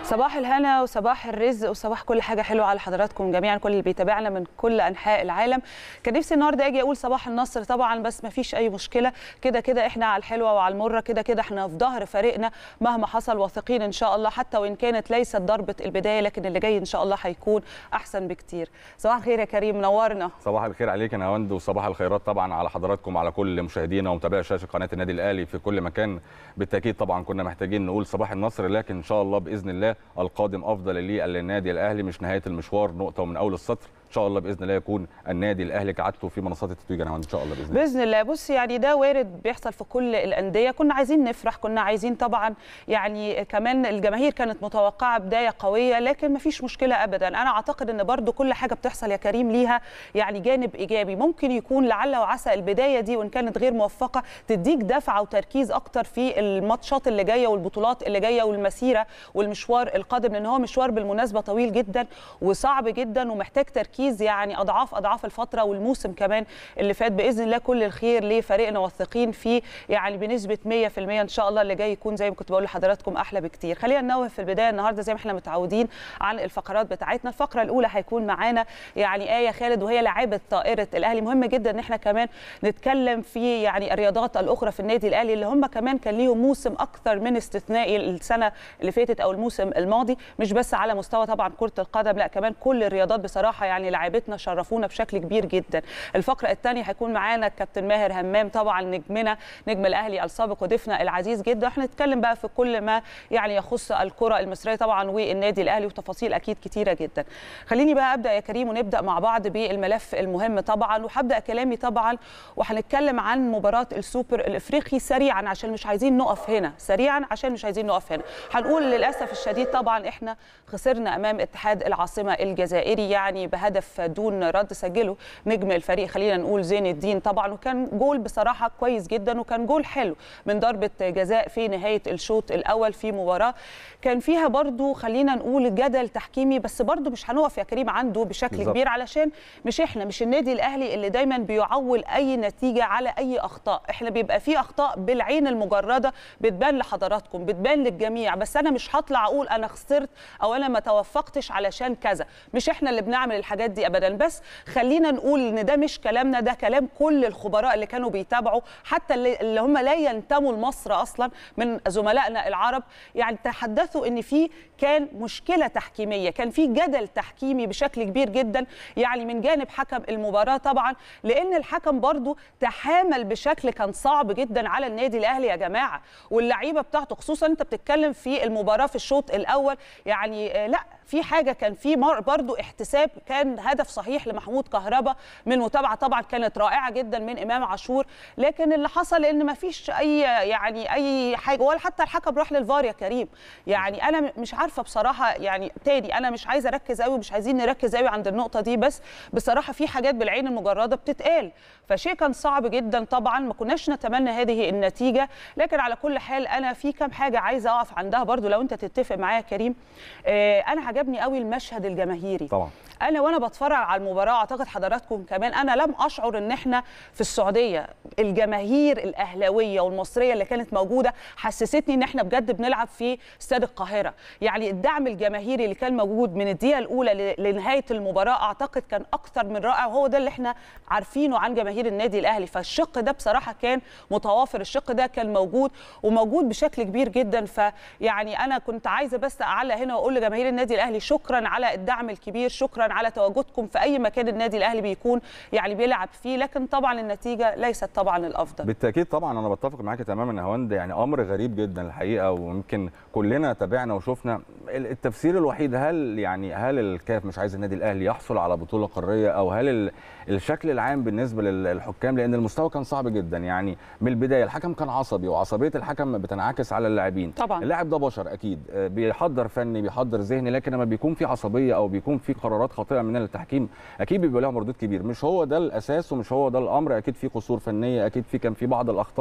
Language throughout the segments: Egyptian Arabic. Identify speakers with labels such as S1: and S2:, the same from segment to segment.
S1: صباح الهنا وصباح الرزق وصباح كل حاجه حلوه على حضراتكم جميعا كل اللي بيتابعنا من كل انحاء العالم كان نفسي النهارده اجي اقول صباح النصر طبعا بس ما فيش اي مشكله كده كده احنا على الحلوه وعلى المره كده كده احنا في ظهر فريقنا مهما حصل واثقين ان شاء الله حتى وان كانت ليست ضربه البدايه لكن اللي جاي ان شاء الله هيكون احسن بكتير صباح الخير يا كريم نورنا
S2: صباح الخير عليك يا نهاوند وصباح الخيرات طبعا على حضراتكم على كل مشاهدينا ومتابعي شاشه قناه النادي الاهلي في كل مكان بالتاكيد طبعا كنا محتاجين نقول صباح النصر لكن ان شاء الله باذن الله القادم افضل للنادي الاهلي مش نهايه المشوار نقطه ومن اول السطر ان شاء الله باذن الله يكون النادي الاهلي كعادته في منصات التتويج ان شاء الله باذن الله
S1: باذن الله بص يعني ده وارد بيحصل في كل الانديه كنا عايزين نفرح كنا عايزين طبعا يعني كمان الجماهير كانت متوقعه بدايه قويه لكن ما فيش مشكله ابدا انا اعتقد ان برضو كل حاجه بتحصل يا كريم ليها يعني جانب ايجابي ممكن يكون لعل وعسى البدايه دي وان كانت غير موفقه تديك دفعه وتركيز اكتر في الماتشات اللي جايه والبطولات اللي جايه والمسيره والمشوار القادم لان هو مشوار بالمناسبه طويل جدا وصعب جدا ومحتاج تركيز يعني اضعاف اضعاف الفتره والموسم كمان اللي فات باذن الله كل الخير لفريقنا واثقين فيه يعني بنسبه 100% ان شاء الله اللي جاي يكون زي ما كنت بقول لحضراتكم احلى بكتير خلينا ننوه في البدايه النهارده زي ما احنا متعودين عن الفقرات بتاعتنا الفقره الاولى هيكون معانا يعني ايه خالد وهي لاعبه طائره الاهلي مهم جدا ان احنا كمان نتكلم في يعني الرياضات الاخرى في النادي الاهلي اللي هم كمان كان ليهم موسم اكثر من استثنائي السنه اللي فاتت او الموسم الماضي مش بس على مستوى طبعا كره القدم لا كمان كل الرياضات بصراحه يعني لاعبتنا شرفونا بشكل كبير جدا الفقره الثانيه هيكون معانا الكابتن ماهر همام طبعا نجمنا نجم الاهلي السابق وضيفنا العزيز جدا احنا نتكلم بقى في كل ما يعني يخص الكره المصريه طبعا والنادي الاهلي وتفاصيل اكيد كتيره جدا خليني بقى ابدا يا كريم ونبدا مع بعض بالملف المهم طبعا وهبدا كلامي طبعا وهنتكلم عن مباراه السوبر الافريقي سريعا عشان مش عايزين نقف هنا سريعا عشان مش عايزين نقف هنا هنقول للاسف الشديد طبعا احنا خسرنا امام اتحاد العاصمه الجزائري يعني بهدف دون رد سجله نجم الفريق خلينا نقول زين الدين طبعا وكان جول بصراحه كويس جدا وكان جول حلو من ضربه جزاء في نهايه الشوط الاول في مباراه كان فيها برضو خلينا نقول جدل تحكيمي بس برضو مش هنقف يا كريم عنده بشكل بالزبط. كبير علشان مش احنا مش النادي الاهلي اللي دايما بيعول اي نتيجه على اي اخطاء احنا بيبقى في اخطاء بالعين المجرده بتبان لحضراتكم بتبان للجميع بس انا مش هطلع اقول انا خسرت او انا ما توفقتش علشان كذا مش احنا اللي بنعمل الحاجات دي ابدا بس خلينا نقول ان ده مش كلامنا ده كلام كل الخبراء اللي كانوا بيتابعوا حتى اللي هم لا ينتموا لمصر اصلا من زملائنا العرب يعني تحدثوا ان في كان مشكله تحكيميه كان في جدل تحكيمي بشكل كبير جدا يعني من جانب حكم المباراه طبعا لان الحكم برضو تحامل بشكل كان صعب جدا على النادي الاهلي يا جماعه واللعيبه بتاعته خصوصا انت بتتكلم في المباراه في الشوط الاول يعني لا في حاجه كان في برضو احتساب كان هدف صحيح لمحمود كهربا من متابعه طبعا كانت رائعه جدا من امام عاشور لكن اللي حصل ان ما فيش اي يعني اي حاجه ولا حتى الحكم راح للفار يا كريم يعني انا مش عارفه بصراحه يعني تاني انا مش عايزه اركز قوي مش عايزين نركز قوي عند النقطه دي بس بصراحه في حاجات بالعين المجرده بتتقال فشيء كان صعب جدا طبعا ما كناش نتمنى هذه النتيجه لكن على كل حال انا في كام حاجه عايزه اقف عندها برضو لو انت تتفق معايا يا كريم آه انا عجبني قوي المشهد الجماهيري
S2: طبعا
S1: انا وانا بتفرج على المباراه اعتقد حضراتكم كمان انا لم اشعر ان احنا في السعوديه الجماهير الاهلاويه والمصريه اللي كانت موجوده حسستني ان احنا بجد بنلعب في استاد القاهره يعني الدعم الجماهيري اللي كان موجود من الدقيقه الاولى لنهايه المباراه اعتقد كان اكثر من رائع وهو ده اللي احنا عارفينه عن جماهير النادي الاهلي فالشق ده بصراحه كان متوافر الشق ده كان موجود وموجود بشكل كبير جدا فيعني انا كنت عايزه بس اعلق هنا واقول لجماهير النادي الاهلي شكرا على الدعم الكبير شكرا على تواجدكم في اي مكان النادي الاهلي بيكون يعني بيلعب فيه لكن طبعا النتيجه ليست طبعا الافضل
S2: بالتاكيد طبعا انا بتفق معاك تماما يا هوند يعني امر غريب جدا الحقيقه ويمكن كلنا تابعنا وشفنا التفسير الوحيد هل يعني هل الكاف مش عايز النادي الاهلي يحصل على بطوله قاريه او هل الشكل العام بالنسبه للحكام لان المستوى كان صعب جدا يعني من البدايه الحكم كان عصبي وعصبيه الحكم بتنعكس على اللاعبين
S1: طبعا
S2: اللاعب ده بشر اكيد بيحضر فني بيحضر ذهني لكن لما بيكون في عصبيه او بيكون في قرارات خاطئه من التحكيم اكيد بيبقى لها مردود كبير مش هو ده الاساس ومش هو ده الامر اكيد في قصور فنيه اكيد في كان في بعض الاخطاء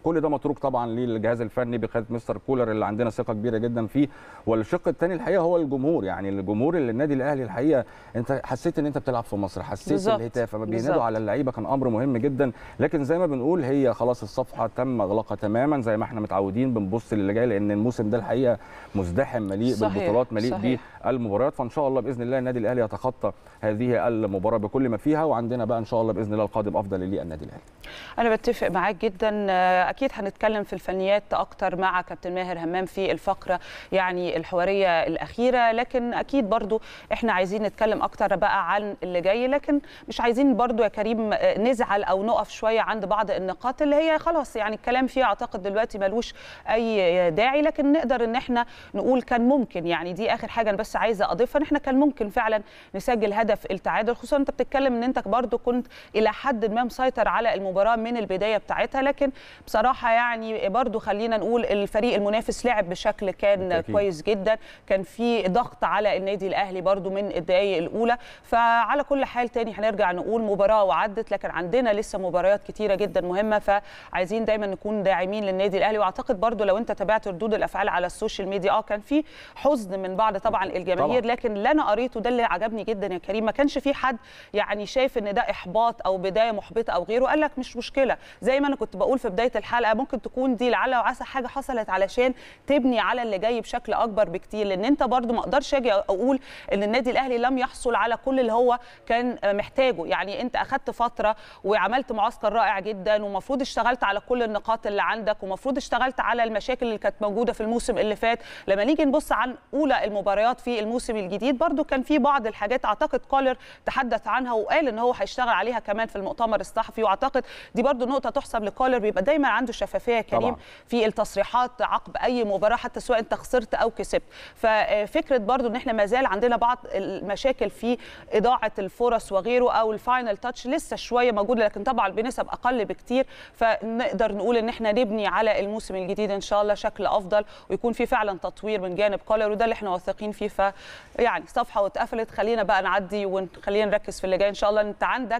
S2: كل ده متروك طبعا للجهاز الفني بقياده مستر كولر اللي عندنا ثقه كبيره جدا فيه والشق الثاني الحقيقه هو الجمهور يعني الجمهور اللي النادي الاهلي الحقيقه انت حسيت ان انت بتلعب في مصر حسيت
S1: بالظبط.
S2: الهتاف لما
S1: بالظبط.
S2: بينادوا على اللعيبه كان امر مهم جدا لكن زي ما بنقول هي خلاص الصفحه تم اغلاقها تماما زي ما احنا متعودين بنبص للي جاي لان الموسم ده الحقيقه مزدحم مليء
S1: صحيح،
S2: بالبطولات مليء
S1: صحيح.
S2: بالمباريات فان شاء الله باذن الله النادي الاهلي يتخطى هذه المباراه بكل ما فيها وعندنا بقى ان شاء الله باذن الله القادم افضل للنادي الاهلي
S1: انا بتفق معاك جدا آه، اكيد هنتكلم في الفنيات اكتر مع كابتن ماهر همام في الفقره يعني الحواريه الاخيره لكن اكيد برضو احنا عايزين نتكلم اكتر بقى عن اللي جاي لكن مش عايزين برضو يا كريم آه، نزعل او نقف شويه عند بعض النقاط اللي هي خلاص يعني الكلام فيها اعتقد دلوقتي ملوش اي داعي لكن نقدر ان احنا نقول كان ممكن يعني دي اخر حاجه انا بس عايزه اضيفها ان احنا كان ممكن فعلا نسجل هدف التعادل خصوصا انت بتتكلم ان انت برضو كنت الى حد ما مسيطر على المباراه من البدايه بتاعتها لكن بصراحه يعني برضو خلينا نقول الفريق المنافس لعب بشكل كان
S2: بالتأكيد.
S1: كويس جدا كان في ضغط على النادي الاهلي برضو من الدقائق الاولى فعلى كل حال تاني هنرجع نقول مباراه وعدت لكن عندنا لسه مباريات كتيره جدا مهمه فعايزين دايما نكون داعمين للنادي الاهلي واعتقد برضو لو انت تابعت ردود الافعال على السوشيال ميديا اه كان في حزن من بعض طبعا الجماهير
S2: طبعاً.
S1: لكن اللي انا قريته ده اللي عجبني جدا يا كريم ما كانش في حد يعني شايف ان ده احباط او بدايه محبطه او غيره قال لك مش مشكله زي ما انا كنت بقول في بدايه الحلقه ممكن تكون دي لعل وعسى حاجه حصلت علشان تبني على اللي جاي بشكل اكبر بكتير لان انت برضو ما اقدرش اجي اقول ان النادي الاهلي لم يحصل على كل اللي هو كان محتاجه يعني انت اخدت فتره وعملت معسكر رائع جدا ومفروض اشتغلت على كل النقاط اللي عندك ومفروض اشتغلت على المشاكل اللي كانت موجوده في الموسم اللي فات لما نيجي نبص عن اولى المباريات في الموسم الجديد برضو كان في بعض الحاجات اعتقد كولر تحدث عنها وقال ان هو هيشتغل عليها كمان في المؤتمر الصحفي واعتقد دي برضو نقطه تحسب لكولر بيبقى دايما عنده شفافيه يا كريم
S2: طبعاً.
S1: في التصريحات عقب اي مباراه حتى سواء انت خسرت او كسبت ففكره برضو ان احنا ما زال عندنا بعض المشاكل في اضاعه الفرص وغيره او الفاينل تاتش لسه شويه موجوده لكن طبعا بنسب اقل بكتير فنقدر نقول ان احنا نبني على الموسم الجديد ان شاء الله شكل افضل ويكون في فعلا تطوير من جانب كولر وده اللي احنا واثقين فيه ف يعني صفحه واتقفلت خلينا بقى نعدي وخلينا نركز في اللي جاي ان شاء الله انت عندك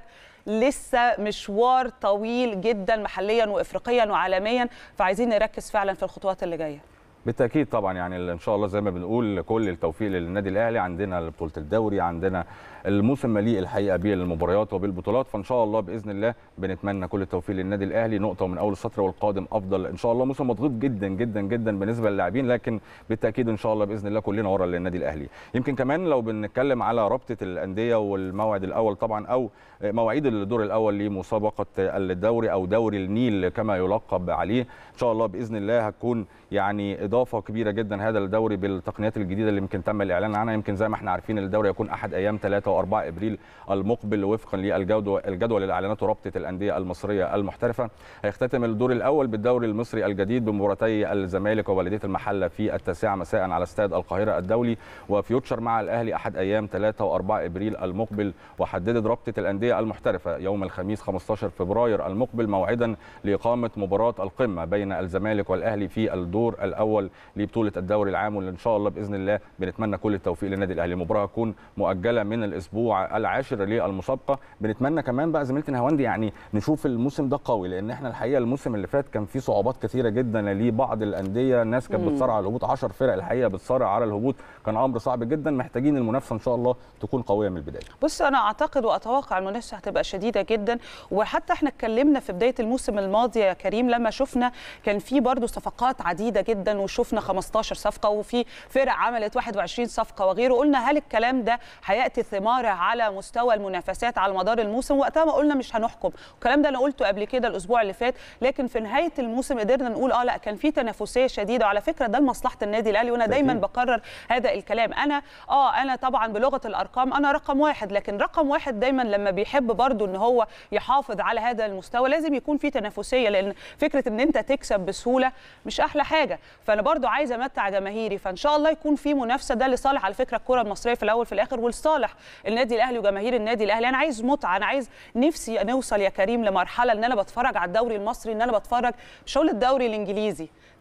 S1: لسه مشوار طويل جدا محليا وافريقيا وعالميا فعايزين نركز فعلا في الخطوات اللي جايه
S2: بالتاكيد طبعا يعني ان شاء الله زي ما بنقول كل التوفيق للنادي الاهلي عندنا بطوله الدوري عندنا الموسم مليء الحقيقه بالمباريات وبالبطولات فان شاء الله باذن الله بنتمنى كل التوفيق للنادي الاهلي نقطه من اول السطر والقادم افضل ان شاء الله موسم مضغوط جدا جدا جدا بالنسبه للاعبين لكن بالتاكيد ان شاء الله باذن الله كلنا ورا للنادي الاهلي يمكن كمان لو بنتكلم على رابطه الانديه والموعد الاول طبعا او مواعيد الدور الاول لمسابقه الدوري او دوري النيل كما يلقب عليه ان شاء الله باذن الله هتكون يعني اضافه كبيره جدا هذا الدوري بالتقنيات الجديده اللي يمكن تم الاعلان عنها يمكن زي ما احنا عارفين الدوري يكون احد ايام 3 و4 ابريل المقبل وفقا للجدول الجدول اللي اعلنته رابطه الانديه المصريه المحترفه هيختتم الدور الاول بالدوري المصري الجديد بمباراتي الزمالك وبلديه المحله في التاسعه مساء على استاد القاهره الدولي وفيوتشر مع الاهلي احد ايام 3 و4 ابريل المقبل وحددت رابطه الانديه المحترفه يوم الخميس 15 فبراير المقبل موعدا لاقامه مباراه القمه بين الزمالك والاهلي في الدور الاول لبطوله الدوري العام واللي ان شاء الله باذن الله بنتمنى كل التوفيق للنادي الاهلي المباراه هتكون مؤجله من الاسبوع العاشر للمسابقه بنتمنى كمان بقى زميلتي نهاوندي يعني نشوف الموسم ده قوي لان احنا الحقيقه الموسم اللي فات كان فيه صعوبات كثيره جدا لبعض الانديه الناس كانت بتصارع على الهبوط 10 فرق الحقيقه بتصارع على الهبوط كان امر صعب جدا محتاجين المنافسه ان شاء الله تكون قويه من البدايه
S1: بص انا اعتقد واتوقع المنافسه هتبقى شديده جدا وحتى احنا اتكلمنا في بدايه الموسم الماضي يا كريم لما شفنا كان في برضه صفقات عديده جدا وشفنا 15 صفقه وفي فرق عملت 21 صفقه وغيره قلنا هل الكلام ده هياتي ثماره على مستوى المنافسات على مدار الموسم وقتها ما قلنا مش هنحكم الكلام ده انا قلته قبل كده الاسبوع اللي فات لكن في نهايه الموسم قدرنا نقول اه لا كان في تنافسيه شديده وعلى فكره ده لمصلحه النادي الاهلي وانا دايما
S2: أكيد.
S1: بكرر هذا الكلام انا اه انا طبعا بلغه الارقام انا رقم واحد لكن رقم واحد دايما لما بيحب برضو ان هو يحافظ على هذا المستوى لازم يكون في تنافسيه لان فكره ان انت تكسب بسهوله مش احلى حاجه فانا برضو عايزه امتع جماهيري فان شاء الله يكون في منافسه ده لصالح على فكره الكره المصريه في الاول في الاخر ولصالح النادي الاهلي وجماهير النادي الاهلي انا عايز متعه انا عايز نفسي نوصل يا كريم لمرحله ان انا بتفرج على الدوري المصري ان انا بتفرج مش هقول الدوري الانجليزي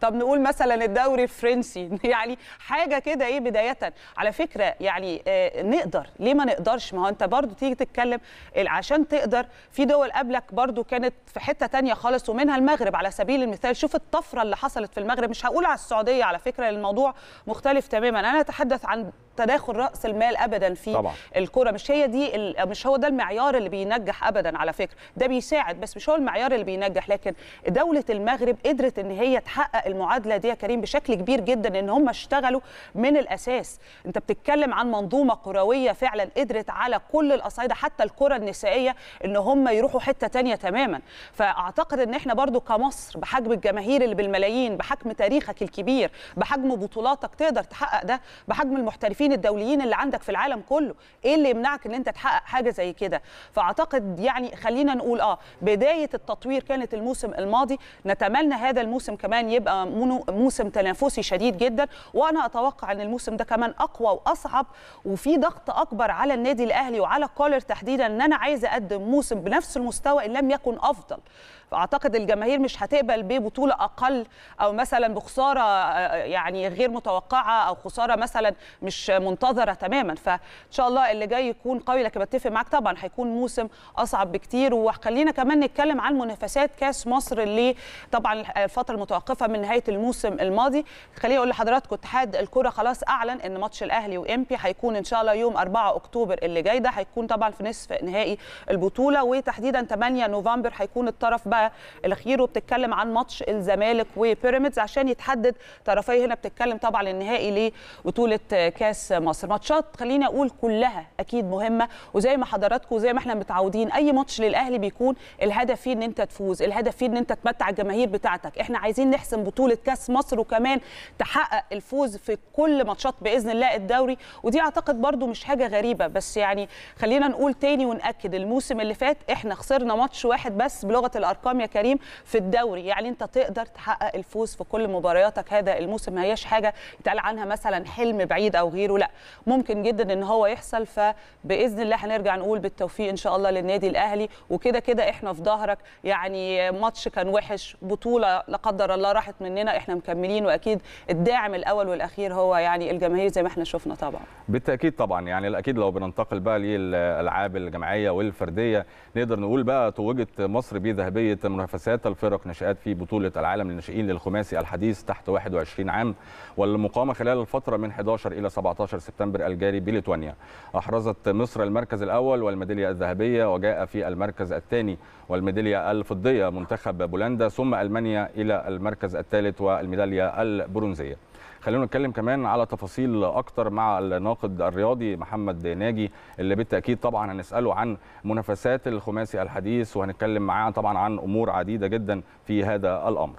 S1: طب نقول مثلا الدوري الفرنسي يعني حاجه كده ايه بدايه على فكره يعني آه نقدر ليه ما نقدرش ما هو انت برضو تيجي تتكلم عشان تقدر في دول قبلك برضو كانت في حته تانية خالص ومنها المغرب على سبيل المثال شوف الطفره اللي حصلت في المغرب مش هقول على السعوديه على فكره الموضوع مختلف تماما انا اتحدث عن تداخل راس المال ابدا في
S2: طبعا.
S1: الكره مش هي دي مش هو ده المعيار اللي بينجح ابدا على فكره ده بيساعد بس مش هو المعيار اللي بينجح لكن دوله المغرب قدرت ان هي تحقق المعادله دي يا كريم بشكل كبير جدا ان هم اشتغلوا من الاساس انت بتتكلم عن منظومه كرويه فعلا قدرت على كل الاصعده حتى الكره النسائيه ان هم يروحوا حته تانية تماما فاعتقد ان احنا برضو كمصر بحجم الجماهير اللي بالملايين بحجم تاريخك الكبير بحجم بطولاتك تقدر تحقق ده بحجم المحترفين الدوليين اللي عندك في العالم كله ايه اللي يمنعك ان انت تحقق حاجه زي كده فاعتقد يعني خلينا نقول اه بدايه التطوير كانت الموسم الماضي نتمنى هذا الموسم كمان يبقى موسم تنافسي شديد جدا وانا اتوقع ان الموسم ده كمان اقوى واصعب وفي ضغط اكبر على النادي الاهلي وعلى كولر تحديدا ان انا عايزه اقدم موسم بنفس المستوى ان لم يكن افضل فاعتقد الجماهير مش هتقبل ببطوله اقل او مثلا بخساره يعني غير متوقعه او خساره مثلا مش منتظره تماما فان شاء الله اللي جاي يكون قوي لكن بتفق معاك طبعا هيكون موسم اصعب بكتير وخلينا كمان نتكلم عن منافسات كاس مصر اللي طبعا الفتره المتوقفه من نهايه الموسم الماضي خليني اقول لحضراتكم اتحاد الكره خلاص اعلن ان ماتش الاهلي وامبي هيكون ان شاء الله يوم 4 اكتوبر اللي جاي ده هيكون طبعا في نصف نهائي البطوله وتحديدا 8 نوفمبر هيكون الطرف بقى الاخير وبتتكلم عن ماتش الزمالك وبيراميدز عشان يتحدد طرفي هنا بتتكلم طبعا النهائي لبطوله كاس مصر ماتشات خليني اقول كلها اكيد مهمه وزي ما حضراتكم وزي ما احنا متعودين اي ماتش للاهلي بيكون الهدف فيه ان انت تفوز الهدف فيه ان انت تمتع الجماهير بتاعتك احنا عايزين نحسم بطوله كاس مصر وكمان تحقق الفوز في كل ماتشات باذن الله الدوري ودي اعتقد برده مش حاجه غريبه بس يعني خلينا نقول تاني وناكد الموسم اللي فات احنا خسرنا ماتش واحد بس بلغه الارقام يا كريم في الدوري يعني انت تقدر تحقق الفوز في كل مبارياتك هذا الموسم ما هياش حاجه يتقال عنها مثلا حلم بعيد او غيره لا ممكن جدا ان هو يحصل فباذن الله هنرجع نقول بالتوفيق ان شاء الله للنادي الاهلي وكده كده احنا في ظهرك يعني ماتش كان وحش بطوله لا قدر الله راحت مننا احنا مكملين واكيد الداعم الاول والاخير هو يعني الجماهير زي ما احنا شفنا طبعا
S2: بالتاكيد طبعا يعني الاكيد لو بننتقل بقى للالعاب الجماعيه والفرديه نقدر نقول بقى توجت مصر بذهبيه منافسات الفرق نشات في بطوله العالم للناشئين للخماسي الحديث تحت 21 عام والمقامه خلال الفتره من 11 الى 17 سبتمبر الجاري بليتوانيا احرزت مصر المركز الاول والميداليه الذهبيه وجاء في المركز الثاني والميداليه الفضيه منتخب بولندا ثم المانيا الى المركز الثالث والميداليه البرونزيه خلينا نتكلم كمان على تفاصيل اكتر مع الناقد الرياضي محمد ناجي اللي بالتاكيد طبعا هنساله عن منافسات الخماسي الحديث وهنتكلم معاه طبعا عن امور عديده جدا في هذا الامر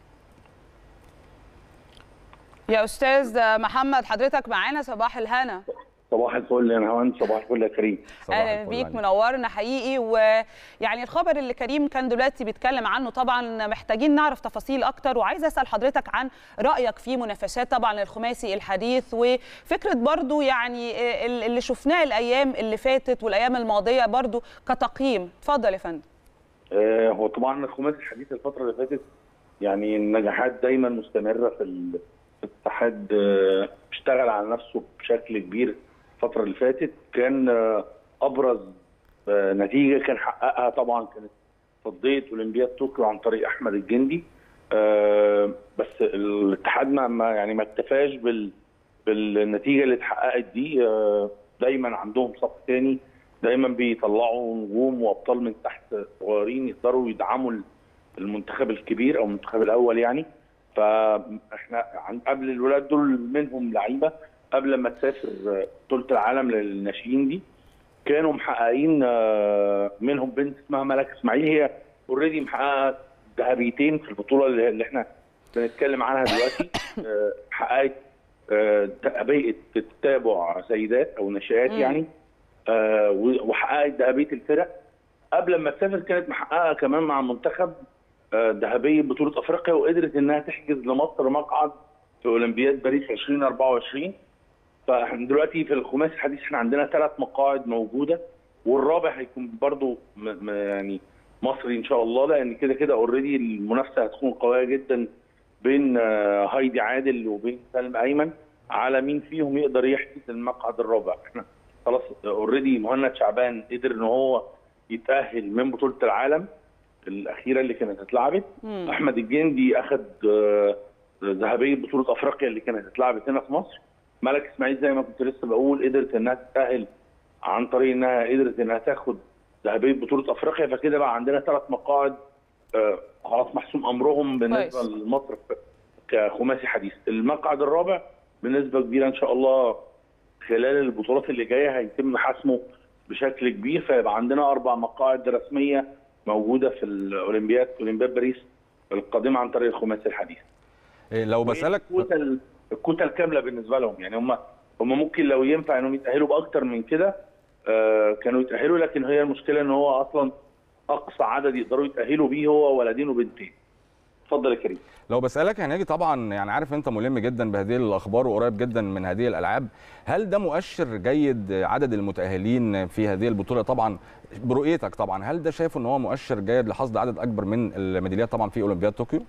S1: يا استاذ محمد حضرتك معانا صباح الهنا
S3: صباح الفل يا نهاوند صباح الفل يا كريم
S1: اهلا بيك منورنا حقيقي ويعني الخبر اللي كريم كان دلوقتي بيتكلم عنه طبعا محتاجين نعرف تفاصيل اكتر وعايزه اسال حضرتك عن رايك في منافسات طبعا الخماسي الحديث وفكره برضو يعني اللي شفناه الايام اللي فاتت والايام الماضيه برضو كتقييم اتفضل يا فندم
S3: آه هو طبعا الخماسي الحديث الفتره اللي فاتت يعني النجاحات دايما مستمره في الاتحاد اشتغل على نفسه بشكل كبير الفتره اللي فاتت كان ابرز نتيجه كان حققها طبعا كانت فضيه اولمبياد طوكيو عن طريق احمد الجندي بس الاتحاد ما يعني ما اكتفاش بال بالنتيجه اللي اتحققت دي دايما عندهم صف ثاني دايما بيطلعوا نجوم وابطال من تحت صغيرين يقدروا يدعموا المنتخب الكبير او المنتخب الاول يعني فاحنا قبل الولاد دول منهم لعيبه قبل ما تسافر بطوله العالم للناشئين دي كانوا محققين منهم بنت اسمها ملك اسماعيل هي اوريدي محققه ذهبيتين في البطوله اللي احنا بنتكلم عنها دلوقتي حققت ذهبيه التتابع سيدات او ناشئات يعني وحققت ذهبيه الفرق قبل ما تسافر كانت محققه كمان مع منتخب ذهبيه بطوله افريقيا وقدرت انها تحجز لمصر مقعد في اولمبياد باريس 2024 فاحنا دلوقتي في الخماسي الحديث احنا عندنا ثلاث مقاعد موجوده والرابع هيكون برضو يعني مصري ان شاء الله لان كده كده اوريدي المنافسه هتكون قويه جدا بين آه، هايدي عادل وبين سالم ايمن على مين فيهم يقدر يحجز المقعد الرابع احنا خلاص اوريدي مهند شعبان قدر ان هو يتاهل من بطوله العالم الاخيره اللي كانت اتلعبت
S1: مم.
S3: احمد الجندي اخذ آه، ذهبيه بطوله افريقيا اللي كانت اتلعبت هنا في مصر ملك اسماعيل زي ما كنت لسه بقول قدرت انها تتاهل عن طريق انها قدرت انها تاخد ذهبيه بطوله افريقيا فكده بقى عندنا ثلاث مقاعد آه، خلاص محسوم امرهم بالنسبه
S1: كويس.
S3: لمصر كخماسي حديث المقعد الرابع بنسبه كبيره ان شاء الله خلال البطولات اللي جايه هيتم حسمه بشكل كبير فيبقى عندنا اربع مقاعد رسميه موجوده في الاولمبياد اولمبياد باريس القادمه عن طريق الخماسي الحديث
S2: إيه، لو بسالك
S3: الكوتا ال- الكوتا الكامله بالنسبه لهم يعني هم هم ممكن لو ينفع انهم يتاهلوا باكتر من كده آه، كانوا يتاهلوا لكن هي المشكله ان هو اصلا اقصى عدد يقدروا يتاهلوا بيه هو ولدين وبنتين اتفضل يا كريم
S2: لو بسالك يا ناجي طبعا يعني عارف انت ملم جدا بهذه الاخبار وقريب جدا من هذه الالعاب هل ده مؤشر جيد عدد المتاهلين في هذه البطوله طبعا برؤيتك طبعا هل ده شايفه ان هو مؤشر جيد لحصد عدد اكبر من الميداليات طبعا في اولمبياد طوكيو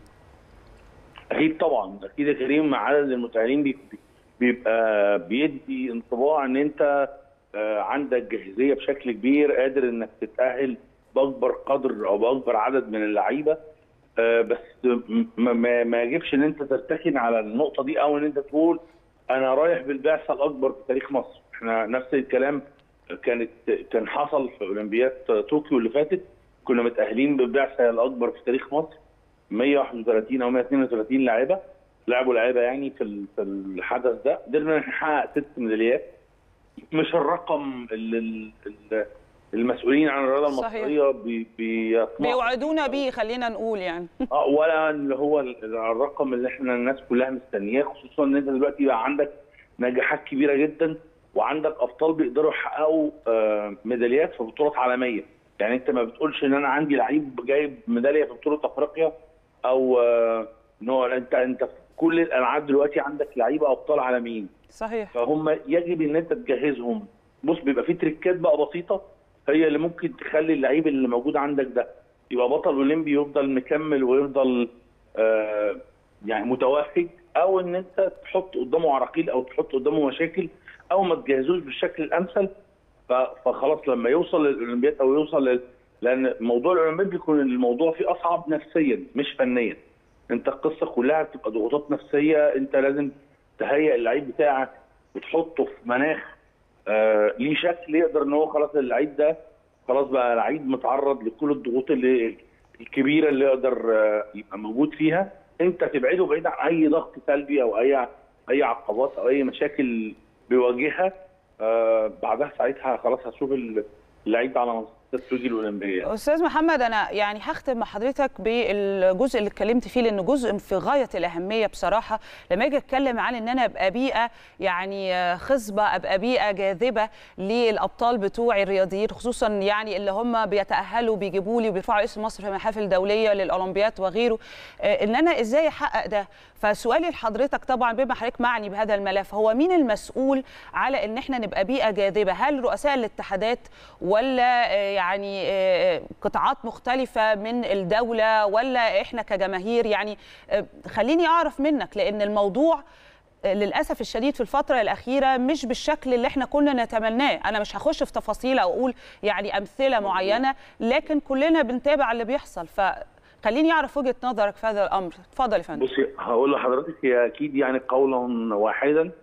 S3: اكيد طبعا اكيد يا كريم مع عدد المتاهلين بي- بيبقى بيدي انطباع ان انت آه، عندك جاهزيه بشكل كبير قادر انك تتاهل باكبر قدر او باكبر عدد من اللعيبه آه، بس م- ما ما يجبش ان انت ترتكن على النقطه دي او ان انت تقول انا رايح بالبعثه الاكبر في تاريخ مصر احنا نفس الكلام كانت كان حصل في اولمبياد طوكيو اللي فاتت كنا متاهلين بالبعثه الاكبر في تاريخ مصر 131 او 132 لاعيبه لعبوا لعيبه يعني في ال- في الحدث ده قدرنا نحقق ست ميداليات مش الرقم اللي ال- ال- المسؤولين عن الرياضه
S1: صحيح.
S3: المصريه بي- بيطمحوا
S1: بيوعدونا بيه خلينا نقول يعني
S3: اه ولا اللي هو ال- الرقم اللي احنا الناس كلها مستنياه خصوصا ان انت دلوقتي بقى عندك نجاحات كبيره جدا وعندك ابطال بيقدروا يحققوا آه، ميداليات في بطولات عالميه يعني انت ما بتقولش ان انا عندي لعيب جايب ميداليه في بطوله افريقيا او آه، ان هو انت انت في كل الالعاب دلوقتي عندك لعيبه ابطال عالميين
S1: صحيح
S3: فهم يجب ان انت تجهزهم بص بيبقى في تريكات بقى بسيطه هي اللي ممكن تخلي اللعيب اللي موجود عندك ده يبقى بطل اولمبي يفضل مكمل ويفضل آه يعني متوهج او ان انت تحط قدامه عراقيل او تحط قدامه مشاكل او ما تجهزوش بالشكل الامثل ف- فخلاص لما يوصل للاولمبياد او يوصل لل... لان موضوع الاولمبياد بيكون الموضوع فيه اصعب نفسيا مش فنيا انت القصه كلها بتبقى ضغوطات نفسيه انت لازم تهيئ اللعيب بتاعك وتحطه في مناخ آه ليه شكل يقدر ان هو خلاص اللعيب ده خلاص بقى لعيب متعرض لكل الضغوط اللي الكبيره اللي يقدر آه يبقى موجود فيها انت تبعده بعيد عن اي ضغط سلبي او اي اي عقبات او اي مشاكل بيواجهها آه بعدها ساعتها خلاص هتشوف اللعيب على منصه التتويج الاولمبيه
S1: استاذ محمد انا يعني هختم مع حضرتك بالجزء اللي اتكلمت فيه لانه جزء في غايه الاهميه بصراحه لما اجي اتكلم عن ان انا ابقى بيئه يعني خصبه ابقى بيئه جاذبه للابطال بتوعي الرياضيين خصوصا يعني اللي هم بيتاهلوا بيجيبوا لي وبيرفعوا اسم مصر في محافل دوليه للاولمبياد وغيره ان انا ازاي احقق ده فسؤالي لحضرتك طبعا بما حضرتك معني بهذا الملف هو مين المسؤول على ان احنا نبقى بيئه جاذبه هل رؤساء الاتحادات ولا يعني قطاعات مختلفه من الدوله ولا احنا كجماهير يعني خليني اعرف منك لان الموضوع للاسف الشديد في الفتره الاخيره مش بالشكل اللي احنا كنا نتمناه انا مش هخش في تفاصيل او اقول يعني امثله معينه لكن كلنا بنتابع اللي بيحصل ف خليني اعرف وجهه نظرك في هذا الامر اتفضل يا فندم
S3: بصي هقول لحضرتك هي اكيد يعني قولا واحدا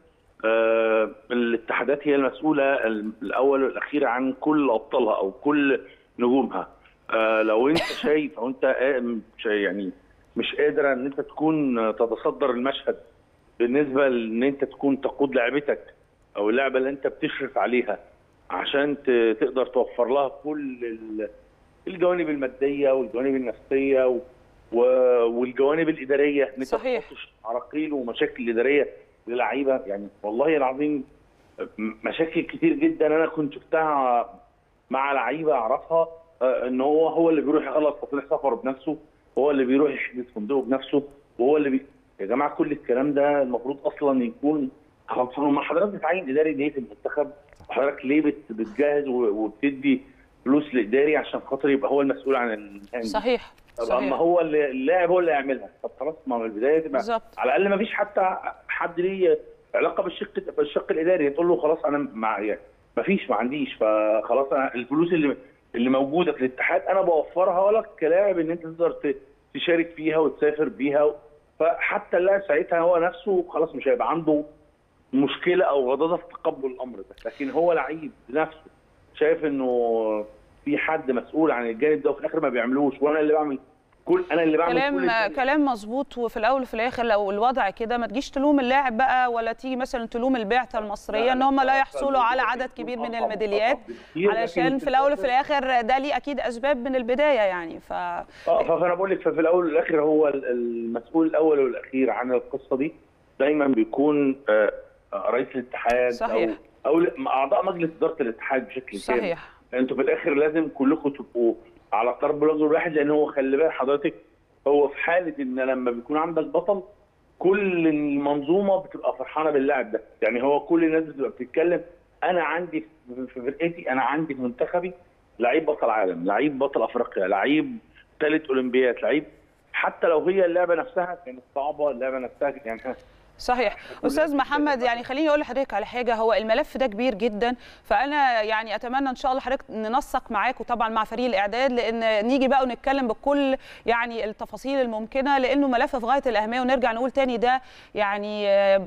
S3: آه الاتحادات هي المسؤوله الاول والاخير عن كل ابطالها او كل نجومها آه لو انت شايف او انت يعني مش قادره ان انت تكون تتصدر المشهد بالنسبه لان انت تكون تقود لعبتك او اللعبه اللي انت بتشرف عليها عشان تقدر توفر لها كل الجوانب الماديه والجوانب النفسيه و... و... والجوانب الاداريه
S1: ان صحيح
S3: عراقيل ومشاكل اداريه للعيبه يعني والله العظيم مشاكل كتير جدا انا كنت شفتها مع لعيبه اعرفها ان هو هو اللي بيروح يخلص تصريح سفره بنفسه هو اللي بيروح يحجز فندقه بنفسه وهو اللي بي... يا جماعه كل الكلام ده المفروض اصلا يكون خلصان ما حضرتك بتعين اداري ليه في المنتخب وحضرتك ليه بت... بتجهز وبتدي فلوس لاداري عشان خاطر يبقى هو المسؤول عن النهائي
S1: صحيح
S3: طب
S1: صحيح.
S3: اما هو اللي اللاعب هو اللي يعملها طب خلاص ما هو البدايه تبقى
S1: بالظبط
S3: على الاقل ما فيش حتى حد ليه علاقه بالشق بالشق الاداري تقول له خلاص انا مع يعني ما فيش ما عنديش فخلاص انا الفلوس اللي اللي موجوده في الاتحاد انا بوفرها لك كلاعب ان انت تقدر ت- تشارك فيها وتسافر بيها فحتى اللاعب ساعتها هو نفسه خلاص مش هيبقى عنده مشكله او غضاضه في تقبل الامر ده لكن هو لعيب نفسه شايف انه في حد مسؤول عن الجانب ده وفي الاخر ما بيعملوش وانا اللي بعمل كل انا اللي بعمل كل
S1: كلام
S3: الدنيا.
S1: كلام مظبوط وفي الاول وفي الاخر لو الوضع كده ما تجيش تلوم اللاعب بقى ولا تيجي مثلا تلوم البعثه المصريه ان هم لا يحصلوا على عدد كبير من الميداليات علشان في الاول وفي الاخر ده ليه اكيد اسباب من البدايه يعني ف
S3: اه فانا بقول لك ففي الاول والاخر هو ال- المسؤول الاول والاخير عن القصه دي دايما بيكون آه، آه، رئيس الاتحاد
S1: صحيح.
S3: او او ل- اعضاء مجلس اداره الاتحاد بشكل كامل
S1: صحيح
S3: انتوا في الاخر لازم كلكم تبقوا على قرب رجل واحد لان هو خلي بال حضرتك هو في حاله ان لما بيكون عندك بطل كل المنظومه بتبقى فرحانه باللاعب ده يعني هو كل الناس بتبقى بتتكلم انا عندي في في فرقتي انا عندي في منتخبي لعيب بطل عالم لعيب بطل افريقيا لعيب ثالث اولمبياد لعيب حتى لو هي اللعبه نفسها كانت صعبه اللعبه نفسها كانت- يعني
S1: صحيح استاذ محمد يعني خليني اقول لحضرتك على حاجه هو الملف ده كبير جدا فانا يعني اتمنى ان شاء الله حضرتك ننسق معاك وطبعا مع فريق الاعداد لان نيجي بقى ونتكلم بكل يعني التفاصيل الممكنه لانه ملف في غايه الاهميه ونرجع نقول تاني ده يعني آه،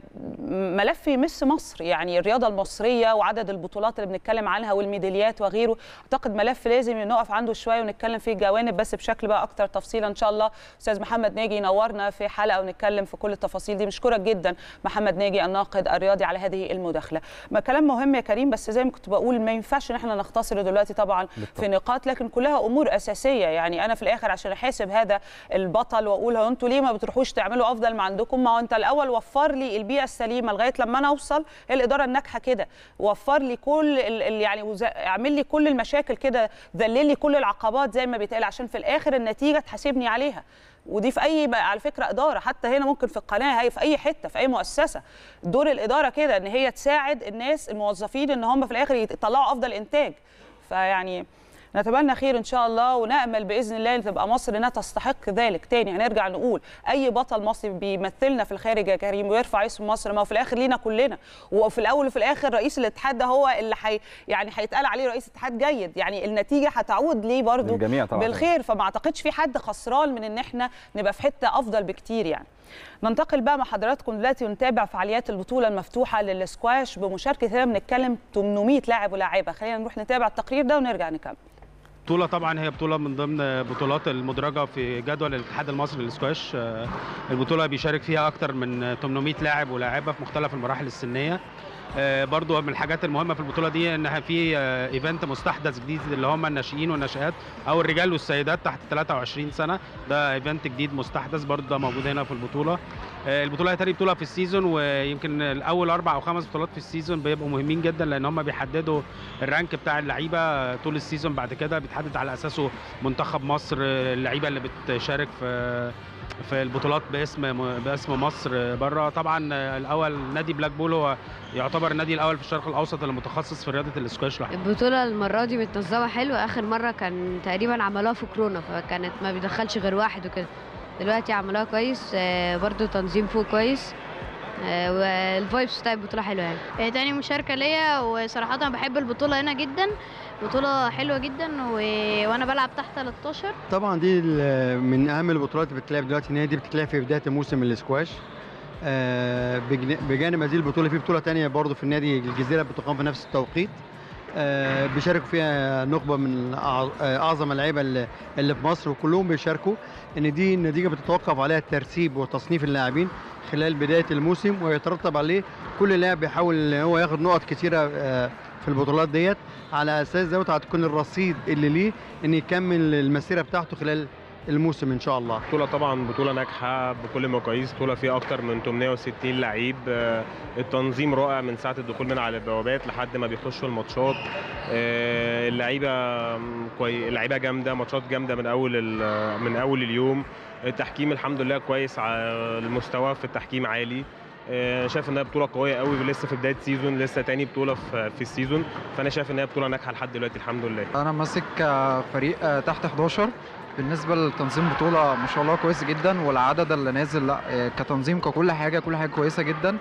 S1: ملف يمس مصر يعني الرياضه المصريه وعدد البطولات اللي بنتكلم عنها والميداليات وغيره اعتقد ملف لازم نقف عنده شويه ونتكلم فيه جوانب بس بشكل بقى اكتر تفصيلا ان شاء الله استاذ محمد ناجي ينورنا في حلقه ونتكلم في كل التفاصيل دي بشكرك جدا محمد ناجي الناقد الرياضي على هذه المداخله ما كلام مهم يا كريم بس زي ما كنت بقول ما ينفعش ان احنا نختصر دلوقتي طبعا في نقاط لكن كلها امور اساسيه يعني انا في الاخر عشان احاسب هذا البطل واقول هو انتوا ليه ما بتروحوش تعملوا افضل ما عندكم ما هو انت الاول وفر لي البيئه السليمه لغايه لما انا اوصل هي الاداره الناجحه كده وفر لي كل ال ال يعني وز- اعمل لي كل المشاكل كده ذلل لي كل العقبات زي ما بيتقال عشان في الاخر النتيجه تحاسبني عليها ودي في اي بقى على فكره اداره حتى هنا ممكن في القناه هي في اي حته في اي مؤسسه دور الاداره كده ان هي تساعد الناس الموظفين ان هم في الاخر يطلعوا افضل انتاج فيعني نتمنى خير ان شاء الله ونامل باذن الله ان تبقى مصر انها تستحق ذلك تاني هنرجع نقول اي بطل مصري بيمثلنا في الخارج يا كريم ويرفع اسم مصر ما هو في الاخر لينا كلنا وفي الاول وفي الاخر رئيس الاتحاد ده هو اللي حي يعني هيتقال عليه رئيس اتحاد جيد يعني النتيجه هتعود ليه برضو
S2: للجميع طبعاً.
S1: بالخير فما اعتقدش في حد خسران من ان احنا نبقى في حته افضل بكتير يعني ننتقل بقى مع حضراتكم دلوقتي ونتابع فعاليات البطوله المفتوحه للسكواش بمشاركه هنا بنتكلم 800 لاعب ولاعيبه خلينا نروح نتابع التقرير ده ونرجع نكمل
S4: بطولة طبعا هي بطولة من ضمن بطولات المدرجة في جدول الاتحاد المصري للسكواش آه، البطولة بيشارك فيها أكتر من 800 لاعب ولاعبة في مختلف المراحل السنية آه، برضو من الحاجات المهمة في البطولة دي إنها في آه، ايفنت مستحدث جديد اللي هم الناشئين والناشئات أو الرجال والسيدات تحت 23 سنة ده ايفنت جديد مستحدث برضو ده موجود هنا في البطولة آه، البطولة هي تاني بطولة في السيزون ويمكن الأول أربع أو خمس بطولات في السيزون بيبقوا مهمين جدا لأن هم بيحددوا الرانك بتاع اللعيبه طول السيزون بعد كده بيتحدد على اساسه منتخب مصر اللعيبه اللي بتشارك في في البطولات باسم باسم مصر بره طبعا الاول نادي بلاك بول هو يعتبر النادي الاول في الشرق الاوسط اللي متخصص في رياضه الاسكواش لوحده
S5: البطولة المرة دي متنظمة حلو آخر مرة كان تقريبا عملوها في كورونا فكانت ما بيدخلش غير واحد وكده دلوقتي عملوها كويس آه، برضو تنظيم فوق كويس آه، والفايبس بتاع البطولة حلوة يعني
S6: آه، تاني مشاركة ليا وصراحة أنا بحب البطولة هنا جدا بطولة حلوة جدا و... وأنا بلعب تحت 13
S7: طبعا دي ال- من اهم البطولات اللي بتتلعب دلوقتي ان هي دي بتتلعب في بدايه موسم الاسكواش آه، بجن- بجانب هذه البطوله في بطوله تانية برضه في النادي الجزيره بتقام في نفس التوقيت آه، بيشاركوا فيها نخبه من أع- آه، اعظم اللعيبه اللي اللي في مصر وكلهم بيشاركوا ان دي النتيجه بتتوقف عليها ترتيب وتصنيف اللاعبين خلال بدايه الموسم ويترتب عليه كل لاعب بيحاول ان هو ياخد نقط كتيره آه، في البطولات ديت على اساس دوت هتكون الرصيد اللي ليه ان يكمل المسيره بتاعته خلال الموسم ان شاء الله
S8: بطولة طبعا بطولة ناجحة بكل المقاييس بطولة فيها أكتر من 860 لعيب آه، التنظيم رائع من ساعة الدخول من على البوابات لحد ما بيخشوا الماتشات آه، اللعيبة مم، كوي... اللعيبة جامدة ماتشات جامدة من أول ال... من أول اليوم التحكيم الحمد لله كويس على المستوى في التحكيم عالي آه، شايف انها بطوله قويه قوي ولسه في بدايه سيزون لسه تاني بطوله في في السيزون فانا شايف ان هي بطوله ناجحه لحد دلوقتي الحمد لله
S9: انا ماسك آه، فريق آه، تحت 11 بالنسبه لتنظيم بطوله ما شاء الله كويس جدا والعدد اللي نازل لا آه، كتنظيم ككل حاجه كل حاجه كويسه جدا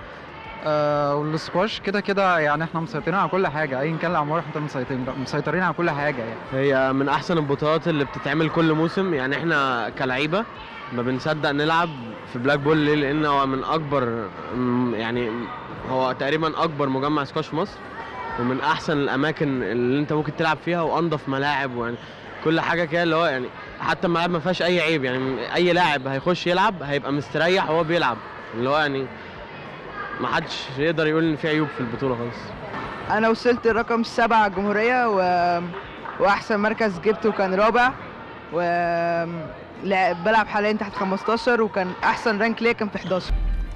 S9: آه والسكواش كده كده يعني احنا مسيطرين على كل حاجه ايا كان الاعمار احنا مسيطرين مسيطرين على كل حاجه يعني
S10: هي من احسن البطولات اللي بتتعمل كل موسم يعني احنا كلعيبه ما بنصدق نلعب في بلاك بول ليه لان هو من اكبر م- يعني هو تقريبا اكبر مجمع سكواش في مصر ومن احسن الاماكن اللي انت ممكن تلعب فيها وانضف ملاعب ويعني كل حاجه كده اللي هو يعني حتى الملاعب ما فيهاش اي عيب يعني اي لاعب هيخش يلعب هيبقى مستريح وهو بيلعب اللي هو يعني ما حدش يقدر يقول ان في عيوب في البطوله خالص
S11: انا وصلت الرقم السابع على الجمهوريه و... واحسن مركز جبته كان رابع و لا- بلعب حاليا تحت 15 وكان احسن رانك ليا كان في 11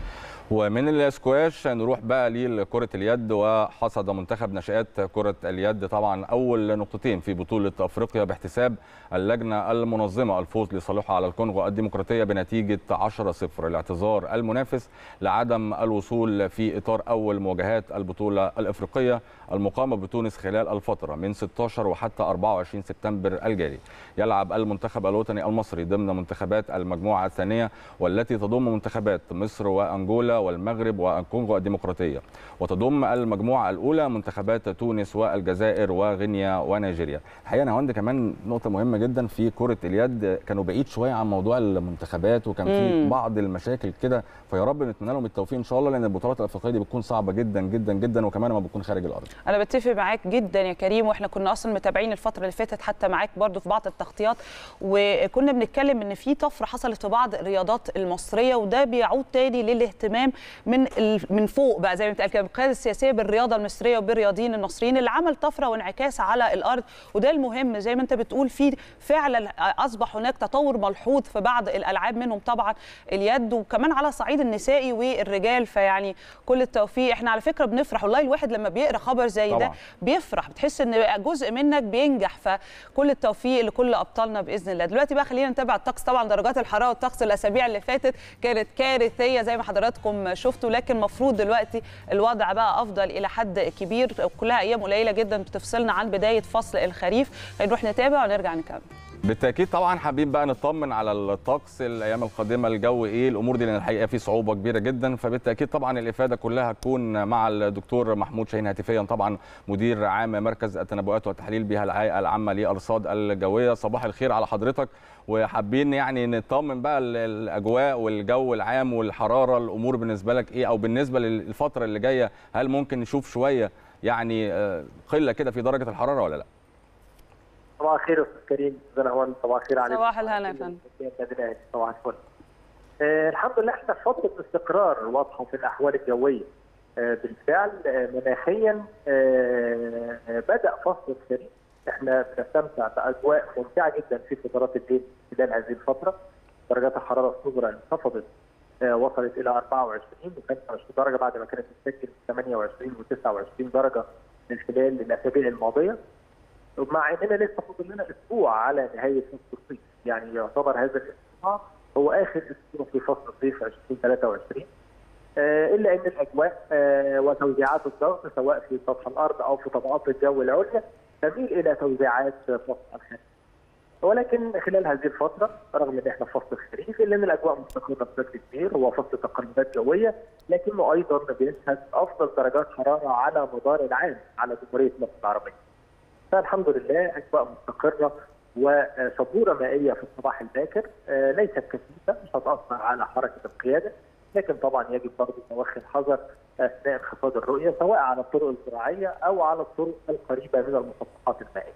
S2: ومن الاسكواش نروح بقى لكرة اليد وحصد منتخب نشآت كرة اليد طبعا أول نقطتين في بطولة أفريقيا باحتساب اللجنة المنظمة الفوز لصالحها على الكونغو الديمقراطية بنتيجة 10-0 لاعتذار المنافس لعدم الوصول في إطار أول مواجهات البطولة الإفريقية المقامة بتونس خلال الفترة من 16 وحتى 24 سبتمبر الجاري يلعب المنتخب الوطني المصري ضمن منتخبات المجموعة الثانية والتي تضم منتخبات مصر وأنجولا والمغرب والكونغو الديمقراطية وتضم المجموعة الأولى منتخبات تونس والجزائر وغينيا ونيجيريا الحقيقة نهاوند كمان نقطة مهمة جدا في كرة اليد كانوا بعيد شوية عن موضوع المنتخبات وكان في
S1: مم.
S2: بعض المشاكل كده فيا رب نتمنى لهم التوفيق إن شاء الله لأن البطولات الأفريقية دي بتكون صعبة جدا جدا جدا وكمان لما بتكون خارج الأرض
S1: انا بتفق معاك جدا يا كريم واحنا كنا اصلا متابعين الفتره اللي فاتت حتى معاك برضو في بعض التغطيات وكنا بنتكلم ان في طفره حصلت في بعض الرياضات المصريه وده بيعود تاني للاهتمام من ال- من فوق بقى زي ما بتقال كده القياده السياسيه بالرياضه المصريه وبالرياضيين المصريين اللي عمل طفره وانعكاس على الارض وده المهم زي ما انت بتقول في فعلا اصبح هناك تطور ملحوظ في بعض الالعاب منهم طبعا اليد وكمان على صعيد النسائي والرجال فيعني كل التوفيق احنا على فكره بنفرح والله الواحد لما بيقرا خبر زي ده
S2: طبعاً.
S1: بيفرح بتحس ان جزء منك بينجح فكل التوفيق لكل ابطالنا باذن الله دلوقتي بقى خلينا نتابع الطقس طبعا درجات الحراره والطقس الاسابيع اللي فاتت كانت كارثيه زي ما حضراتكم شفتوا لكن المفروض دلوقتي الوضع بقى افضل الى حد كبير كلها ايام قليله جدا بتفصلنا عن بدايه فصل الخريف هنروح نتابع ونرجع نكمل
S2: بالتاكيد طبعا حابين بقى نطمن على الطقس الايام القادمه الجو ايه الامور دي لان الحقيقه في صعوبه كبيره جدا فبالتاكيد طبعا الافاده كلها هتكون مع الدكتور محمود شاهين هاتفيا طبعا مدير عام مركز التنبؤات والتحليل بها الهيئه العامه للارصاد الجويه صباح الخير على حضرتك وحابين يعني نطمن بقى ال- الاجواء والجو العام والحراره الامور بالنسبه لك ايه او بالنسبه للفتره اللي جايه هل ممكن نشوف شويه يعني آه، قله كده في درجه الحراره ولا لا
S12: صباح الخير يا استاذ كريم استاذ نهوان صباح الخير عليكم
S1: صباح الهنا يا فندم
S12: النادي الاهلي صباح الفل آه الحمد لله احنا في فتره استقرار واضحه في الاحوال الجويه آه بالفعل آه مناخيا آه آه، بدا فصل الخريف احنا بنستمتع باجواء ممتعه جدا في فترات الليل خلال هذه الفتره درجات الحراره الصغرى انخفضت آه وصلت الى 24 و25 درجه بعد ما كانت بتسجل 28 و29 درجه من خلال الاسابيع الماضيه مع اننا لسه فاضل لنا اسبوع على نهايه فصل الصيف يعني يعتبر هذا الاسبوع هو اخر اسبوع في فصل الصيف 2023 آه، الا ان الاجواء آه، وتوزيعات الضغط سواء في سطح الارض او في طبقات الجو العليا تميل الى توزيعات فصل الخريف ولكن خلال هذه الفتره رغم ان احنا في فصل الخريف الا ان الاجواء مستقره بشكل كبير هو فصل تقلبات جويه لكنه ايضا بيشهد افضل درجات حراره على مدار العام على جمهوريه مصر العربيه. فالحمد لله اجواء مستقره وصبوره مائيه في الصباح الباكر آه، ليست كثيفه مش هتاثر على حركه القياده لكن طبعا يجب برضه توخي الحذر اثناء انخفاض الرؤيه سواء على الطرق الزراعيه او على الطرق القريبه من المسطحات المائيه.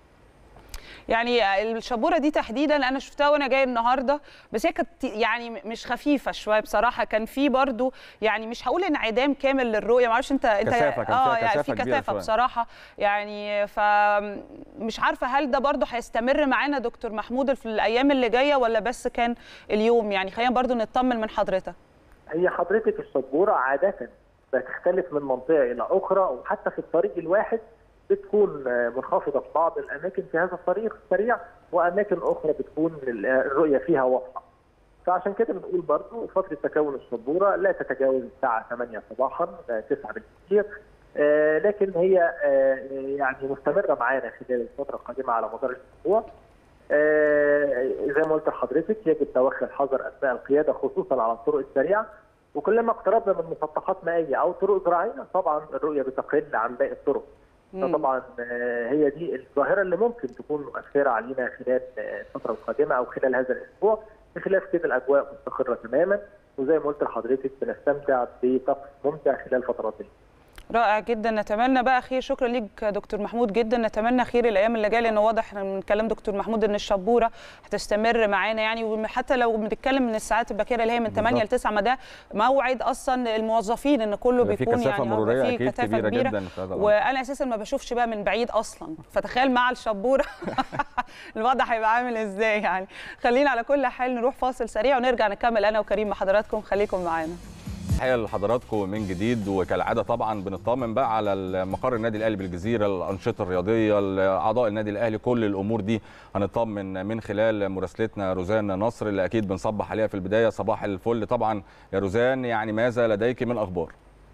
S1: يعني الشبوره دي تحديدا انا شفتها وانا جاي النهارده بس هي كانت يعني مش خفيفه شويه بصراحه كان في برضو يعني مش هقول انعدام كامل للرؤيه ما اعرفش انت انت
S2: كثافة، كان فيها
S1: اه يعني
S2: كثافة
S1: في
S2: كبيرة
S1: كثافه
S2: شوية.
S1: بصراحه يعني فمش عارفه هل ده برضو هيستمر معانا دكتور محمود في الايام اللي جايه ولا بس كان اليوم يعني خلينا برضو نطمن من حضرتك
S12: هي حضرتك الشبوره عاده بتختلف من منطقه الى اخرى وحتى في الطريق الواحد بتكون آه، منخفضه في بعض الاماكن في هذا الطريق السريع واماكن اخرى بتكون ال- الرؤيه فيها واضحه. فعشان كده بنقول برضو فتره تكون السبوره لا تتجاوز الساعه 8 صباحا 9 بالكثير آه لكن هي آه يعني مستمره معانا خلال الفتره القادمه على مدار الاسبوع آه زي ما قلت لحضرتك يجب توخي الحذر اثناء القياده خصوصا على الطرق السريعه وكلما اقتربنا من مسطحات مائيه او طرق زراعيه طبعا الرؤيه بتقل عن باقي الطرق فطبعا هي دي الظاهره اللي ممكن تكون مؤثره علينا خلال الفتره القادمه او خلال هذا الاسبوع بخلاف كده الاجواء مستقره تماما وزي ما قلت لحضرتك بنستمتع بطقس ممتع خلال فترات الليل.
S1: رائع جدا نتمنى بقى خير شكرا ليك دكتور محمود جدا نتمنى خير الايام اللي جايه لانه واضح من كلام دكتور محمود ان الشبوره هتستمر معانا يعني وحتى لو بنتكلم من الساعات الباكره اللي هي من 8 ل 9 ما ده موعد اصلا الموظفين ان كله بيكون
S2: في
S1: يعني
S2: مرورية
S1: في
S2: أكيد
S1: كثافه
S2: كبيرة
S1: كبيره
S2: جدا في هذا الأمر.
S1: وانا اساسا ما بشوفش بقى من بعيد اصلا فتخيل مع الشبوره الوضع هيبقى عامل ازاي يعني خلينا على كل حال نروح فاصل سريع ونرجع نكمل انا وكريم مع حضراتكم خليكم معانا
S2: تحيه لحضراتكم من جديد وكالعاده طبعا بنطمن بقى على مقر النادي الاهلي بالجزيره الانشطه الرياضيه اعضاء النادي الاهلي كل الامور دي هنطمن من خلال مراسلتنا روزان نصر اللي اكيد بنصبح عليها في البدايه صباح الفل طبعا يا روزان يعني ماذا لديك من اخبار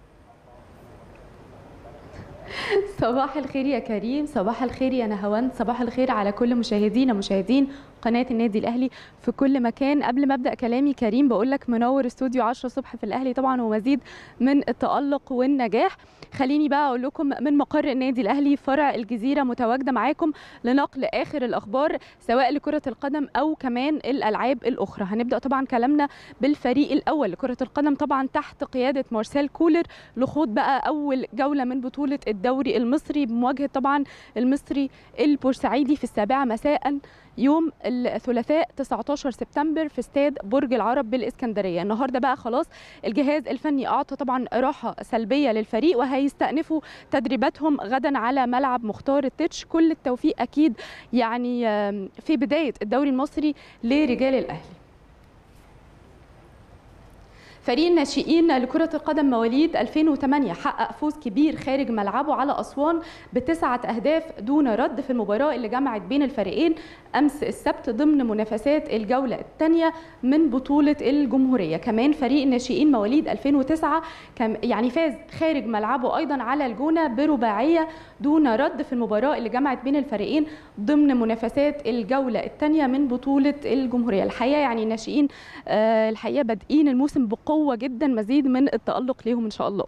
S13: صباح الخير يا كريم صباح الخير يا نهاوند صباح الخير على كل مشاهدينا مشاهدين قناه النادي الاهلي في كل مكان قبل ما ابدا كلامي كريم بقول لك منور استوديو 10 الصبح في الاهلي طبعا ومزيد من التالق والنجاح خليني بقى اقول لكم من مقر النادي الاهلي فرع الجزيره متواجده معاكم لنقل اخر الاخبار سواء لكره القدم او كمان الالعاب الاخرى هنبدا طبعا كلامنا بالفريق الاول لكره القدم طبعا تحت قياده مارسيل كولر لخوض بقى اول جوله من بطوله الدوري المصري بمواجهه طبعا المصري البورسعيدي في السابعه مساء يوم الثلاثاء 19 سبتمبر في استاد برج العرب بالاسكندريه النهارده بقى خلاص الجهاز الفني اعطى طبعا راحه سلبيه للفريق وهيستأنفوا تدريباتهم غدا على ملعب مختار التتش كل التوفيق اكيد يعني في بدايه الدوري المصري لرجال الاهلي فريق الناشئين لكرة القدم مواليد 2008 حقق فوز كبير خارج ملعبه على أسوان بتسعة أهداف دون رد في المباراة اللي جمعت بين الفريقين أمس السبت ضمن منافسات الجولة الثانية من بطولة الجمهورية كمان فريق الناشئين مواليد 2009 كان يعني فاز خارج ملعبه أيضا على الجونة برباعية دون رد في المباراة اللي جمعت بين الفريقين ضمن منافسات الجولة الثانية من بطولة الجمهورية الحقيقة يعني الناشئين آه الحقيقة بادئين الموسم بقوة بقوه جدا مزيد من التالق ليهم ان شاء الله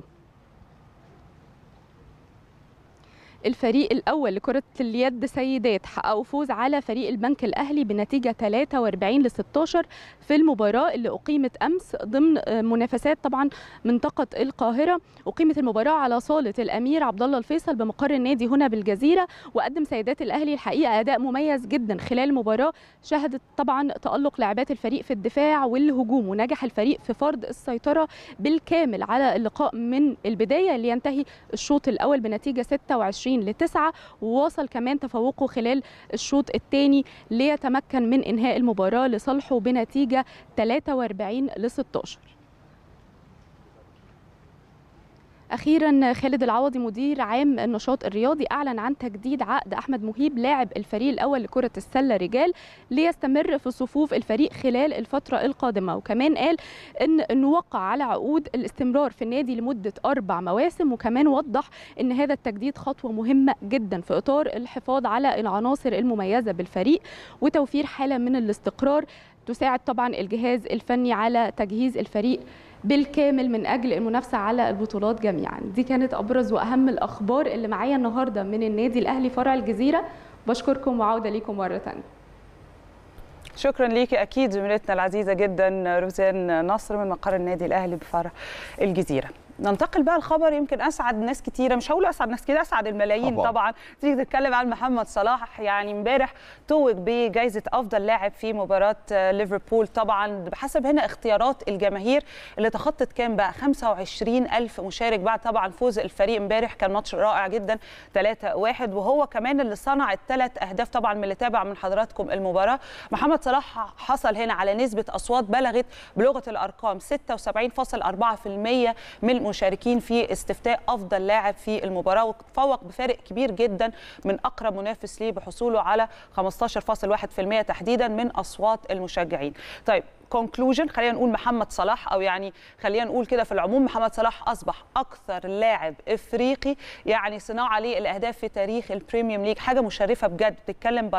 S13: الفريق الاول لكره اليد سيدات حققوا فوز على فريق البنك الاهلي بنتيجه 43 ل 16 في المباراه اللي اقيمت امس ضمن منافسات طبعا منطقه القاهره اقيمت المباراه على صاله الامير عبد الله الفيصل بمقر النادي هنا بالجزيره وقدم سيدات الاهلي الحقيقه اداء مميز جدا خلال المباراه شهدت طبعا تالق لاعبات الفريق في الدفاع والهجوم ونجح الفريق في فرض السيطره بالكامل على اللقاء من البدايه لينتهي الشوط الاول بنتيجه 26 ل 9 وواصل كمان تفوقه خلال الشوط الثاني ليتمكن من انهاء المباراه لصالحه بنتيجه 43 ل 16 اخيرا خالد العوضي مدير عام النشاط الرياضي اعلن عن تجديد عقد احمد مهيب لاعب الفريق الاول لكره السله رجال ليستمر في صفوف الفريق خلال الفتره القادمه وكمان قال ان انه وقع على عقود الاستمرار في النادي لمده اربع مواسم وكمان وضح ان هذا التجديد خطوه مهمه جدا في اطار الحفاظ على العناصر المميزه بالفريق وتوفير حاله من الاستقرار تساعد طبعا الجهاز الفني على تجهيز الفريق بالكامل من اجل المنافسه على البطولات جميعا دي كانت ابرز واهم الاخبار اللي معايا النهارده من النادي الاهلي فرع الجزيره بشكركم وعوده ليكم مره ثانيه
S1: شكرا ليكي اكيد زميلتنا العزيزه جدا روزان نصر من مقر النادي الاهلي بفرع الجزيره ننتقل بقى الخبر يمكن اسعد ناس كتيره مش هقول اسعد ناس كده اسعد الملايين طبعا, طبعا. تيجي تتكلم عن محمد صلاح يعني امبارح توج بجائزه افضل لاعب في مباراه ليفربول طبعا بحسب هنا اختيارات الجماهير اللي تخطت كام بقى 25 الف مشارك بعد طبعا فوز الفريق امبارح كان ماتش رائع جدا 3 1 وهو كمان اللي صنع الثلاث اهداف طبعا من اللي تابع من حضراتكم المباراه محمد صلاح حصل هنا على نسبه اصوات بلغت بلغه الارقام 76.4% من المشاركين في استفتاء افضل لاعب في المباراه وتفوق بفارق كبير جدا من اقرب منافس ليه بحصوله على 15.1% تحديدا من اصوات المشجعين. طيب كونكلوجن خلينا نقول محمد صلاح او يعني خلينا نقول كده في العموم محمد صلاح اصبح اكثر لاعب افريقي يعني صناعه للاهداف في تاريخ البريميوم ليج حاجه مشرفه بجد بتتكلم ب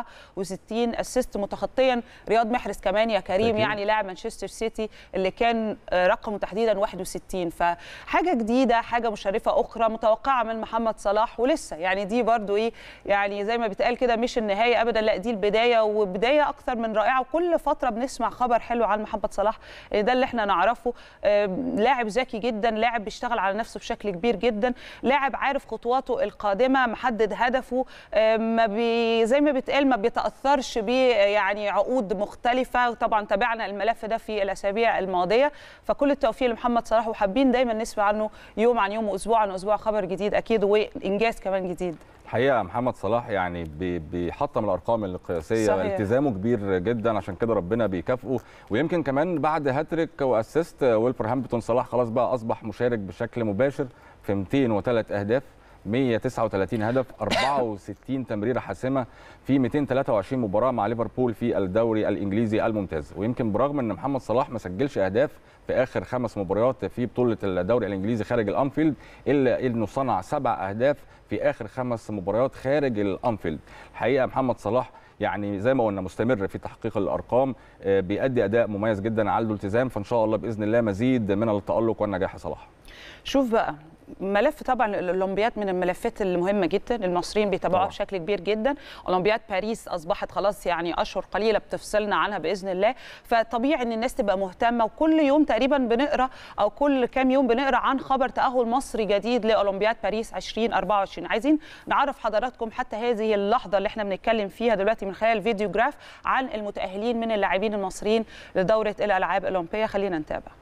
S1: 64 اسيست متخطيا رياض محرز كمان يا كريم
S2: أكيد.
S1: يعني لاعب مانشستر سيتي اللي كان آه، رقمه تحديدا 61 فحاجه جديده حاجه مشرفه اخرى متوقعه من محمد صلاح ولسه يعني دي برضو ايه يعني زي ما بيتقال كده مش النهايه ابدا لا دي البدايه وبدايه اكثر من رائعه وكل فتره بنسمع خبر حلو عن محمد صلاح آه، ده اللي احنا نعرفه آه، لاعب ذكي جدا لاعب بيشتغل على نفسه بشكل كبير جدا لاعب عارف خطواته القادمه محدد هدفه آه، ما بي زي ما بيتقال ما بيتاثرش ب يعني عقود مختلفه وطبعا تابعنا الملف ده في الاسابيع الماضيه فكل التوفيق لمحمد صلاح وحابين دايما نسمع عنه يوم عن يوم واسبوع عن اسبوع خبر جديد اكيد وانجاز كمان جديد
S2: الحقيقه محمد صلاح يعني بي- بيحطم الارقام القياسيه
S1: صحيح.
S2: التزامه كبير جدا عشان كده ربنا بيكافئه ويمكن كمان بعد هاتريك واسيست ويلفرهامبتون صلاح خلاص بقى اصبح مشارك بشكل مباشر في 203 اهداف 139 هدف 64 تمريره حاسمه في 223 مباراه مع ليفربول في الدوري الانجليزي الممتاز ويمكن برغم ان محمد صلاح ما سجلش اهداف في اخر خمس مباريات في بطوله الدوري الانجليزي خارج الانفيلد الا انه صنع سبع اهداف في اخر خمس مباريات خارج الانفيلد الحقيقه محمد صلاح يعني زي ما قلنا مستمر في تحقيق الارقام آه، بيأدي اداء مميز جدا عنده التزام فان شاء الله باذن الله مزيد من التالق والنجاح يا صلاح
S1: شوف بقى ملف طبعا الاولمبياد من الملفات المهمه جدا المصريين بيتابعوها
S2: طبعاً.
S1: بشكل كبير جدا اولمبياد باريس اصبحت خلاص يعني اشهر قليله بتفصلنا عنها باذن الله فطبيعي ان الناس تبقى مهتمه وكل يوم تقريبا بنقرا او كل كام يوم بنقرا عن خبر تاهل مصري جديد لاولمبياد باريس 2024 عايزين نعرف حضراتكم حتى هذه اللحظه اللي احنا بنتكلم فيها دلوقتي من خلال فيديو جراف عن المتاهلين من اللاعبين المصريين لدوره الالعاب الاولمبيه خلينا نتابع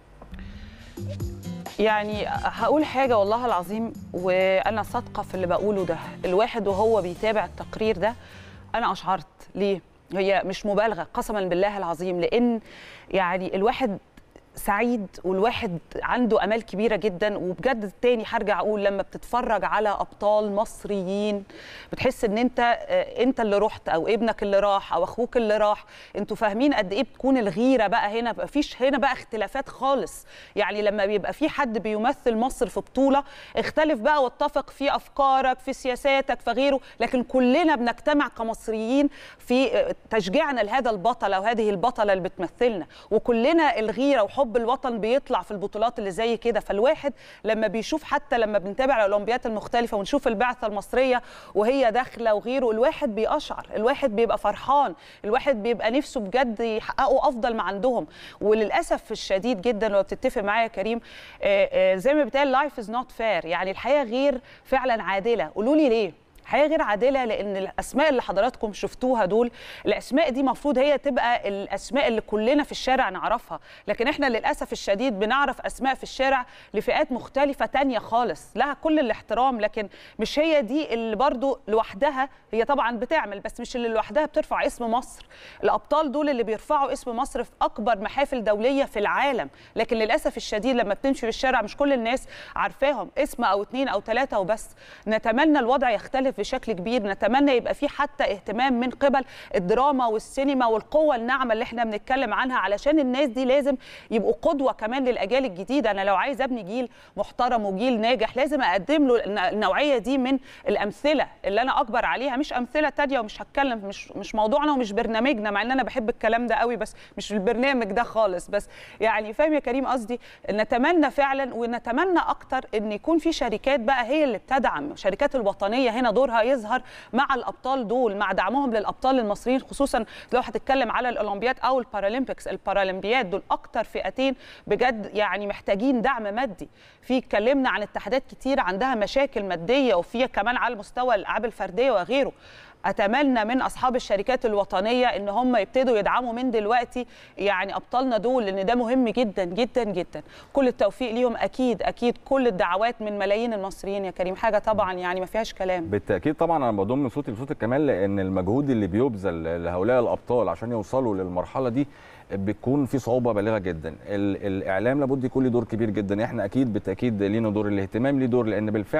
S1: يعني هقول حاجه والله العظيم وانا صادقه في اللي بقوله ده الواحد وهو بيتابع التقرير ده انا اشعرت ليه هي مش مبالغه قسما بالله العظيم لان يعني الواحد سعيد والواحد عنده امال كبيره جدا وبجد تاني هرجع اقول لما بتتفرج على ابطال مصريين بتحس ان انت آه، انت اللي رحت او ابنك اللي راح او اخوك اللي راح انتوا فاهمين قد ايه بتكون الغيره بقى هنا مفيش هنا بقى اختلافات خالص يعني لما بيبقى في حد بيمثل مصر في بطوله اختلف بقى واتفق في افكارك في سياساتك في غيره لكن كلنا بنجتمع كمصريين في آه، تشجيعنا لهذا البطل او هذه البطله اللي بتمثلنا وكلنا الغيره وحب الوطن بيطلع في البطولات اللي زي كده فالواحد لما بيشوف حتى لما بنتابع الاولمبيات المختلفه ونشوف البعثه المصريه وهي داخله وغيره الواحد بيقشعر الواحد بيبقى فرحان الواحد بيبقى نفسه بجد يحققوا افضل ما عندهم وللاسف الشديد جدا لو بتتفق معايا يا كريم آه، آه، زي ما بيتقال لايف از نوت فير يعني الحياه غير فعلا عادله قولوا لي ليه حياه غير عادله لان الاسماء اللي حضراتكم شفتوها دول الاسماء دي مفروض هي تبقى الاسماء اللي كلنا في الشارع نعرفها لكن احنا للاسف الشديد بنعرف اسماء في الشارع لفئات مختلفه تانية خالص لها كل الاحترام لكن مش هي دي اللي برضو لوحدها هي طبعا بتعمل بس مش اللي لوحدها بترفع اسم مصر الابطال دول اللي بيرفعوا اسم مصر في اكبر محافل دوليه في العالم لكن للاسف الشديد لما بتمشي في الشارع مش كل الناس عارفاهم اسم او اتنين او ثلاثه وبس نتمنى الوضع يختلف بشكل كبير نتمنى يبقى في حتى اهتمام من قبل الدراما والسينما والقوه الناعمه اللي احنا بنتكلم عنها علشان الناس دي لازم يبقوا قدوه كمان للاجيال الجديده انا لو عايز ابني جيل محترم وجيل ناجح لازم اقدم له الن- النوعيه دي من الامثله اللي انا اكبر عليها مش امثله تانية ومش هتكلم مش مش موضوعنا ومش برنامجنا مع ان انا بحب الكلام ده قوي بس مش البرنامج ده خالص بس يعني فاهم يا كريم قصدي نتمنى فعلا ونتمنى اكتر ان يكون في شركات بقى هي اللي بتدعم الشركات الوطنيه هنا دورها يظهر مع الابطال دول مع دعمهم للابطال المصريين خصوصا لو هتتكلم على الاولمبياد او البارالمبيكس البارالمبياد دول اكتر فئتين بجد يعني محتاجين دعم مادي في اتكلمنا عن اتحادات كتير عندها مشاكل ماديه وفي كمان على مستوى الالعاب الفرديه وغيره اتمنى من اصحاب الشركات الوطنيه ان هم يبتدوا يدعموا من دلوقتي يعني ابطالنا دول لان ده مهم جدا جدا جدا كل التوفيق ليهم اكيد اكيد كل الدعوات من ملايين المصريين يا كريم حاجه طبعا يعني ما فيهاش كلام
S2: بالتاكيد طبعا انا بضم من صوتي لصوت الكمال لان المجهود اللي بيبذل لهؤلاء الابطال عشان يوصلوا للمرحله دي بيكون في صعوبه بالغه جدا ال- الاعلام لابد يكون له دور كبير جدا احنا اكيد بالتاكيد لينا دور الاهتمام ليه دور لان بالفعل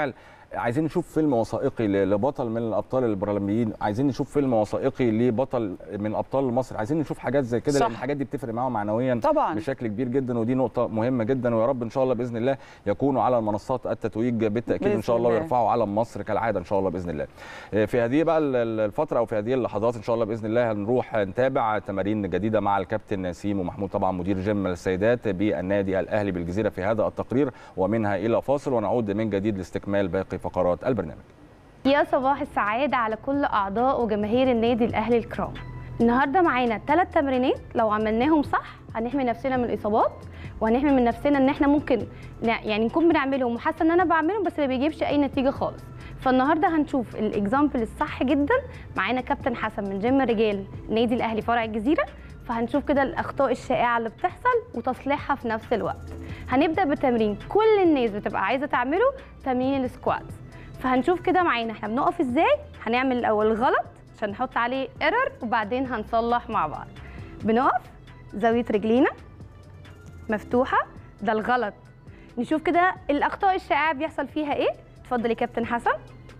S2: عايزين نشوف فيلم وثائقي ل- لبطل من الابطال البرلمبيين عايزين نشوف فيلم وثائقي لبطل من ابطال مصر عايزين نشوف حاجات زي كده
S1: صح.
S2: لان الحاجات دي بتفرق معاهم معنويا
S1: طبعا
S2: بشكل كبير جدا ودي نقطه مهمه جدا ويا رب ان شاء الله باذن الله يكونوا على المنصات التتويج بالتاكيد ان
S1: بإذن
S2: شاء الله
S1: الله.
S2: ويرفعوا علم مصر كالعاده ان شاء الله باذن الله آه، في هذه بقى ال- ال- الفتره او في هذه اللحظات ان شاء الله باذن الله هنروح نتابع تمارين جديده مع الكابتن نسيم ومحمود طبعا مدير جيم السيدات بالنادي الاهلي بالجزيره في هذا التقرير ومنها الى فاصل ونعود من جديد لاستكمال باقي فقرات البرنامج
S14: يا صباح السعادة على كل أعضاء وجماهير النادي الأهلي الكرام النهاردة معانا ثلاث تمرينات لو عملناهم صح هنحمي نفسنا من الإصابات وهنحمي من نفسنا إن إحنا ممكن نع- يعني نكون بنعملهم وحاسة إن أنا بعملهم بس ما بيجيبش أي نتيجة خالص فالنهارده هنشوف الاكزامبل الصح جدا معانا كابتن حسن من جيم رجال النادي الاهلي فرع الجزيره فهنشوف كده الاخطاء الشائعه اللي بتحصل وتصليحها في نفس الوقت هنبدا بتمرين كل الناس بتبقى عايزه تعمله تمرين السكوات فهنشوف كده معانا احنا بنقف ازاي هنعمل الاول الغلط عشان نحط عليه ايرور وبعدين هنصلح مع بعض بنقف زاويه رجلينا مفتوحه ده الغلط نشوف كده الاخطاء الشائعه بيحصل فيها ايه اتفضل يا كابتن حسن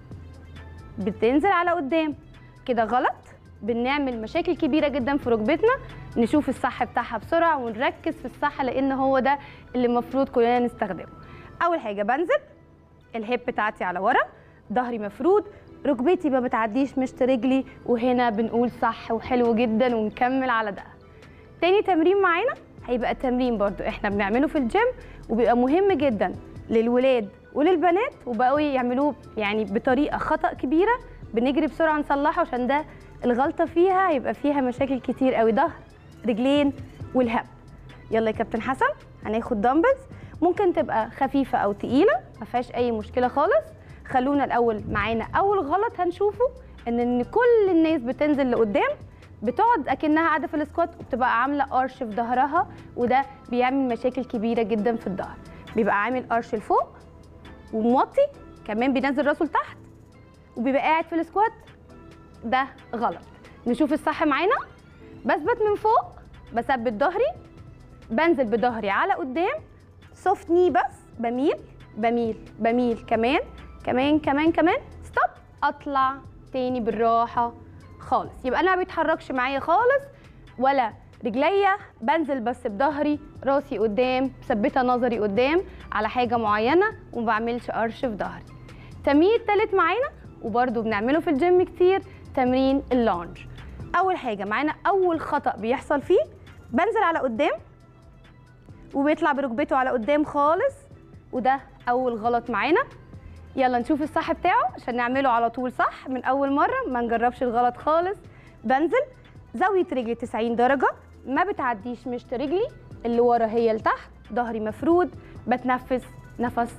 S14: بتنزل على قدام كده غلط بنعمل مشاكل كبيره جدا في ركبتنا نشوف الصح بتاعها بسرعه ونركز في الصح لان هو ده اللي المفروض كلنا نستخدمه اول حاجه بنزل الهيب بتاعتي على ورا ظهري مفرود ركبتي ما بتعديش مشط رجلي وهنا بنقول صح وحلو جدا ونكمل على ده تاني تمرين معانا هيبقى تمرين برضو احنا بنعمله في الجيم وبيبقى مهم جدا للولاد وللبنات وبقوا يعملوه يعني بطريقه خطا كبيره بنجري بسرعه نصلحه عشان ده الغلطه فيها هيبقى فيها مشاكل كتير قوي ظهر رجلين والهب يلا يا كابتن حسن هناخد دمبلز ممكن تبقى خفيفه او تقيله ما فيهاش اي مشكله خالص خلونا الاول معانا اول غلط هنشوفه ان ان كل الناس بتنزل لقدام بتقعد اكنها قاعده في السكوات وبتبقى عامله قرش في ظهرها وده بيعمل مشاكل كبيره جدا في الظهر بيبقى عامل قرش لفوق وموطي كمان بينزل راسه لتحت وبيبقى قاعد في السكوات ده غلط نشوف الصح معانا بثبت من فوق بثبت ظهري بنزل بظهري على قدام سوفت ني بس بميل بميل بميل كمان كمان كمان كمان ستوب اطلع تاني بالراحه خالص يبقى انا ما بيتحركش معايا خالص ولا رجليا بنزل بس بظهري راسي قدام مثبته نظري قدام على حاجه معينه وما بعملش قرش في ظهري تمرين التالت معانا وبرده بنعمله في الجيم كتير تمرين اللانج اول حاجه معانا اول خطا بيحصل فيه بنزل على قدام وبيطلع بركبته على قدام خالص وده اول غلط معانا يلا نشوف الصح بتاعه عشان نعمله على طول صح من اول مره ما نجربش الغلط خالص بنزل زاويه رجلي 90 درجه ما بتعديش مشط رجلي اللي ورا هي لتحت ظهري مفرود بتنفس نفس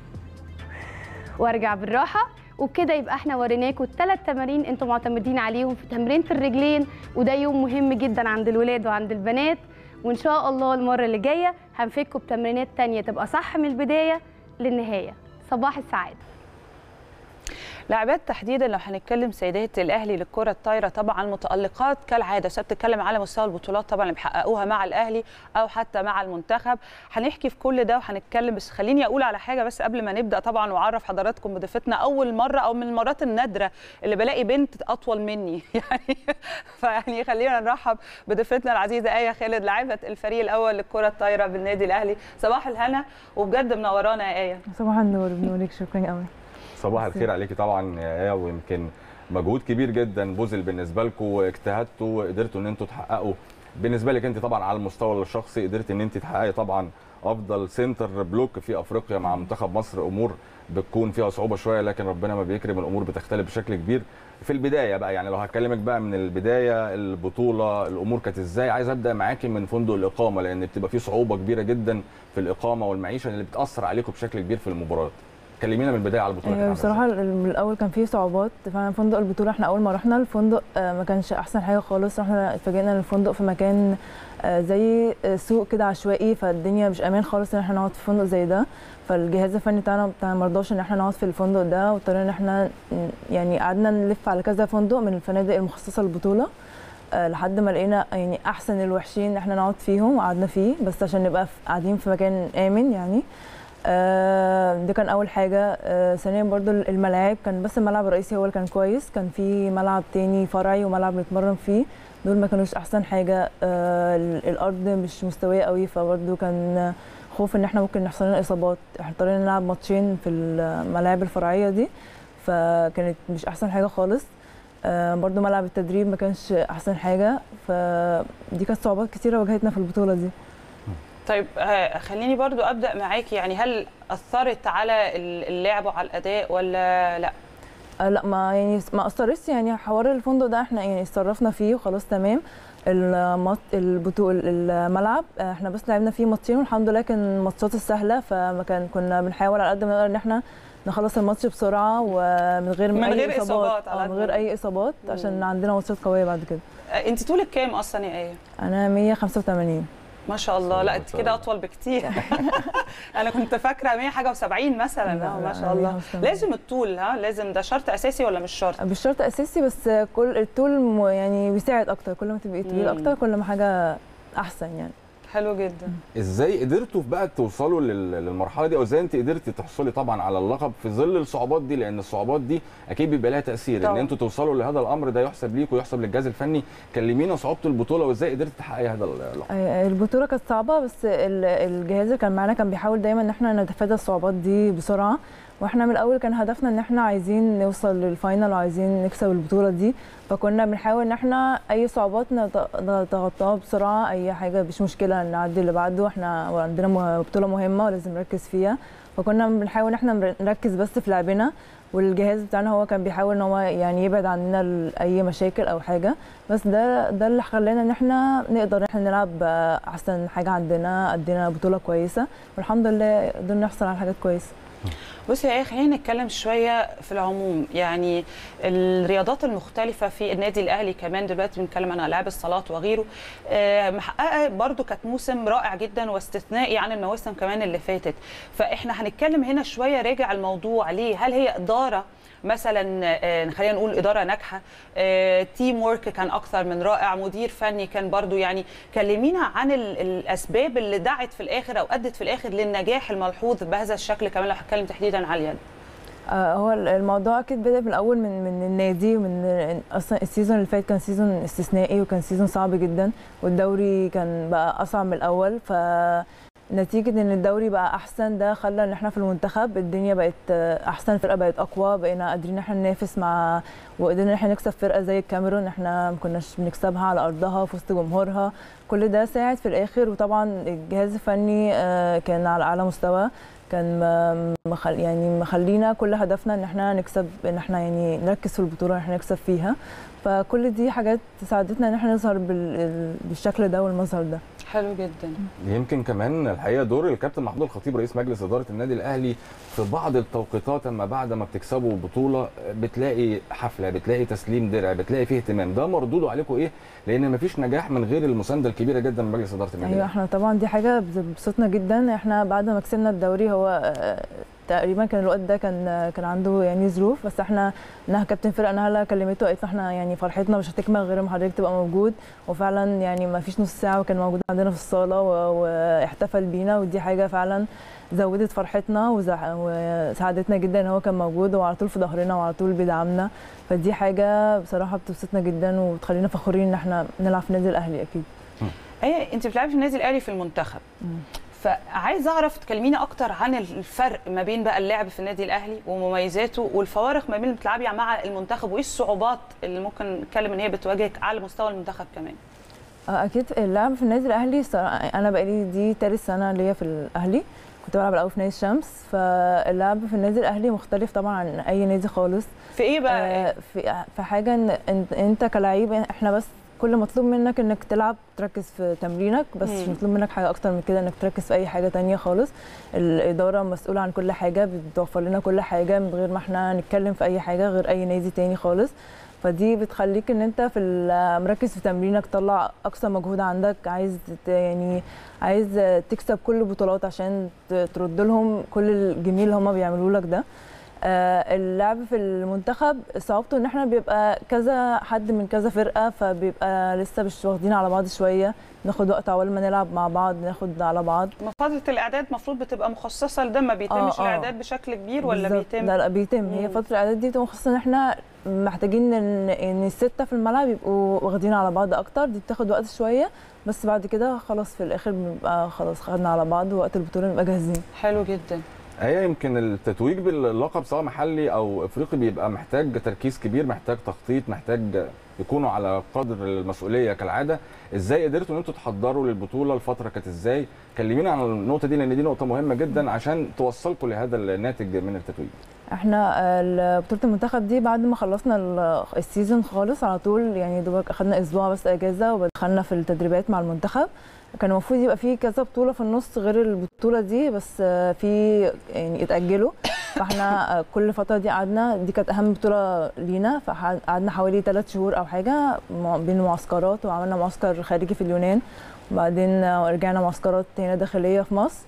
S14: وارجع بالراحه وبكده يبقى احنا وريناكم الثلاث تمارين انتم معتمدين عليهم في تمرينة الرجلين وده يوم مهم جدا عند الولاد وعند البنات وان شاء الله المره اللي جايه هنفكوا بتمرينات تانية تبقى صح من البدايه للنهايه صباح السعاده
S1: لاعبات تحديدا لو هنتكلم سيدات الاهلي للكره الطايره طبعا متالقات كالعاده سواء بتتكلم على مستوى البطولات طبعا اللي بيحققوها مع الاهلي او حتى مع المنتخب هنحكي في كل ده وهنتكلم بس خليني اقول على حاجه بس قبل ما نبدا طبعا واعرف حضراتكم بضيفتنا اول مره او من المرات النادره اللي بلاقي بنت اطول مني يعني فيعني خلينا نرحب بضيفتنا العزيزه ايه خالد لاعبه الفريق الاول للكره الطايره بالنادي الاهلي صباح الهنا وبجد منورانا يا ايه
S15: صباح النور بنورك شكرا قوي
S2: صباح الخير عليكي طبعا يا ايه ويمكن مجهود كبير جدا بذل بالنسبه لكم واجتهدتوا وقدرتوا ان انتوا تحققوا بالنسبه لك انت طبعا على المستوى الشخصي قدرت ان انت تحققي طبعا افضل سنتر بلوك في افريقيا مع منتخب مصر امور بتكون فيها صعوبه شويه لكن ربنا ما بيكرم الامور بتختلف بشكل كبير في البدايه بقى يعني لو هكلمك بقى من البدايه البطوله الامور كانت ازاي عايز ابدا معاكي من فندق الاقامه لان بتبقى في صعوبه كبيره جدا في الاقامه والمعيشه اللي بتاثر عليكم بشكل كبير في المباراه كلمينا من البدايه على البطوله
S15: ايوه بصراحه من الاول كان فيه صعوبات فعلا فندق البطوله احنا اول ما رحنا الفندق ما كانش احسن حاجه خالص احنا اتفاجئنا ان الفندق في مكان زي سوق كده عشوائي فالدنيا مش امان خالص ان احنا نقعد في فندق زي ده فالجهاز الفني بتاعنا بتاع ما رضاش ان احنا نقعد في الفندق ده واضطرينا ان احنا يعني قعدنا نلف على كذا فندق من الفنادق المخصصه للبطوله لحد ما لقينا يعني احسن الوحشين ان احنا نقعد فيهم وقعدنا فيه بس عشان نبقى قاعدين في مكان امن يعني آه، ده كان اول حاجه آه، ثانيا برضو الملاعب كان بس الملعب الرئيسي هو اللي كان كويس كان في ملعب تاني فرعي وملعب بنتمرن فيه دول ما كانوش احسن حاجه آه، ال- الارض مش مستويه قوي فبرضو كان خوف ان احنا ممكن يحصل لنا اصابات احنا اضطرينا نلعب ماتشين في الملاعب الفرعيه دي فكانت مش احسن حاجه خالص آه، برضو ملعب التدريب ما كانش احسن حاجه فدي كانت صعوبات كتيره واجهتنا في البطوله دي
S1: طيب آه، خليني برضو ابدا معاكي يعني هل اثرت على اللعب وعلى الاداء ولا لا
S15: آه لا ما يعني ما اثرتش يعني حوار الفندق ده احنا يعني اتصرفنا فيه وخلاص تمام المط... البطول الملعب آه، احنا بس لعبنا فيه ماتشين والحمد لله كان الماتشات السهله فما كان كنا بنحاول على قد ما نقدر ان احنا نخلص الماتش بسرعه ومن غير
S1: من
S15: اي
S1: غير إصابات على
S15: آه،
S1: قد
S15: من
S1: ما
S15: غير اي
S1: نقدر.
S15: اصابات
S1: مم.
S15: عشان عندنا ماتشات قويه بعد كده
S1: آه، انت طولك كام اصلا يا ايه
S15: انا 185
S1: ما شاء الله لا انت كده اطول بكتير انا كنت فاكره 100 حاجه و70 مثلا
S15: لا،
S1: آه،
S15: لا،
S1: ما شاء الله
S15: 185.
S1: لازم الطول ها لازم ده شرط اساسي ولا مش شرط
S15: مش شرط اساسي بس كل الطول م- يعني بيساعد اكتر كل ما تبقي طويل
S1: مم.
S15: اكتر كل ما حاجه احسن يعني
S1: حلو جدا
S2: ازاي قدرتوا بقى توصلوا لل- للمرحله دي او ازاي انت قدرتي تحصلي طبعا على اللقب في ظل الصعوبات دي لان الصعوبات دي اكيد بيبقى لها تاثير ان
S1: طبعاً.
S2: انتوا توصلوا لهذا الامر ده يحسب ليكم ويحسب للجهاز الفني كلمينا صعوبه البطوله وازاي قدرتي تحققي هذا اللقب
S15: آه، البطوله كانت صعبه بس ال- الجهاز اللي كان معانا كان بيحاول دايما ان احنا نتفادى الصعوبات دي بسرعه واحنا من الاول كان هدفنا ان احنا عايزين نوصل للفاينل وعايزين نكسب البطوله دي فكنا بنحاول ان احنا اي صعوبات نت- نتغطاها بسرعه اي حاجه مش مشكله نعدي اللي بعده احنا عندنا مه- بطوله مهمه ولازم نركز فيها فكنا بنحاول ان احنا نركز بس في لعبنا والجهاز بتاعنا هو كان بيحاول ان هو يعني يبعد عننا ال- اي مشاكل او حاجه بس ده ده اللي خلانا ان احنا نقدر ان احنا نلعب آه، احسن حاجه عندنا ادينا بطوله كويسه والحمد لله قدرنا نحصل على حاجات كويسه
S1: بصي يا ايه خلينا نتكلم شويه في العموم يعني الرياضات المختلفه في النادي الاهلي كمان دلوقتي بنتكلم عن العاب الصالات وغيره آه، محققه برضو كانت موسم رائع جدا واستثنائي عن المواسم كمان اللي فاتت فاحنا هنتكلم هنا شويه راجع الموضوع ليه هل هي اداره مثلا آه، خلينا نقول اداره ناجحه آه، تيم وورك كان اكثر من رائع مدير فني كان برضو يعني كلمينا عن ال- الاسباب اللي دعت في الاخر او ادت في الاخر للنجاح الملحوظ بهذا الشكل كمان لو هتكلم تحديدا على اليد
S15: آه، هو ال- الموضوع اكيد بدا من الاول من من النادي ومن اصلا السيزون اللي فات كان سيزون استثنائي وكان سيزون صعب جدا والدوري كان بقى اصعب من الاول ف نتيجة ان الدوري بقى احسن ده خلى ان احنا في المنتخب الدنيا بقت آه، احسن الفرقة بقت اقوى بقينا قادرين ان احنا ننافس مع وقدرنا ان احنا نكسب فرقة زي الكاميرون احنا ما كناش بنكسبها على ارضها في وسط جمهورها كل ده ساعد في الاخر وطبعا الجهاز الفني آه، كان على اعلى مستوى كان م- مخل يعني مخلينا كل هدفنا ان احنا نكسب ان احنا يعني نركز في البطوله ان احنا نكسب فيها فكل دي حاجات ساعدتنا ان احنا نظهر بال- بالشكل ده والمظهر ده
S1: حلو جدا
S2: يمكن كمان الحقيقه دور الكابتن محمود الخطيب رئيس مجلس اداره النادي الاهلي في بعض التوقيتات اما بعد ما بتكسبوا بطوله بتلاقي حفله بتلاقي تسليم درع بتلاقي فيه اهتمام ده مردوده عليكم ايه لان مفيش نجاح من غير المسانده الكبيره جدا من مجلس اداره النادي
S15: ايوه
S2: الأهلي.
S15: احنا طبعا دي حاجه بتبسطنا جدا احنا بعد ما كسبنا الدوري هو آه، تقريبا كان الوقت ده كان كان عنده يعني ظروف بس احنا انها كابتن فرقه نهله كلمته قالت له احنا يعني فرحتنا مش هتكمل غير ما حضرتك تبقى موجود وفعلا يعني ما فيش نص ساعه وكان موجود عندنا في الصاله و- واحتفل بينا ودي حاجه فعلا زودت فرحتنا وزع- وساعدتنا جدا ان هو كان موجود وعلى طول في ظهرنا وعلى طول بيدعمنا فدي حاجه بصراحه بتبسطنا جدا وبتخلينا فخورين ان احنا نلعب في النادي الاهلي اكيد
S1: ايه انت بتلعبي في النادي الاهلي في المنتخب فعايز اعرف تكلمينا اكتر عن الفرق ما بين بقى اللعب في النادي الاهلي ومميزاته والفوارق ما بين اللي بتلعبي مع المنتخب وايه الصعوبات اللي ممكن نتكلم ان هي بتواجهك على مستوى المنتخب كمان
S15: آه، اكيد اللعب في النادي الاهلي صراحة- انا بقالي دي تالت سنه ليا في الاهلي كنت بلعب الاول في نادي الشمس فاللعب في النادي الاهلي مختلف طبعا عن اي نادي خالص
S1: في ايه بقى
S15: آه في في حاجه ان إن- انت كلاعب احنا بس كل مطلوب منك انك تلعب تركز في تمرينك بس مش
S1: مم.
S15: مطلوب منك حاجه اكتر من كده انك تركز في اي حاجه تانية خالص الاداره مسؤوله عن كل حاجه بتوفر لنا كل حاجه من غير ما احنا نتكلم في اي حاجه غير اي نادي تاني خالص فدي بتخليك ان انت في ال- مركز في تمرينك تطلع اقصى مجهود عندك عايز ت- يعني عايز تكسب كل البطولات عشان ت- ترد لهم كل الجميل اللي هم بيعملوه لك ده آه، اللعب في المنتخب صعوبته ان احنا بيبقى كذا حد من كذا فرقه فبيبقى لسه مش واخدين على بعض شويه ناخد وقت عقبال ما نلعب مع بعض ناخد على بعض
S1: فتره الاعداد المفروض بتبقى مخصصه لده ما بيتمش
S15: آه، آه.
S1: الاعداد بشكل كبير ولا
S15: بالظبط.
S1: بيتم
S15: لا لا بيتم هي
S1: مم.
S15: فتره الاعداد دي بتبقى مخصصه ان احنا محتاجين ان ان السته في الملعب يبقوا واخدين على بعض اكتر دي بتاخد وقت شويه بس بعد كده خلاص في الاخر بنبقى خلاص خدنا على بعض ووقت البطوله نبقى جاهزين
S1: حلو جدا
S2: هي يمكن التتويج باللقب سواء محلي او افريقي بيبقى محتاج تركيز كبير محتاج تخطيط محتاج يكونوا على قدر المسؤوليه كالعاده ازاي قدرتوا ان انتوا تحضروا للبطوله الفتره كانت ازاي كلمينا عن النقطه دي لان دي نقطه مهمه جدا عشان توصلكم لهذا الناتج من التتويج
S15: احنا آه، بطوله المنتخب دي بعد ما خلصنا ال- السيزون خالص على طول يعني دوبك اخدنا اسبوع بس اجازه ودخلنا في التدريبات مع المنتخب كان المفروض يبقى في كذا بطوله في النص غير البطوله دي بس آه، في يعني اتاجلوا فاحنا آه، كل فتره دي قعدنا دي كانت اهم بطوله لينا فقعدنا حوالي ثلاث شهور او حاجه مع- بين معسكرات وعملنا معسكر خارجي في اليونان وبعدين آه، رجعنا معسكرات هنا داخليه في مصر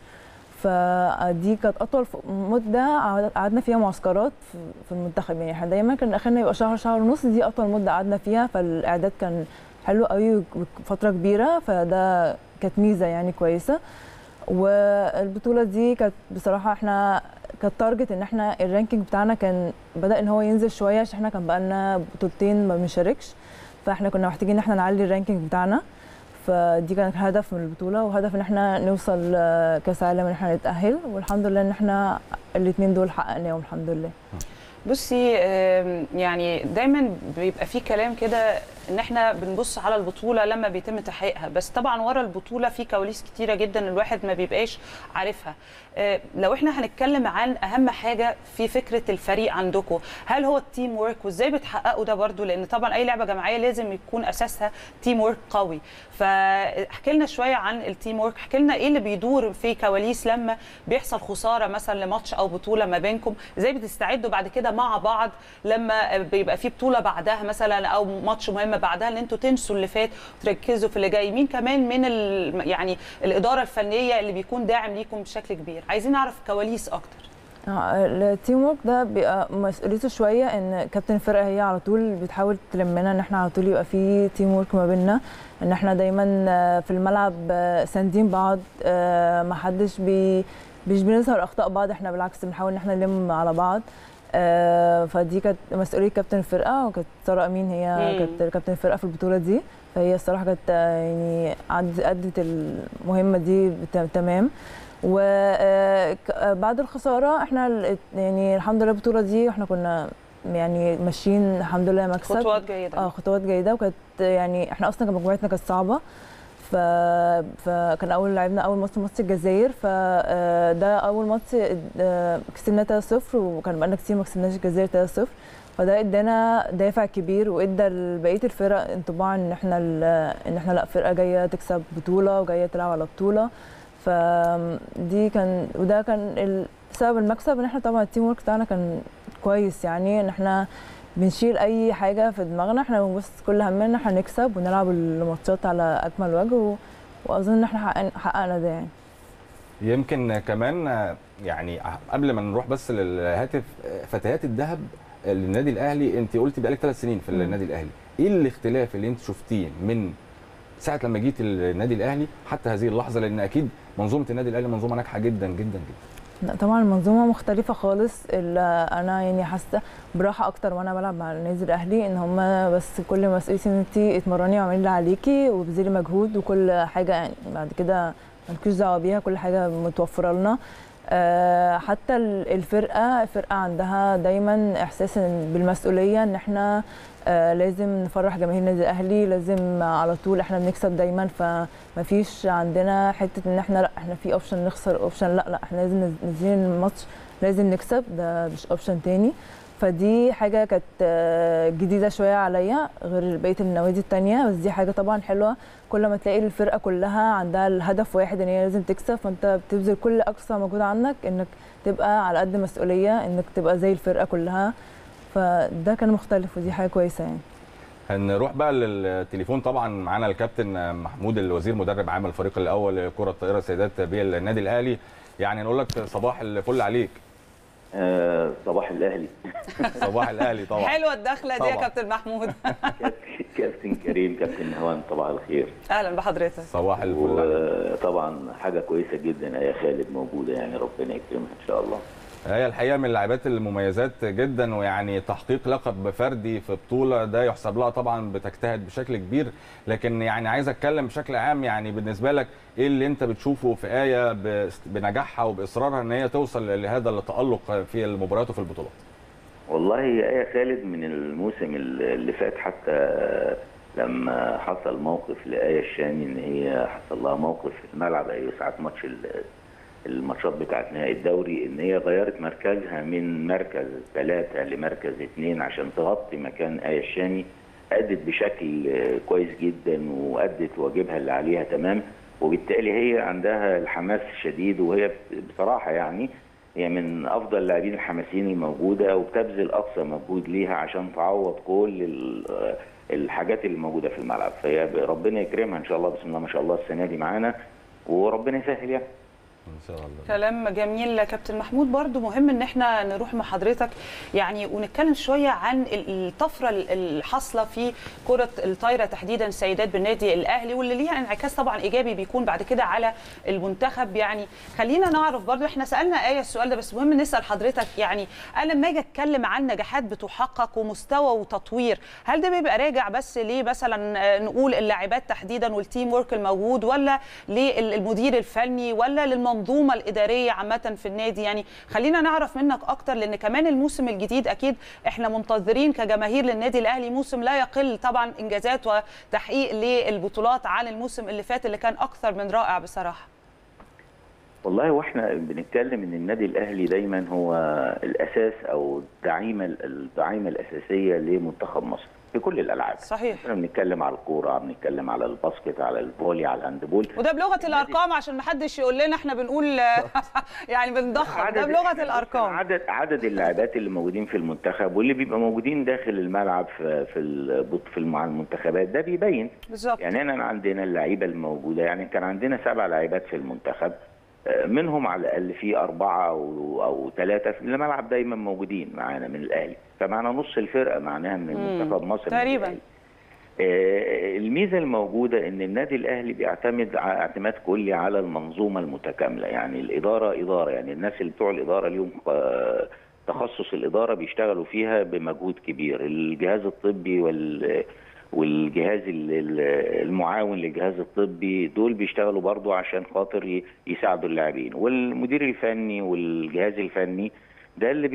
S15: فدي كانت اطول ف- مده قعدنا فيها معسكرات في- في المنتخب يعني احنا دايما كان اخرنا يبقى شهر شهر ونص دي اطول مده قعدنا فيها فالاعداد كان حلو قوي وفتره كبيره فده كانت ميزه يعني كويسه والبطوله دي كانت بصراحه احنا كانت تارجت ان احنا الرانكينج بتاعنا كان بدا ان هو ينزل شويه عشان احنا كان بقالنا بطولتين ما بنشاركش فاحنا كنا محتاجين ان احنا نعلي الرانكينج بتاعنا فدي كانت هدف من البطوله وهدف ان احنا نوصل آه، كاس عالم ان احنا نتاهل والحمد لله ان احنا الاثنين دول حققناهم الحمد لله
S1: بصي آم، يعني دايما بيبقى في كلام كده ان احنا بنبص على البطوله لما بيتم تحقيقها بس طبعا ورا البطوله في كواليس كتيره جدا الواحد ما بيبقاش عارفها آه، لو احنا هنتكلم عن اهم حاجه في فكره الفريق عندكم هل هو التيم ورك وازاي بتحققوا ده برضو لان طبعا اي لعبه جماعيه لازم يكون اساسها تيم ورك قوي فاحكي لنا شويه عن التيم ورك احكي لنا ايه اللي بيدور في كواليس لما بيحصل خساره مثلا لماتش او بطوله ما بينكم ازاي بتستعدوا بعد كده مع بعض لما بيبقى في بطوله بعدها مثلا او ماتش مهم بعدها ان انتوا تنسوا اللي فات وتركزوا في اللي جاي مين كمان من ال... يعني الاداره الفنيه اللي بيكون داعم ليكم بشكل كبير عايزين نعرف كواليس اكتر
S15: آه، التيم ورك ده بيبقى مسؤوليته شويه ان كابتن الفرقه هي على طول بتحاول تلمنا ان احنا على طول يبقى في تيم ورك ما بيننا ان احنا دايما آه، في الملعب آه، ساندين بعض آه، ما حدش بي مش بنظهر اخطاء بعض احنا بالعكس بنحاول ان احنا نلم على بعض آه، فدي كانت مسؤوليه كابتن الفرقه وكانت ساره امين هي
S1: مم.
S15: كانت كابتن الفرقه في البطوله دي فهي الصراحه كانت آه، يعني عد- ادت المهمه دي بت- تمام وبعد الخساره احنا ال- يعني الحمد لله البطوله دي احنا كنا يعني ماشيين الحمد لله مكسب
S1: خطوات جيده
S15: اه خطوات جيده وكانت يعني احنا اصلا كان مجموعتنا كانت صعبه ف... فكان اول لعبنا اول ماتش ماتش الجزائر فده اول ماتش آه، كسبناه 3-0 وكان بقالنا كتير ما كسبناش الجزائر 3-0 فده ادانا دافع كبير وادى لبقيه الفرق انطباع ان احنا ال- ان احنا لا فرقه جايه تكسب بطوله وجايه تلعب على بطوله فدي كان وده كان ال- سبب المكسب ان احنا طبعا التيم ورك بتاعنا كان كويس يعني ان احنا بنشيل اي حاجه في دماغنا احنا بس كل همنا ان احنا نكسب ونلعب الماتشات على اكمل وجه و... واظن ان احنا حققنا- حققنا ده يعني
S2: يمكن كمان آه، يعني قبل ما نروح بس للهاتف آه، فتيات الذهب للنادي الاهلي انت قلتي بقالك ثلاث سنين في
S15: مم.
S2: النادي الاهلي ايه الاختلاف اللي انت شفتيه من ساعه لما جيت النادي الاهلي حتى هذه اللحظه لان اكيد منظومه النادي الاهلي منظومه ناجحه جدا جدا جدا
S15: لا طبعا المنظومه مختلفه خالص اللي انا يعني حاسه براحه اكتر وانا بلعب مع النادي الاهلي ان هم بس كل مسؤوليتي ان انت اتمرني واعملي اللي عليكي وبذلي مجهود وكل حاجه يعني بعد كده مالكيش دعوه بيها كل حاجه متوفره لنا آه، حتى ال- الفرقه الفرقه عندها دايما احساس إن- بالمسؤوليه ان احنا آه، لازم نفرح جماهير النادي الاهلي لازم على طول احنا بنكسب دايما فمفيش عندنا حته ان احنا لا احنا في اوبشن نخسر اوبشن لا لا احنا لازم نز- ننزل الماتش لازم نكسب ده مش اوبشن تاني فدي حاجه كانت آه، جديده شويه عليا غير بقيه النوادي التانية بس دي حاجه طبعا حلوه كل ما تلاقي الفرقه كلها عندها الهدف واحد ان هي لازم تكسب فانت بتبذل كل اقصى مجهود عندك انك تبقى على قد مسؤوليه انك تبقى زي الفرقه كلها فده كان مختلف ودي حاجه كويسه يعني
S2: هنروح بقى للتليفون طبعا معانا الكابتن محمود الوزير مدرب عام الفريق الاول لكره الطائره سيدات بالنادي الاهلي يعني نقول لك صباح الفل عليك
S16: آه صباح الاهلي
S2: صباح الاهلي طبعا
S1: حلوه الدخله دي يا
S16: طبعاً.
S1: كابتن محمود
S16: كابتن كريم كابتن نهوان صباح الخير
S1: اهلا بحضرتك
S2: صباح الفل
S16: وطبعا حاجه كويسه جدا يا خالد موجوده يعني ربنا يكرمها ان شاء الله
S2: هي الحقيقه من اللاعبات المميزات جدا ويعني تحقيق لقب فردي في بطوله ده يحسب لها طبعا بتجتهد بشكل كبير لكن يعني عايز اتكلم بشكل عام يعني بالنسبه لك ايه اللي انت بتشوفه في ايه بس- بنجاحها وباصرارها ان هي توصل لهذا التالق في المباريات وفي البطولات
S16: والله يا خالد من الموسم اللي فات حتى لما حصل موقف لآية الشامي ان هي حصل لها موقف في الملعب اي ساعة ماتش ال- الماتشات بتاعت نهائي الدوري ان هي غيرت مركزها من مركز ثلاثة لمركز اثنين عشان تغطي مكان آية الشامي أدت بشكل كويس جدا وأدت واجبها اللي عليها تمام وبالتالي هي عندها الحماس الشديد وهي بصراحة يعني هي من افضل اللاعبين الحماسيين الموجوده وبتبذل اقصى مجهود ليها عشان تعوض كل ال- الحاجات اللي موجوده في الملعب فهي ربنا يكرمها ان شاء الله بسم الله ما شاء الله السنه دي معانا وربنا يسهل يعني
S2: ان شاء الله
S1: كلام جميل يا كابتن محمود برضو مهم ان احنا نروح مع حضرتك يعني ونتكلم شويه عن ال- الطفره ال- الحاصله في كره الطايره تحديدا السيدات بالنادي الاهلي واللي ليها انعكاس طبعا ايجابي بيكون بعد كده على المنتخب يعني خلينا نعرف برضو احنا سالنا ايه السؤال ده بس مهم نسال حضرتك يعني انا لما اجي اتكلم عن نجاحات بتحقق ومستوى وتطوير هل ده بيبقى راجع بس ليه مثلا آه، نقول اللاعبات تحديدا والتيم ورك الموجود ولا للمدير الفني ولا للمنظومه الاداريه عامه في النادي يعني خلينا نعرف منك اكتر لان كمان الموسم الجديد اكيد احنا منتظرين كجماهير للنادي الاهلي موسم لا يقل طبعا انجازات وتحقيق للبطولات عن الموسم اللي فات اللي كان اكثر من رائع بصراحه
S16: والله واحنا بنتكلم ان النادي الاهلي دايما هو الاساس او الدعيمه الدعيمه الاساسيه لمنتخب مصر في كل الالعاب
S1: صحيح
S16: احنا بنتكلم على الكوره بنتكلم على الباسكت على الفولي على الهاندبول
S1: وده بلغه الارقام عشان ما حدش يقول لنا احنا بنقول يعني بنضخم ده بلغه الارقام
S16: عدد عدد اللاعبات اللي موجودين في المنتخب واللي بيبقى موجودين داخل الملعب في في البط- في مع المنتخبات ده بيبين
S1: بالظبط
S16: يعني انا عندنا اللعيبه الموجوده يعني كان عندنا سبع لاعبات في المنتخب آه، منهم على الاقل في اربعه او او ثلاثه في الملعب دايما موجودين معانا من الاهلي فمعنا نص الفرقه معناها من منتخب مصر من
S1: تقريبا
S16: آه، الميزه الموجوده ان النادي الاهلي بيعتمد ع- اعتماد كلي على المنظومه المتكامله يعني الاداره اداره يعني الناس اللي بتوع الاداره اليوم آه، تخصص الاداره بيشتغلوا فيها بمجهود كبير الجهاز الطبي وال والجهاز ال- ال- المعاون للجهاز الطبي دول بيشتغلوا برضو عشان خاطر ي- يساعدوا اللاعبين والمدير الفني والجهاز الفني ده اللي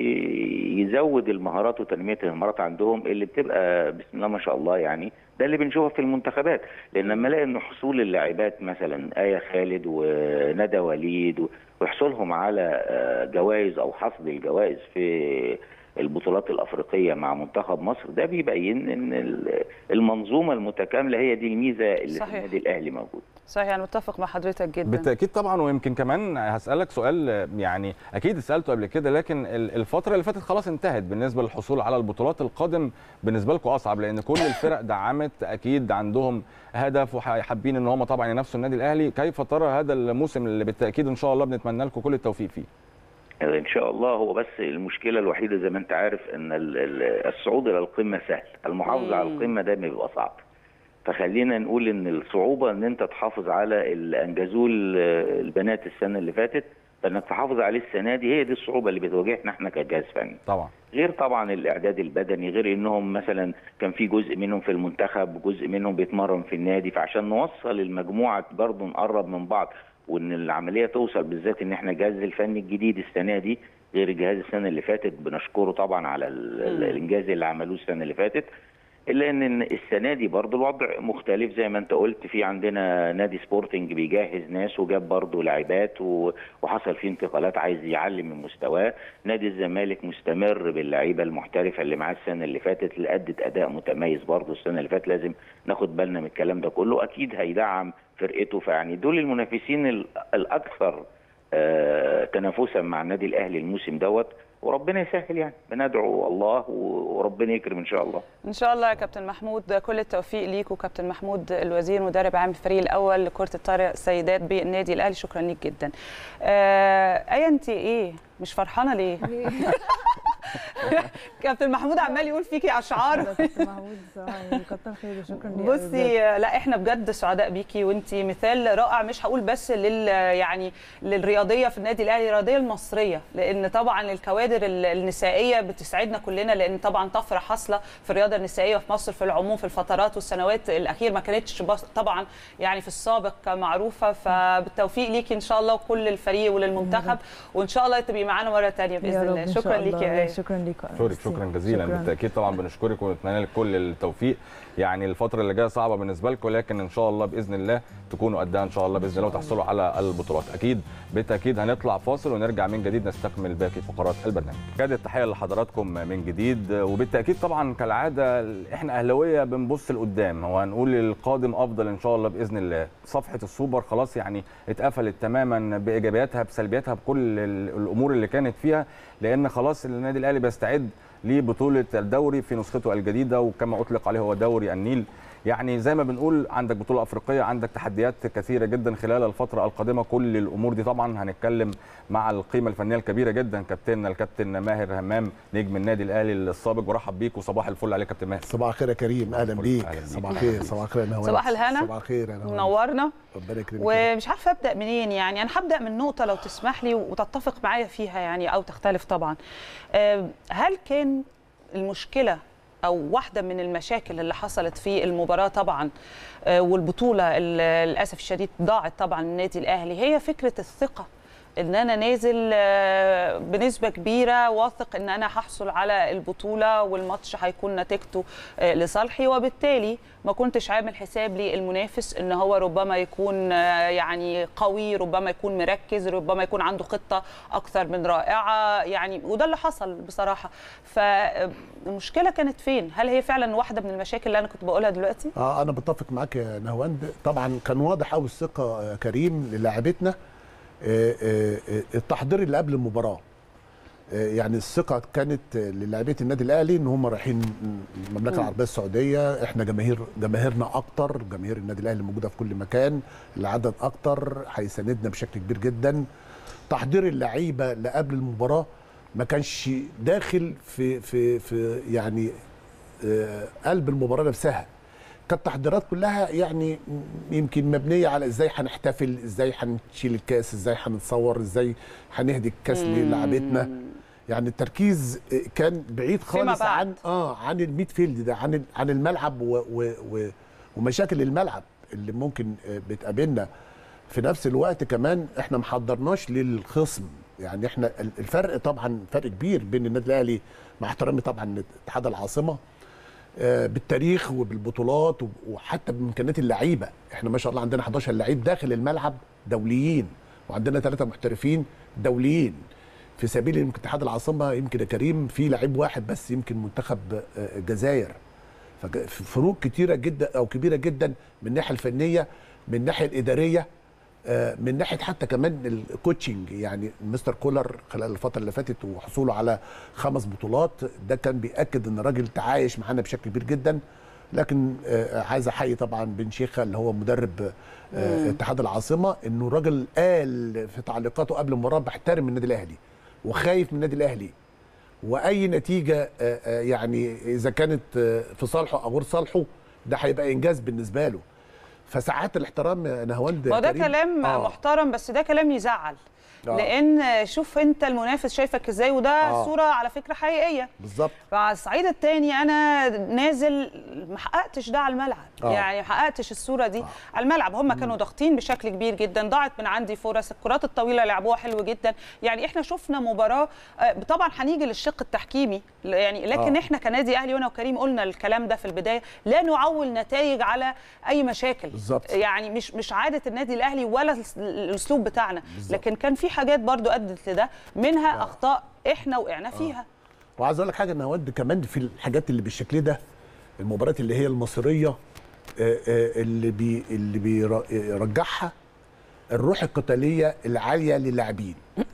S16: بيزود المهارات وتنميه المهارات عندهم اللي بتبقى بسم الله ما شاء الله يعني ده اللي بنشوفه في المنتخبات لان لما الاقي ان حصول اللاعبات مثلا ايه خالد وندى وليد و- وحصولهم على آه، جوائز او حصد الجوائز في البطولات الافريقيه مع منتخب مصر ده بيبين ان ال- المنظومه المتكامله هي دي الميزه اللي
S1: صحيح.
S16: في النادي الاهلي موجود
S1: صحيح انا متفق مع حضرتك جدا
S2: بالتاكيد طبعا ويمكن كمان هسالك سؤال يعني اكيد سالته قبل كده لكن ال- الفتره اللي فاتت خلاص انتهت بالنسبه للحصول على البطولات القادم بالنسبه لكم اصعب لان كل الفرق دعمت اكيد عندهم هدف وحابين ان هم طبعا ينافسوا النادي الاهلي كيف ترى هذا الموسم اللي بالتاكيد ان شاء الله بنتمنى لكم كل التوفيق فيه
S16: ان شاء الله هو بس المشكله الوحيده زي ما انت عارف ان ال- ال- الصعود الى القمه سهل المحافظه على القمه ده بيبقى صعب فخلينا نقول ان الصعوبه ان انت تحافظ على اللي انجزوه ال- البنات السنه اللي فاتت فانك تحافظ عليه السنه دي هي دي الصعوبه اللي بتواجهنا احنا كجهاز فني
S2: طبعا
S16: غير طبعا الاعداد البدني غير انهم مثلا كان في جزء منهم في المنتخب جزء منهم بيتمرن في النادي فعشان نوصل المجموعه برضه نقرب من بعض وان العمليه توصل بالذات ان احنا الجهاز الفني الجديد السنه دي غير الجهاز السنه اللي فاتت بنشكره طبعا على ال- ال- الانجاز اللي عملوه السنه اللي فاتت الا ان السنه دي برضه الوضع مختلف زي ما انت قلت في عندنا نادي سبورتنج بيجهز ناس وجاب برضه لاعبات و- وحصل فيه انتقالات عايز يعلي من مستواه نادي الزمالك مستمر باللعيبه المحترفه اللي معاه السنه اللي فاتت اللي ادت اداء متميز برضه السنه اللي فاتت لازم ناخد بالنا من الكلام ده كله اكيد هيدعم فرقته فيعني دول المنافسين ال- الاكثر آه، تنافسا مع النادي الاهلي الموسم دوت وربنا يسهل يعني بندعو الله وربنا يكرم ان شاء الله
S1: ان شاء الله يا كابتن محمود كل التوفيق ليك وكابتن محمود الوزير مدرب عام الفريق الاول لكره الطايره السيدات بالنادي الاهلي شكرا ليك جدا آه ايه انت ايه مش فرحانه ليه كابتن محمود عمال يقول فيكي اشعار
S15: كابتن محمود صراحه يعني كتر خيره شكرا ليك
S1: بصي لا احنا بجد سعداء بيكي وانت مثال رائع مش هقول بس لل يعني للرياضيه في النادي الاهلي الرياضيه المصريه لان طبعا الكوادر النسائيه بتسعدنا كلنا لان طبعا طفره حاصله في الرياضه النسائيه في مصر في العموم في الفترات والسنوات الاخيره ما كانتش طبعا يعني في السابق معروفه فبالتوفيق ليكي ان شاء الله وكل الفريق وللمنتخب وان شاء الله تبقي معانا مره ثانيه باذن الله شكرا ليكي
S15: يا شكرا ليك
S2: شكرا شكرا جزيلا شكرا. بالتاكيد طبعا بنشكرك ونتمنى لك كل التوفيق يعني الفتره اللي جايه صعبه بالنسبه لكم لكن ان شاء الله باذن الله تكونوا قدها ان شاء الله باذن الله وتحصلوا على البطولات اكيد بالتاكيد هنطلع فاصل ونرجع من جديد نستكمل باقي فقرات البرنامج كاد التحيه لحضراتكم من جديد وبالتاكيد طبعا كالعاده احنا اهلاويه بنبص لقدام وهنقول القادم افضل ان شاء الله باذن الله صفحه السوبر خلاص يعني اتقفلت تماما بايجابياتها بسلبياتها بكل الامور اللي كانت فيها لان خلاص النادي الاهلي بيستعد لبطوله الدوري في نسخته الجديده وكما اطلق عليه هو دوري النيل يعني زي ما بنقول عندك بطوله افريقيه عندك تحديات كثيره جدا خلال الفتره القادمه كل الامور دي طبعا هنتكلم مع القيمه الفنيه الكبيره جدا كابتننا الكابتن ماهر همام نجم النادي الاهلي السابق برحب بيك وصباح الفل عليك كابتن ماهر
S17: صباح الخير يا كريم اهلا بيك صباح الخير صباح الخير يا
S1: صباح الهنا
S17: صباح الخير يا
S1: منورنا
S17: ربنا يكرمك
S1: ومش عارفه ابدا منين يعني انا هبدا من نقطه لو تسمح لي وتتفق معايا فيها يعني او تختلف طبعا هل كان المشكله او واحده من المشاكل اللي حصلت في المباراه طبعا والبطوله للاسف الشديد ضاعت طبعا النادي الاهلي هي فكره الثقه ان انا نازل بنسبه كبيره واثق ان انا هحصل على البطوله والماتش هيكون نتيجته لصالحي وبالتالي ما كنتش عامل حساب للمنافس ان هو ربما يكون يعني قوي ربما يكون مركز ربما يكون عنده خطه اكثر من رائعه يعني وده اللي حصل بصراحه فالمشكله كانت فين هل هي فعلا واحده من المشاكل اللي انا كنت بقولها دلوقتي
S17: اه انا بتفق معاك يا نهواند طبعا كان واضح قوي الثقه كريم للاعبتنا التحضير اللي قبل المباراه يعني الثقه كانت للاعبيه النادي الاهلي ان هم رايحين المملكه العربيه السعوديه احنا جماهير جماهيرنا اكتر جماهير النادي الاهلي موجوده في كل مكان العدد اكتر هيساندنا بشكل كبير جدا تحضير اللعيبه اللي قبل المباراه ما كانش داخل في في في يعني قلب المباراه نفسها كانت تحضيرات كلها يعني يمكن مبنيه على ازاي هنحتفل ازاي هنشيل الكاس ازاي هنتصور ازاي هنهدي الكاس للاعبتنا يعني التركيز كان بعيد خالص عن اه عن الميد فيلد ده عن عن الملعب و و و ومشاكل الملعب اللي ممكن بتقابلنا في نفس الوقت كمان احنا ما حضرناش للخصم يعني احنا الفرق طبعا فرق كبير بين النادي الاهلي مع احترامي طبعا اتحاد العاصمه بالتاريخ وبالبطولات وحتى بامكانيات اللعيبه احنا ما شاء الله عندنا 11 لعيب داخل الملعب دوليين وعندنا ثلاثه محترفين دوليين في سبيل يمكن اتحاد العاصمه يمكن يا كريم في لعيب واحد بس يمكن منتخب الجزائر فروق كتيره جدا او كبيره جدا من الناحيه الفنيه من الناحيه الاداريه من ناحيه حتى كمان الكوتشنج يعني مستر كولر خلال الفتره اللي فاتت وحصوله على خمس بطولات ده كان بياكد ان الراجل تعايش معانا بشكل كبير جدا لكن عايز احيي طبعا بن شيخه اللي هو مدرب اتحاد العاصمه انه الراجل قال في تعليقاته قبل المباراه بحترم النادي الاهلي وخايف من النادي الاهلي واي نتيجه يعني اذا كانت في صالحه او غير صالحه ده هيبقى انجاز بالنسبه له فساعات الاحترام يا نهاوند
S1: ما ده كلام آه. محترم بس ده كلام يزعل آه. لان شوف انت المنافس شايفك ازاي وده آه. صوره على فكره حقيقيه
S17: بالظبط
S1: فعلى الصعيد الثاني انا نازل ما حققتش ده على الملعب آه. يعني ما حققتش الصوره دي آه. على الملعب هم كانوا ضاغطين بشكل كبير جدا ضاعت من عندي فرص الكرات الطويله لعبوها حلو جدا يعني احنا شفنا مباراه طبعا هنيجي للشق التحكيمي يعني لكن آه. احنا كنادي اهلي وانا وكريم قلنا الكلام ده في البدايه لا نعول نتائج على اي مشاكل
S17: بالزبط.
S1: يعني مش مش عاده النادي الاهلي ولا الاسلوب بتاعنا بالزبط. لكن كان في حاجات برضو ادت لده منها آه. اخطاء احنا وقعنا فيها آه.
S17: وعايز اقول لك حاجه نود كمان في الحاجات اللي بالشكل ده المباريات اللي هي المصريه اللي بي اللي بيرجعها الروح القتاليه العاليه للاعبين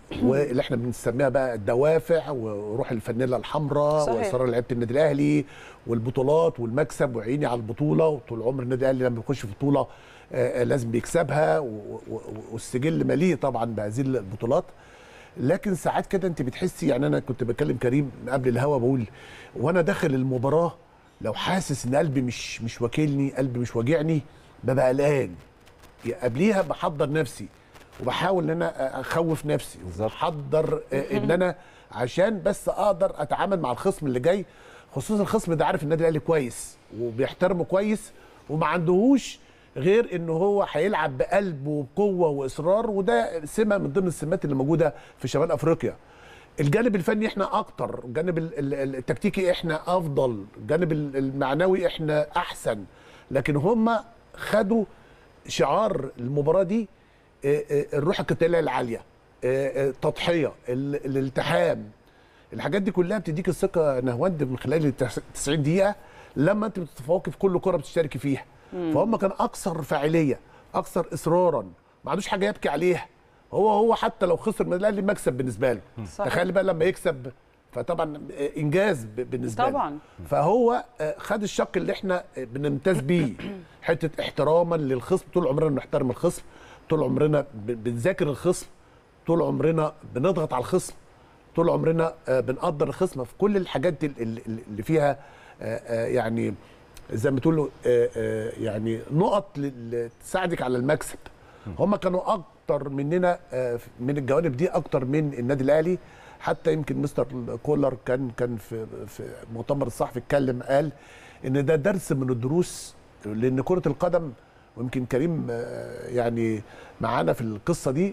S17: واللي احنا بنسميها بقى الدوافع وروح الفانيلا الحمراء
S1: صحيح.
S17: واصرار لعيبه النادي الاهلي والبطولات والمكسب وعيني على البطوله وطول عمر النادي الاهلي لما بيخش في بطوله آه، آه، لازم بيكسبها و- و- والسجل مليء طبعا بهذه البطولات لكن ساعات كده انت بتحسي يعني انا كنت بكلم كريم قبل الهوا بقول وانا داخل المباراه لو حاسس ان قلبي مش مش واكلني قلبي مش واجعني ببقى قلقان قبليها بحضر نفسي وبحاول ان انا اخوف نفسي وبحضر آه، ان انا عشان بس اقدر اتعامل مع الخصم اللي جاي خصوصا الخصم ده عارف النادي الاهلي كويس وبيحترمه كويس وما عندهوش غير ان هو هيلعب بقلب وبقوه واصرار وده سمه من ضمن السمات اللي موجوده في شمال افريقيا الجانب الفني احنا اكتر الجانب ال- ال- التكتيكي احنا افضل الجانب ال- المعنوي احنا احسن لكن هم خدوا شعار المباراه دي آه، آه، الروح القتاليه العاليه آه، آه، التضحيه ال- الالتحام الحاجات دي كلها بتديك الثقه يا نهواند من خلال ال 90 دقيقه لما انت بتتفوقي في كل كره بتشتركي فيها
S18: مم.
S17: فهم كان اكثر فاعليه اكثر اصرارا ما عندوش حاجه يبكي عليها هو هو حتى لو خسر من الاهلي مكسب بالنسبه له
S1: صحيح.
S17: تخيل بقى لما يكسب فطبعا آه، انجاز ب- بالنسبه له
S1: طبعا
S17: فهو آه، خد الشق اللي احنا آه، بنمتاز بيه حته احتراما للخصم طول عمرنا بنحترم الخصم طول عمرنا ب- بنذاكر الخصم طول عمرنا بنضغط على الخصم طول عمرنا آه، بنقدر الخصم في كل الحاجات ال- ال- اللي فيها آه، آه، يعني زي ما تقولوا آه، آه، يعني نقط ل- تساعدك على المكسب هم كانوا اكتر مننا آه، من الجوانب دي اكتر من النادي الاهلي حتى يمكن مستر كولر كان كان في في مؤتمر الصحفي اتكلم قال ان ده درس من الدروس لان كره القدم ويمكن كريم آه، يعني معانا في القصه دي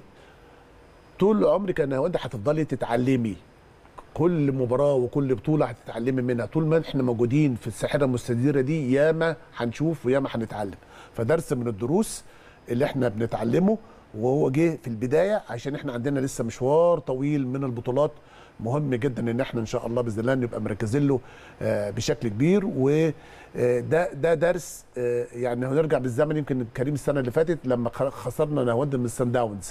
S17: طول عمرك يا نهاوند هتفضلي تتعلمي كل مباراه وكل بطوله هتتعلمي منها طول ما احنا موجودين في الساحره المستديره دي ياما هنشوف وياما هنتعلم فدرس من الدروس اللي احنا بنتعلمه وهو جه في البدايه عشان احنا عندنا لسه مشوار طويل من البطولات مهم جدا ان احنا ان شاء الله باذن الله نبقى مركزين له آه، بشكل كبير وده ده درس آه، يعني هنرجع بالزمن يمكن كريم السنه اللي فاتت لما خ- خسرنا نهاوند من السان داونز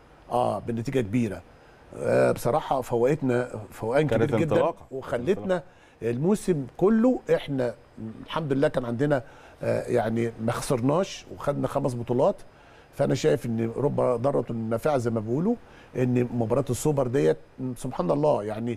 S17: اه بنتيجه كبيره آه بصراحه فوقتنا فوقان
S2: كانت
S17: كبير جدا
S2: انطلاقة.
S17: وخلتنا الموسم كله احنا الحمد لله كان عندنا آه يعني ما خسرناش وخدنا خمس بطولات فانا شايف ان رب ضاره نافعه زي ما بيقولوا ان مباراه السوبر ديت سبحان الله يعني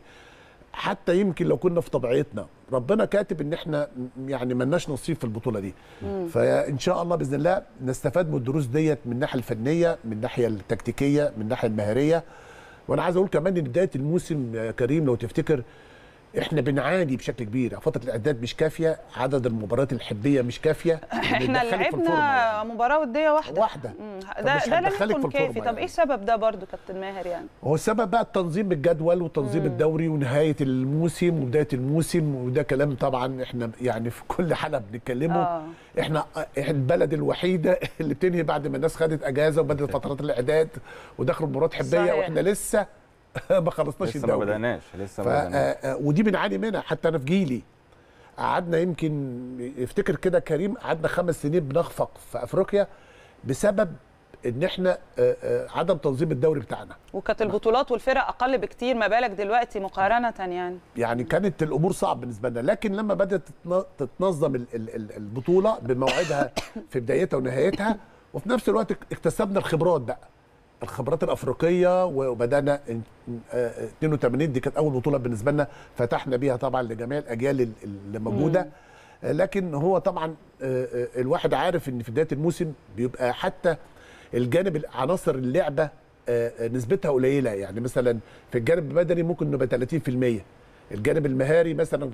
S17: حتى يمكن لو كنا في طبيعتنا ربنا كاتب ان احنا يعني ملناش نصيب في البطوله دي
S18: مم.
S17: فان شاء الله باذن الله نستفاد من الدروس ديت من الناحيه الفنيه من الناحيه التكتيكيه من الناحيه المهاريه وانا عايز اقول كمان ان بدايه الموسم يا كريم لو تفتكر احنا بنعاني بشكل كبير فتره الاعداد مش كافيه عدد المباريات الحبيه مش كافيه
S1: احنا
S17: بندخلك في الفورمة
S1: لعبنا مباراه وديه واحده
S17: واحده
S1: مم.
S17: فمش
S1: ده ده لم
S17: هتدخلك
S1: يكن
S17: في
S1: كافي
S17: الفورمة
S1: طب
S17: يعني.
S1: ايه السبب ده برضو كابتن ماهر يعني
S17: هو السبب بقى التنظيم الجدول وتنظيم
S1: مم.
S17: الدوري ونهايه الموسم وبدايه الموسم وده كلام طبعا احنا يعني في كل حلقه بنتكلمه
S1: آه.
S17: احنا إحنا البلد الوحيده اللي بتنهي بعد ما الناس خدت اجازه وبدات فترات الاعداد ودخلوا مباريات حبيه
S2: صحيح.
S17: واحنا لسه ما خلصناش
S2: لسه ما
S17: الدوري
S2: بدأناش لسه
S17: ف...
S2: ما بدأناش
S17: آه، آه، ودي بنعاني منها حتى انا في جيلي قعدنا يمكن يفتكر كده كريم قعدنا خمس سنين بنخفق في افريقيا بسبب ان احنا آه، آه، عدم تنظيم الدوري بتاعنا
S1: وكانت البطولات والفرق اقل بكتير ما بالك دلوقتي مقارنه يعني
S17: يعني كانت الامور صعب بالنسبه لنا لكن لما بدات تتن- تتنظم ال- ال- ال- البطوله بموعدها في بدايتها ونهايتها وفي نفس الوقت اكتسبنا الخبرات بقى الخبرات الافريقيه وبدانا إن- آه، 82 دي كانت اول بطوله بالنسبه لنا فتحنا بيها طبعا لجميع الاجيال ال- اللي موجوده
S18: مم.
S17: آه، لكن هو طبعا آه، آه، الواحد عارف ان في بدايه الموسم بيبقى حتى الجانب عناصر اللعبه آه، آه، نسبتها قليله يعني مثلا في الجانب البدني ممكن نبقى 30% الجانب المهاري مثلا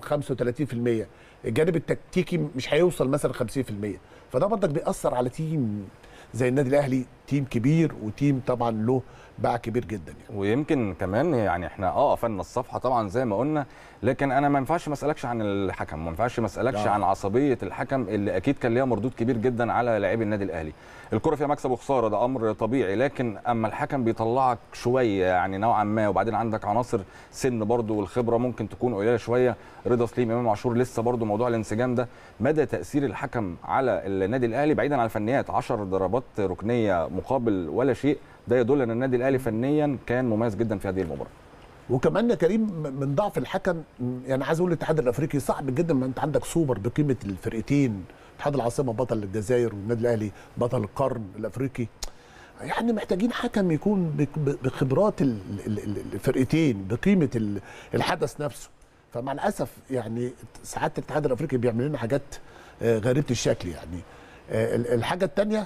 S17: 35% الجانب التكتيكي مش هيوصل مثلا 50% فده برضك بيأثر على تيم زي النادي الاهلي تيم كبير وتيم طبعا له باع كبير جدا يعني.
S2: ويمكن كمان يعني احنا اه قفلنا الصفحه طبعا زي ما قلنا لكن انا ما ينفعش ما اسالكش عن الحكم ما ينفعش ما اسالكش
S17: لا.
S2: عن عصبيه الحكم اللي اكيد كان ليها مردود كبير جدا على لاعبي النادي الاهلي الكره فيها مكسب وخساره ده امر طبيعي لكن اما الحكم بيطلعك شويه يعني نوعا ما وبعدين عندك عناصر سن برضو والخبره ممكن تكون قليله شويه رضا سليم امام عاشور لسه برضو موضوع الانسجام ده مدى تاثير الحكم على النادي الاهلي بعيدا عن الفنيات 10 ضربات ركنيه مقابل ولا شيء ده يدل ان النادي الاهلي فنيا كان مميز جدا في هذه المباراه
S17: وكمان يا كريم من ضعف الحكم يعني عايز اقول الاتحاد الافريقي صعب جدا ما انت عندك سوبر بقيمه الفرقتين اتحاد العاصمه بطل الجزائر والنادي الاهلي بطل القرن الافريقي يعني محتاجين حكم يكون بك- بخبرات ال- ال- ال- الفرقتين بقيمه ال- الحدث نفسه فمع الاسف يعني ساعات الاتحاد الافريقي بيعمل لنا حاجات آه، غريبه الشكل يعني آه، ال- الحاجه الثانيه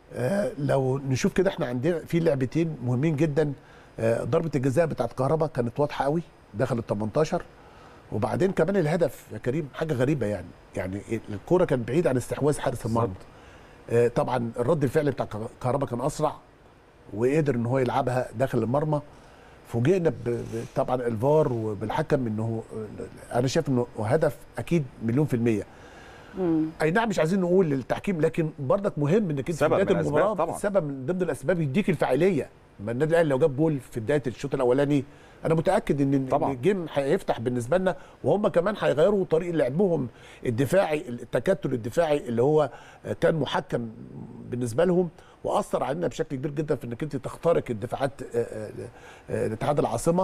S17: لو نشوف كده احنا عندنا في لعبتين مهمين جدا آه، ضربه الجزاء بتاعت كهربا كانت واضحه قوي دخل ال 18 وبعدين كمان الهدف يا كريم حاجه غريبه يعني يعني الكوره كانت بعيد عن استحواذ حارس المرمى آه، طبعا الرد الفعل بتاع كهربا كان اسرع وقدر ان هو يلعبها داخل المرمى فوجئنا ب- ب- طبعا الفار وبالحكم انه آه، انا شايف انه هدف اكيد مليون في الميه اي نعم مش عايزين نقول للتحكيم لكن برضك مهم انك انت في
S2: سبب
S17: بدايه
S2: من الأسباب
S17: المباراه
S2: طبعاً.
S17: سبب من ضمن الاسباب يديك الفاعليه ما النادي الاهلي لو جاب جول في بدايه الشوط الاولاني انا متاكد ان
S2: طبعاً.
S17: إن الجيم هيفتح بالنسبه لنا وهم كمان هيغيروا طريقه لعبهم الدفاعي التكتل الدفاعي اللي هو كان محكم بالنسبه لهم واثر علينا بشكل كبير جدا في انك انت تخترق الدفاعات آه، آه، آه، الاتحاد العاصمه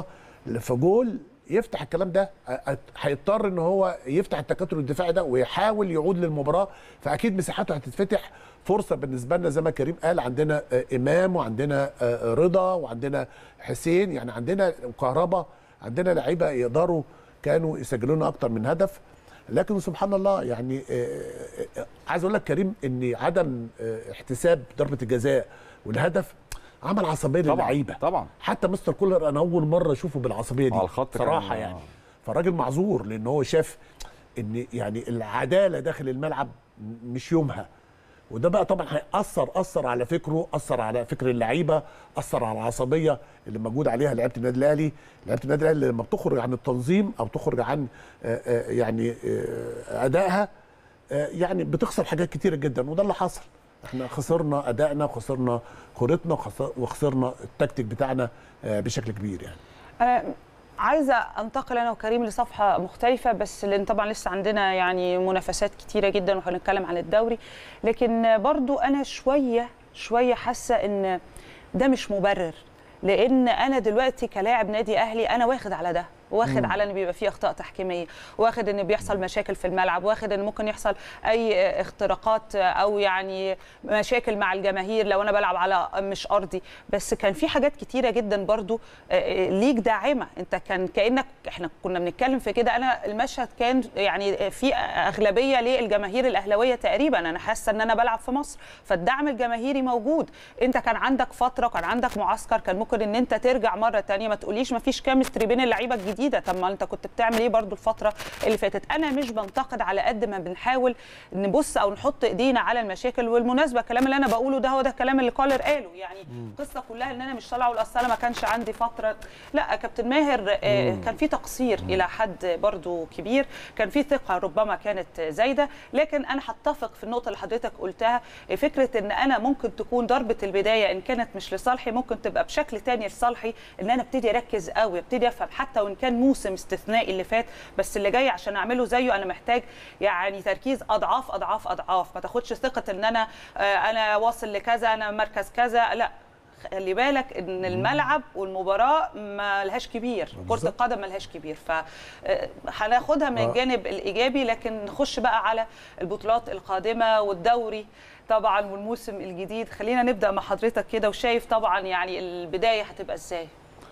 S17: فجول يفتح الكلام ده آه، هيضطر ان هو يفتح التكتل الدفاعي ده ويحاول يعود للمباراه فاكيد مساحاته هتتفتح فرصه بالنسبه لنا زي ما كريم قال عندنا آه، امام وعندنا آه، رضا وعندنا حسين يعني عندنا كهربا عندنا لعيبه يقدروا كانوا يسجلوا لنا اكتر من هدف لكن سبحان الله يعني آه، آه، عايز اقول لك كريم ان عدم آه، احتساب ضربه الجزاء والهدف عمل عصبيه
S2: طبعاً،
S17: للعيبه
S2: طبعا
S17: حتى مستر كولر انا اول مره اشوفه بالعصبيه دي
S2: على الخط كان-
S17: صراحه
S2: آه.
S17: يعني فالراجل معذور لان هو شاف ان يعني العداله داخل الملعب مش يومها وده بقى طبعا هيأثر أثر على فكره أثر على فكر اللعيبه أثر على العصبيه اللي موجود عليها لعيبه النادي الاهلي لعيبه النادي الاهلي لما بتخرج عن التنظيم او تخرج عن آه، آه، يعني آه، ادائها آه، يعني بتخسر حاجات كتيره جدا وده اللي حصل احنا خسرنا ادائنا وخسرنا كورتنا وخسر- وخسرنا التكتيك بتاعنا آه، بشكل كبير يعني
S1: انا عايزه انتقل انا وكريم لصفحه مختلفه بس لان طبعا لسه عندنا يعني منافسات كتيره جدا وهنتكلم عن الدوري لكن برضو انا شويه شويه حاسه ان ده مش مبرر لان انا دلوقتي كلاعب نادي اهلي انا واخد على ده واخد
S18: مم.
S1: على ان بيبقى فيه اخطاء تحكيميه واخد ان بيحصل مشاكل في الملعب واخد ان ممكن يحصل اي اختراقات او يعني مشاكل مع الجماهير لو انا بلعب على مش ارضي بس كان في حاجات كتيره جدا برضو آه، ليك داعمه انت كان كانك احنا كنا بنتكلم في كده انا المشهد كان يعني في اغلبيه للجماهير الاهلاويه تقريبا انا حاسه ان انا بلعب في مصر فالدعم الجماهيري موجود انت كان عندك فتره وكان عندك معسكر كان ممكن ان انت ترجع مره تانية ما تقوليش ما فيش كيمستري بين اللعيبه الجديده طب ما انت كنت بتعمل ايه برضو الفتره اللي فاتت انا مش بنتقد على قد ما بنحاول نبص او نحط ايدينا على المشاكل والمناسبه الكلام اللي انا بقوله ده هو ده الكلام اللي كولر قاله يعني القصه كلها ان انا مش طالعه اقول اصل انا ما كانش عندي فتره لا كابتن ماهر آه،
S18: مم.
S1: كان في تقصير الى حد برضو كبير كان في ثقه ربما كانت زايده لكن انا هتفق في النقطه اللي حضرتك قلتها فكره ان انا ممكن تكون ضربه البدايه ان كانت مش لصالحي ممكن تبقى بشكل تاني لصالحي ان انا ابتدي اركز قوي ابتدي افهم حتى وان كان موسم استثنائي اللي فات بس اللي جاي عشان اعمله زيه انا محتاج يعني تركيز اضعاف اضعاف اضعاف ما تاخدش ثقه ان انا آه، انا واصل لكذا انا مركز كذا لا خلي بالك ان الملعب والمباراه ما لهاش كبير كره القدم ما لهاش كبير ف آه، هناخدها من
S18: آه.
S1: الجانب الايجابي لكن نخش بقى على البطولات القادمه والدوري طبعا والموسم الجديد خلينا نبدا مع حضرتك كده وشايف طبعا يعني البدايه هتبقى ازاي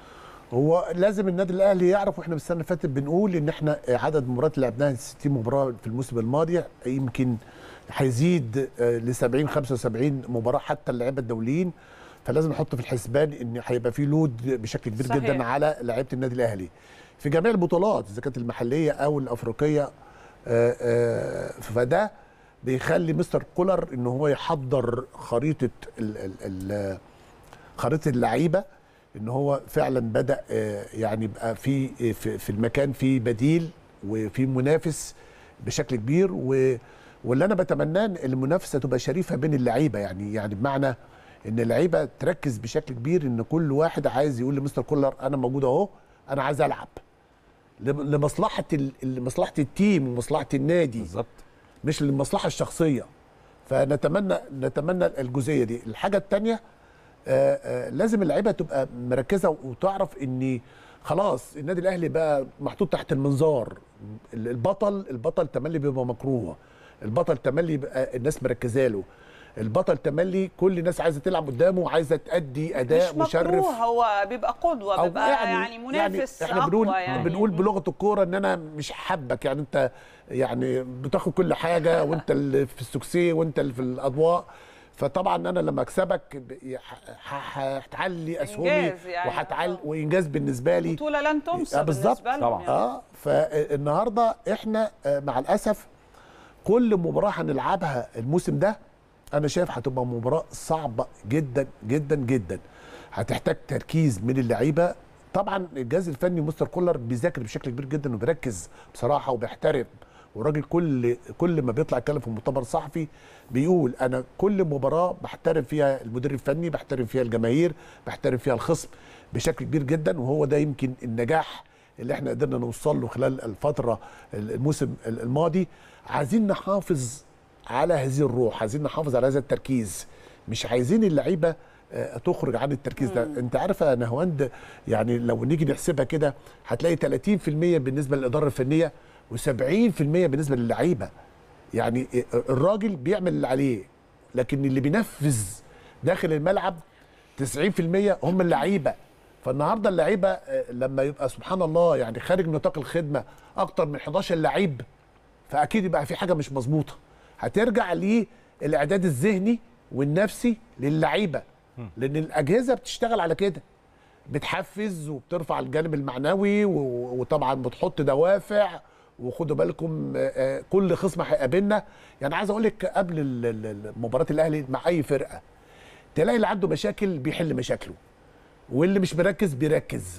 S17: هو لازم النادي الاهلي يعرف واحنا السنه اللي فاتت بنقول ان احنا عدد المباريات اللي لعبناها 60 مباراه في الموسم الماضي يمكن هيزيد ل 70 75 مباراه حتى اللعيبه الدوليين فلازم نحط في الحسبان ان هيبقى في لود بشكل كبير
S18: صحيح.
S17: جدا على لعيبه النادي الاهلي في جميع البطولات اذا كانت المحليه او الافريقيه آه، آه، فده بيخلي مستر كولر ان هو يحضر خريطه ال ال ال خريطه اللعيبه ان هو فعلا بدا آه، يعني يبقى في في في المكان في بديل وفي منافس بشكل كبير و واللي انا بتمناه ان المنافسه تبقى شريفه بين اللعيبه يعني يعني بمعنى ان اللعيبه تركز بشكل كبير ان كل واحد عايز يقول لمستر كولر انا موجود اهو انا عايز العب لم- لمصلحه ال- لمصلحه التيم ومصلحه النادي
S2: بالظبط
S17: مش للمصلحه الشخصيه فنتمنى نتمنى الجزئيه دي الحاجه الثانيه آه، آه، لازم اللعيبه تبقى مركزه وتعرف ان خلاص النادي الاهلي بقى محطوط تحت المنظار البطل البطل تملي بيبقى مكروه البطل تملي بقى الناس مركزه له البطل تملي كل الناس عايزه تلعب قدامه وعايزه تأدي اداء
S1: مش
S17: مشرف
S1: مكروه هو بيبقى قدوه
S17: أو
S1: بيبقى يعني, يعني منافس
S17: احنا
S1: اقوى
S17: بنقول
S1: يعني
S17: بنقول بلغه الكوره ان انا مش حابك يعني انت يعني بتاخد كل حاجه وانت اللي في السوكسي وانت اللي في الاضواء فطبعا انا لما اكسبك ب- ح- ح- هتعلي اسهمي
S1: إنجاز يعني.
S17: وهتعلي وانجاز بالنسبه لي
S1: بطوله لن تنسى
S17: آه، بالظبط
S1: بالنسبه لهم يعني.
S17: اه فالنهارده احنا آه، مع الاسف كل مباراه هنلعبها الموسم ده انا شايف هتبقى مباراه صعبه جدا جدا جدا هتحتاج تركيز من اللعيبه طبعا الجهاز الفني مستر كولر بيذاكر بشكل كبير جدا وبيركز بصراحه وبيحترم والراجل كل كل ما بيطلع يتكلم في المؤتمر الصحفي بيقول انا كل مباراه بحترم فيها المدير الفني بحترم فيها الجماهير بحترم فيها الخصم بشكل كبير جدا وهو ده يمكن النجاح اللي احنا قدرنا نوصل له خلال الفتره الموسم الماضي عايزين نحافظ على هذه الروح عايزين نحافظ على هذا التركيز مش عايزين اللعيبه آه، تخرج عن التركيز ده انت عارفه يا نهواند يعني لو نيجي نحسبها كده هتلاقي 30% بالنسبه للاداره الفنيه و70% بالنسبه للعيبه يعني الراجل بيعمل اللي عليه لكن اللي بينفذ داخل الملعب 90% هم اللعيبه فالنهارده اللعيبه آه، لما يبقى سبحان الله يعني خارج نطاق الخدمه اكتر من 11 لعيب فاكيد يبقى في حاجه مش مظبوطه هترجع للاعداد الذهني والنفسي للعيبه لان الاجهزه بتشتغل على كده بتحفز وبترفع الجانب المعنوي و- وطبعا بتحط دوافع وخدوا بالكم آه، آه، كل خصم هيقابلنا يعني عايز اقول لك قبل ال- ال- ال- مباراه الاهلي مع اي فرقه تلاقي اللي عنده مشاكل بيحل مشاكله واللي مش مركز بيركز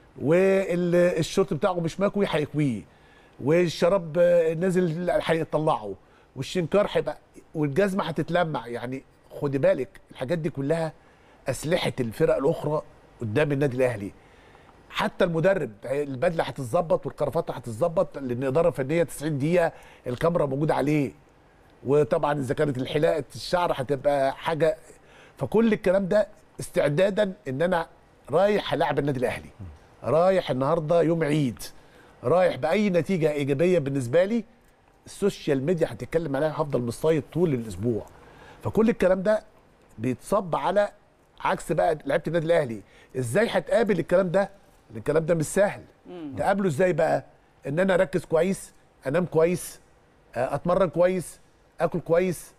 S17: والشورت بتاعه مش مكوي هيكويه والشراب آه، نازل هيطلعه والشنكار هيبقى والجزمه هتتلمع يعني خدي بالك الحاجات دي كلها اسلحه الفرق الاخرى قدام النادي الاهلي حتى المدرب البدله هتتظبط والكرافته هتتظبط لان الاداره الفنيه 90 دقيقه الكاميرا موجوده عليه وطبعا اذا كانت الحلاقه الشعر هتبقى حاجه فكل الكلام ده استعدادا ان انا رايح هلاعب النادي الاهلي رايح النهارده يوم عيد رايح باي نتيجه ايجابيه بالنسبه لي السوشيال ميديا هتتكلم عليها هفضل مصايد طول الاسبوع فكل الكلام ده بيتصب على عكس بقى لعيبه النادي الاهلي ازاي هتقابل الكلام ده الكلام ده مش سهل تقابله ازاي بقى ان انا اركز كويس انام كويس آه، اتمرن كويس اكل كويس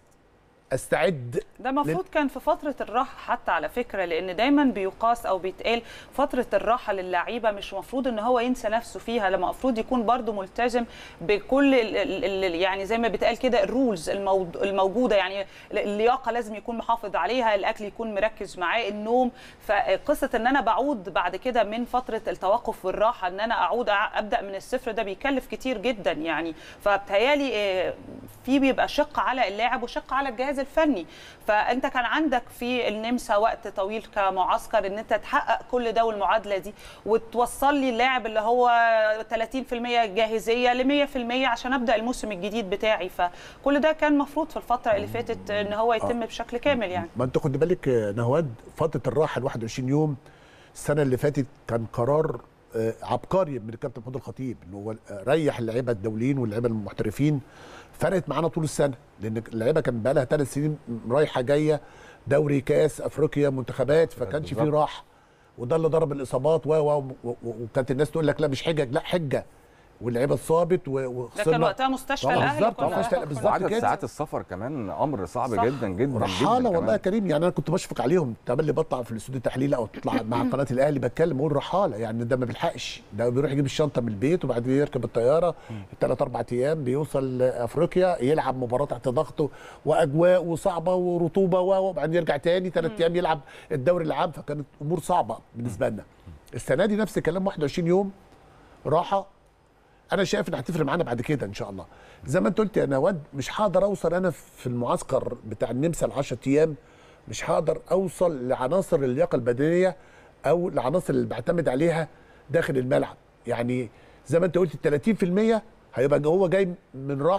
S17: استعد
S1: ده المفروض كان في فترة الراحة حتى على فكرة لأن دايما بيقاس أو بيتقال فترة الراحة للعيبة مش مفروض إن هو ينسى نفسه فيها لما المفروض يكون برضو ملتزم بكل ال ال ال يعني زي ما بيتقال كده الرولز المود- الموجودة يعني اللياقة لازم يكون محافظ عليها الأكل يكون مركز معاه النوم فقصة إن أنا بعود بعد كده من فترة التوقف والراحة إن أنا أعود أع- أبدأ من الصفر ده بيكلف كتير جدا يعني فبتهيالي آه، في بيبقى شق على اللاعب وشق على الجهاز الفني فانت كان عندك في النمسا وقت طويل كمعسكر ان انت تحقق كل ده والمعادله دي وتوصل لي اللاعب اللي هو 30% جاهزيه ل 100% عشان ابدا الموسم الجديد بتاعي فكل ده كان مفروض في الفتره اللي فاتت ان هو يتم بشكل كامل يعني
S17: ما انت خد بالك يا نهاد فتره الراحه ال 21 يوم السنه اللي فاتت كان قرار آه، عبقري من الكابتن محمود الخطيب ان هو ريح اللعيبه الدوليين واللعيبه المحترفين فرقت معانا طول السنه لان اللعيبه كان بقى لها ثلاث سنين رايحه جايه دوري كاس افريقيا منتخبات فكانش فيه
S2: بالظبط.
S17: راحه وده اللي ضرب الاصابات و و و- وكانت الناس تقول لك لا مش حجج لا حجه واللعيبه اتصابت و- وخسرنا
S1: ده كان وقتها مستشفى
S17: طبعاً
S1: الاهلي
S17: بالظبط
S1: كنا-
S17: مستشفى- بالظبط
S2: وعدد
S17: كده
S2: ساعات السفر كمان امر صعب
S1: صح.
S2: جدا جدا
S17: رحاله
S2: جدا
S17: والله يا
S2: كمان.
S17: كريم يعني انا كنت بشفق عليهم تقابل لي بطلع في الاستوديو التحليلي او تطلع مع قناه الاهلي بتكلم اقول رحاله يعني ده ما بيلحقش ده بيروح يجيب الشنطه من البيت وبعدين يركب الطياره ثلاث اربع ايام بيوصل افريقيا يلعب مباراه تحت ضغط واجواء وصعبه ورطوبه و- وبعدين يرجع تاني ثلاث ايام يلعب الدوري العام فكانت امور صعبه بالنسبه لنا السنه دي نفس الكلام 21 يوم راحه انا شايف ان هتفرق معانا بعد كده ان شاء الله زي ما انت قلت يا نواد مش هقدر اوصل انا في المعسكر بتاع النمسا ال 10 ايام مش هقدر اوصل لعناصر اللياقه البدنيه او العناصر اللي بعتمد عليها داخل الملعب يعني زي ما انت قلت ال 30% هيبقى هو جاي من راحه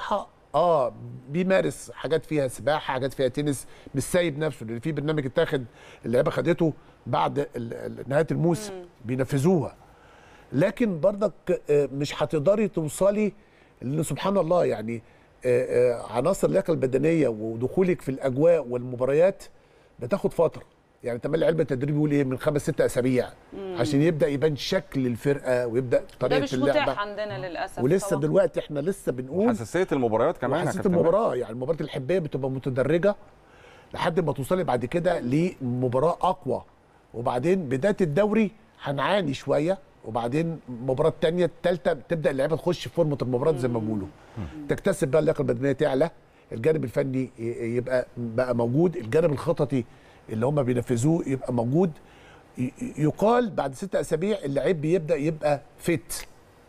S17: اه بيمارس حاجات فيها سباحه حاجات فيها تنس مش سايب نفسه لان في برنامج اتاخد اللعيبه خدته بعد ال- ال- نهايه الموسم بينفذوها لكن برضك آه، مش هتقدري توصلي لان سبحان الله يعني آه، آه، عناصر اللياقه البدنيه ودخولك في الاجواء والمباريات بتاخد فتره يعني تملي علم التدريب بيقول ايه من خمس ست اسابيع
S1: مم.
S17: عشان يبدا يبان شكل الفرقه ويبدا
S1: ده
S17: طريقه
S1: مش
S17: اللعبه
S1: متاح عندنا للاسف
S17: ولسه
S1: طبعاً.
S17: دلوقتي احنا لسه بنقول
S2: حساسيه المباريات كمان يا
S17: وحساسيه
S2: كابتن
S17: المباراه يعني المباراه الحبيه بتبقى متدرجه لحد ما توصلي بعد كده لمباراه اقوى وبعدين بدايه الدوري هنعاني شويه وبعدين المباراه الثانيه الثالثه تبدا اللعيبه تخش في فورمه المباراه زي ما بيقولوا تكتسب بقى اللياقه البدنيه تعلى الجانب الفني ي- يبقى بقى موجود الجانب الخططي اللي هم بينفذوه يبقى موجود ي- ي- يقال بعد ست اسابيع اللعيب بيبدا يبقى فت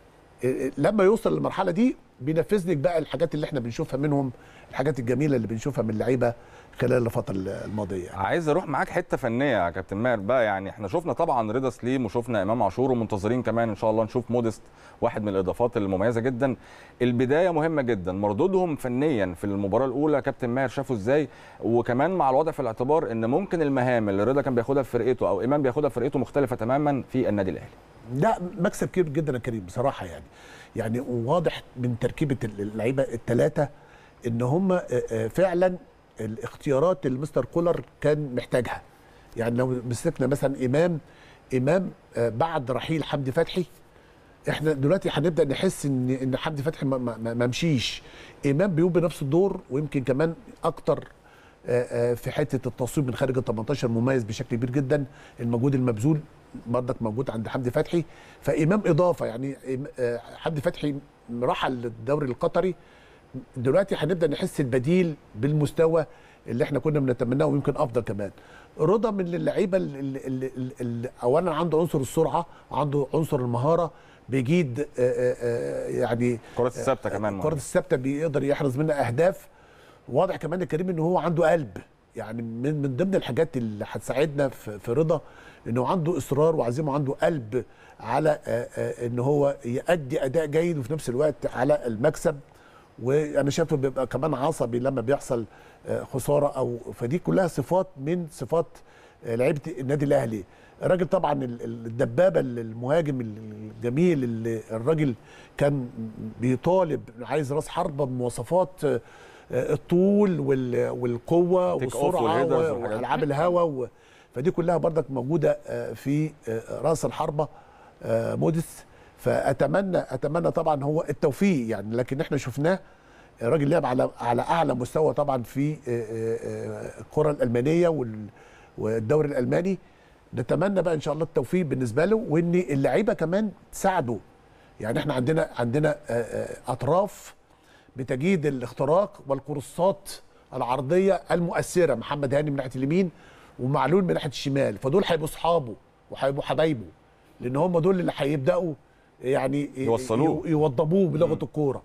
S17: لما يوصل للمرحله دي بينفذ لك بقى الحاجات اللي احنا بنشوفها منهم الحاجات الجميله اللي بنشوفها من اللعيبه خلال الفتره الماضيه
S2: عايز اروح معاك حته فنيه يا كابتن ماهر بقى يعني احنا شفنا طبعا رضا سليم وشفنا امام عاشور ومنتظرين كمان ان شاء الله نشوف مودست واحد من الاضافات المميزه جدا البدايه مهمه جدا مردودهم فنيا في المباراه الاولى كابتن ماهر شافوا ازاي وكمان مع الوضع في الاعتبار ان ممكن المهام اللي رضا كان بياخدها في فرقته او امام بياخدها في فرقته مختلفه تماما في النادي الاهلي
S17: ده مكسب كبير جدا يا كريم بصراحه يعني يعني واضح من تركيبه اللعيبه الثلاثه ان هم فعلا الاختيارات اللي مستر كولر كان محتاجها يعني لو مسكنا مثلا امام امام آه، بعد رحيل حمدي فتحي احنا دلوقتي هنبدا نحس ان ان حمدي فتحي ما- ما ما- ما مشيش امام بيقوم بنفس الدور ويمكن كمان اكتر آه، آه، في حته التصويب من خارج ال 18 مميز بشكل كبير جدا المجهود المبذول برضك موجود عند حمدي فتحي فامام اضافه يعني إم- آه، حمدي فتحي رحل للدوري القطري دلوقتي هنبدا نحس البديل بالمستوى اللي احنا كنا بنتمناه ويمكن افضل كمان رضا من اللعيبه اللي, اللي, اللي, اللي اولا عنده عنصر السرعه عنده عنصر المهاره بيجيد آه، آه، آه، يعني
S2: كرة الثابتة كمان
S17: كرة الثابته بيقدر يحرز منها اهداف واضح كمان يا كريم ان هو عنده قلب يعني من من ضمن الحاجات اللي هتساعدنا في في رضا انه عنده اصرار وعزيمه وعنده قلب على آه، آه، ان هو يؤدي اداء جيد وفي نفس الوقت على المكسب وانا شايفه بيبقى كمان عصبي لما بيحصل آه، خساره او فدي كلها صفات من صفات آه، لعيبه النادي الاهلي الراجل طبعا ال- ال- الدبابه المهاجم الجميل اللي الراجل كان بيطالب عايز راس حربه بمواصفات آه، آه، الطول وال- والقوه
S2: Take off
S17: والسرعه
S2: والهيدرز
S17: و-
S2: والحاجات دي.
S17: والعاب الهوا و- فدي كلها برضك موجوده آه، في آه، راس الحربه آه، موديس فاتمنى اتمنى طبعا هو التوفيق يعني لكن احنا شفناه الراجل لعب على على اعلى مستوى طبعا في آه، آه، آه، الكره الالمانيه وال- والدوري الالماني نتمنى بقى ان شاء الله التوفيق بالنسبه له وان اللعيبه كمان تساعده يعني احنا عندنا عندنا آه، آه، اطراف بتجيد الاختراق والكروسات العرضيه المؤثره محمد هاني من ناحيه اليمين ومعلول من ناحيه الشمال فدول هيبقوا اصحابه وهيبقوا حبايبه لان هم دول اللي هيبداوا يعني
S2: يوصلوه.
S17: ي- يوضبوه بلغه الكوره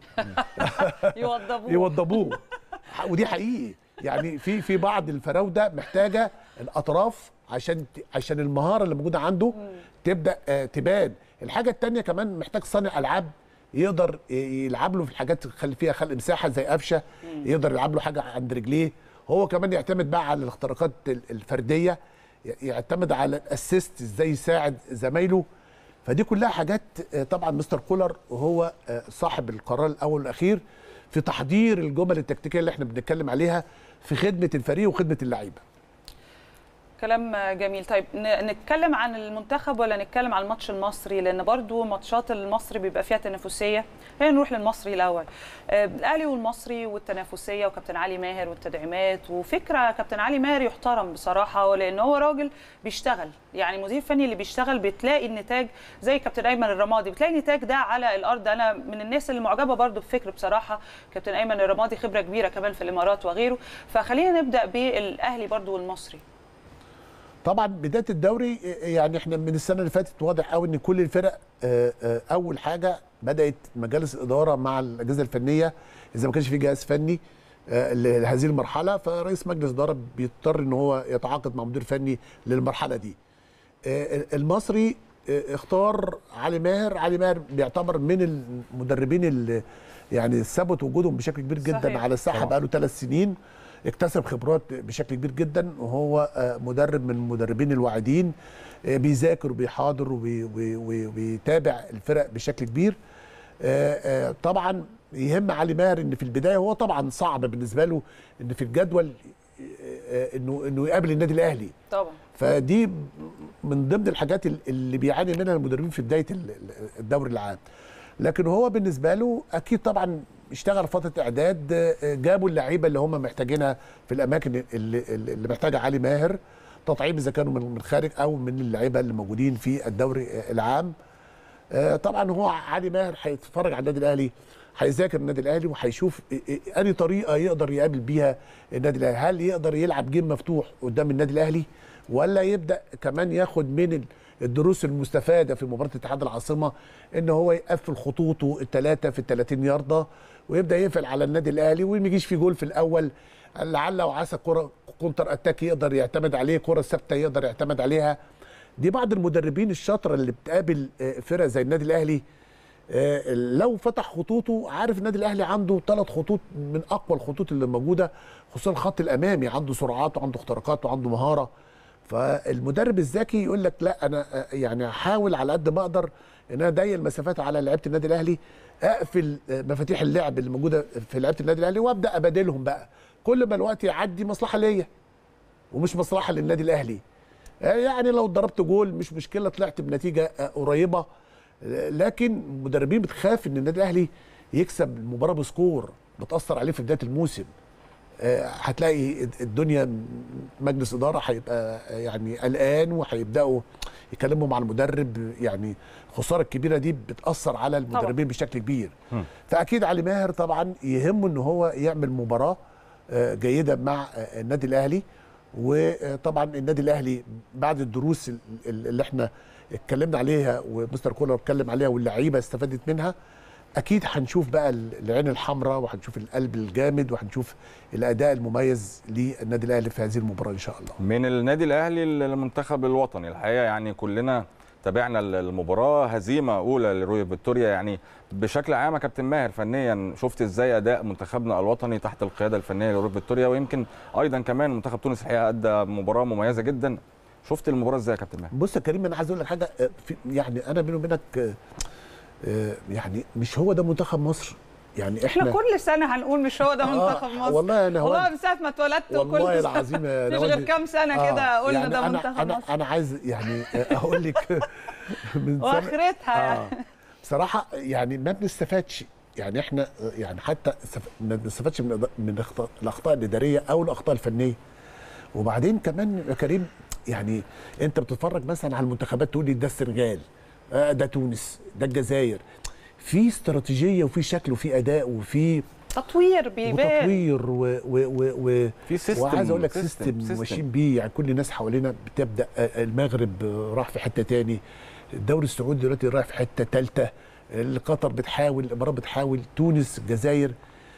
S1: يوضبوه
S17: يوضبوه ودي حقيقي يعني في في بعض الفراوده محتاجه الاطراف عشان ت- عشان المهاره اللي موجوده عنده تبدا آه، تبان الحاجه الثانيه كمان محتاج صانع العاب يقدر ي- يلعب له في الحاجات اللي فيها خلق مساحه زي قفشه يقدر يلعب له حاجه عند رجليه هو كمان يعتمد بقى على الاختراقات ال- الفرديه ي- يعتمد على الاسيست ازاي يساعد زمايله فدي كلها حاجات آه، طبعا مستر كولر وهو آه، صاحب القرار الاول والاخير في تحضير الجمل التكتيكيه اللي احنا بنتكلم عليها في خدمه الفريق وخدمه اللعيبه
S1: كلام جميل طيب ن- نتكلم عن المنتخب ولا نتكلم عن الماتش المصري لان برضو ماتشات المصري بيبقى فيها تنافسيه خلينا نروح للمصري الاول آه، الاهلي والمصري والتنافسيه وكابتن علي ماهر والتدعيمات وفكره كابتن علي ماهر يحترم بصراحه لان هو راجل بيشتغل يعني مدير فني اللي بيشتغل بتلاقي النتاج زي كابتن ايمن الرمادي بتلاقي النتاج ده على الارض انا من الناس اللي معجبه برضو بفكر بصراحه كابتن ايمن الرمادي خبره كبيره كمان في الامارات وغيره فخلينا نبدا بالاهلي برضو والمصري
S17: طبعا بدايه الدوري آه، يعني احنا من السنه اللي فاتت واضح قوي ان كل الفرق آه، آه، اول حاجه بدات مجالس الاداره مع الاجهزه الفنيه اذا ما كانش في جهاز فني آه، لهذه المرحله فرئيس مجلس الاداره بيضطر ان هو يتعاقد مع مدير فني للمرحله دي آه، المصري آه، اختار علي ماهر علي ماهر بيعتبر من المدربين اللي يعني ثبت وجودهم بشكل كبير جدا
S1: صحيح.
S17: على الساحه
S1: طبعا.
S17: بقاله ثلاث سنين اكتسب خبرات بشكل كبير جدا وهو آه، مدرب من المدربين الواعدين آه، بيذاكر وبيحاضر وبي- وبي- وبي- وبيتابع الفرق بشكل كبير آه، آه، طبعا يهم علي ماهر ان في البدايه هو طبعا صعب بالنسبه له ان في الجدول آه، انه انه يقابل النادي الاهلي
S1: طبعا
S17: فدي من ضمن الحاجات ال- اللي بيعاني منها المدربين في بدايه ال- ال- الدوري العام لكن هو بالنسبه له اكيد طبعا اشتغل فتره اعداد آه، جابوا اللعيبه اللي هم محتاجينها في الاماكن اللي, اللي محتاجها علي ماهر تطعيم اذا كانوا من من الخارج او من اللعيبه اللي موجودين في الدوري آه، العام آه، طبعا هو علي ماهر هيتفرج على النادي الاهلي هيذاكر النادي الاهلي وهيشوف انهي طريقه يقدر يقابل بيها النادي الاهلي هل يقدر يلعب جيم مفتوح قدام النادي الاهلي ولا يبدا كمان ياخد من ال- الدروس المستفاده في مباراه اتحاد العاصمه ان هو يقفل خطوطه الثلاثه في ال 30 يارده ويبدا يقفل على النادي الاهلي وما يجيش في جول في الاول لعل وعسى كره كونتر اتاك يقدر يعتمد عليه كره ثابته يقدر يعتمد عليها دي بعض المدربين الشاطره اللي بتقابل آه، فرق زي النادي الاهلي آه، لو فتح خطوطه عارف النادي الاهلي عنده ثلاث خطوط من اقوى الخطوط اللي موجوده خصوصا الخط الامامي عنده سرعات وعنده اختراقات وعنده مهاره فالمدرب الذكي يقول لك لا انا آه، يعني هحاول على قد ما اقدر ان انا اضيق المسافات على لعيبه النادي الاهلي اقفل آه، مفاتيح اللعب اللي موجوده في لعيبه النادي الاهلي وابدا ابادلهم بقى كل ما الوقت يعدي مصلحه ليا ومش مصلحه للنادي الاهلي آه، يعني لو ضربت جول مش مشكله طلعت بنتيجه آه، قريبه آه، لكن المدربين بتخاف ان النادي الاهلي يكسب المباراه بسكور بتاثر عليه في بدايه الموسم آه، هتلاقي الدنيا مجلس اداره هيبقى يعني قلقان وهيبداوا يكلموا مع المدرب يعني الخساره الكبيره دي بتاثر على المدربين بشكل كبير فاكيد علي ماهر طبعا يهمه ان هو يعمل مباراه آه، جيده مع آه، النادي الاهلي وطبعا النادي الاهلي بعد الدروس ال- ال- اللي احنا اتكلمنا عليها ومستر كولر اتكلم عليها واللعيبه استفادت منها اكيد هنشوف بقى ال- العين الحمراء وهنشوف القلب الجامد وهنشوف الاداء المميز للنادي الاهلي في هذه المباراه ان شاء الله
S2: من النادي الاهلي للمنتخب الوطني الحقيقه يعني كلنا تابعنا المباراه هزيمه اولى لروي فيكتوريا يعني بشكل عام يا كابتن ماهر فنيا شفت ازاي اداء منتخبنا الوطني تحت القياده الفنيه لروي فيكتوريا ويمكن ايضا كمان منتخب تونس الحقيقه ادى مباراه مميزه جدا شفت المباراه ازاي يا كابتن ماهر
S17: بص يا كريم انا عايز اقول لك حاجه آه، في يعني انا بيني وبينك آه، آه، يعني مش هو ده منتخب مصر يعني
S1: احنا
S17: احنا
S1: كل سنه هنقول مش هو ده
S17: آه،
S1: منتخب مصر
S17: والله أنا
S1: والله
S17: هوند.
S1: من ساعه ما اتولدت
S17: والله
S1: وكل
S17: العظيم يا
S1: مش
S17: نوال
S1: غير
S17: دي-
S1: كام سنه
S17: آه،
S1: كده قلنا
S17: يعني
S1: ده
S17: أنا
S1: منتخب
S17: أنا
S1: مصر
S17: انا عايز يعني اقول لك من سنة-
S1: واخرتها يعني
S17: آه بصراحه يعني ما بنستفادش يعني احنا يعني حتى استف- ما بنستفادش من الأخطاء- من الأخطاء- الاخطاء الاداريه او الاخطاء الفنيه وبعدين كمان يا كريم يعني انت بتتفرج مثلا على المنتخبات تقول لي ده السنغال آه، ده تونس ده الجزائر في استراتيجيه وفي شكل وفي اداء وفي
S1: تطوير بيبان
S17: وتطوير و و و و
S2: في سيستم-
S17: وعايز اقول لك
S2: سيستم-
S17: سيستم,
S2: سيستم.
S17: ماشيين بيه يعني كل الناس حوالينا بتبدا آه، المغرب آه، راح في حته تاني الدوري السعودي دلوقتي رايح في حته ثالثه قطر بتحاول الامارات بتحاول تونس الجزائر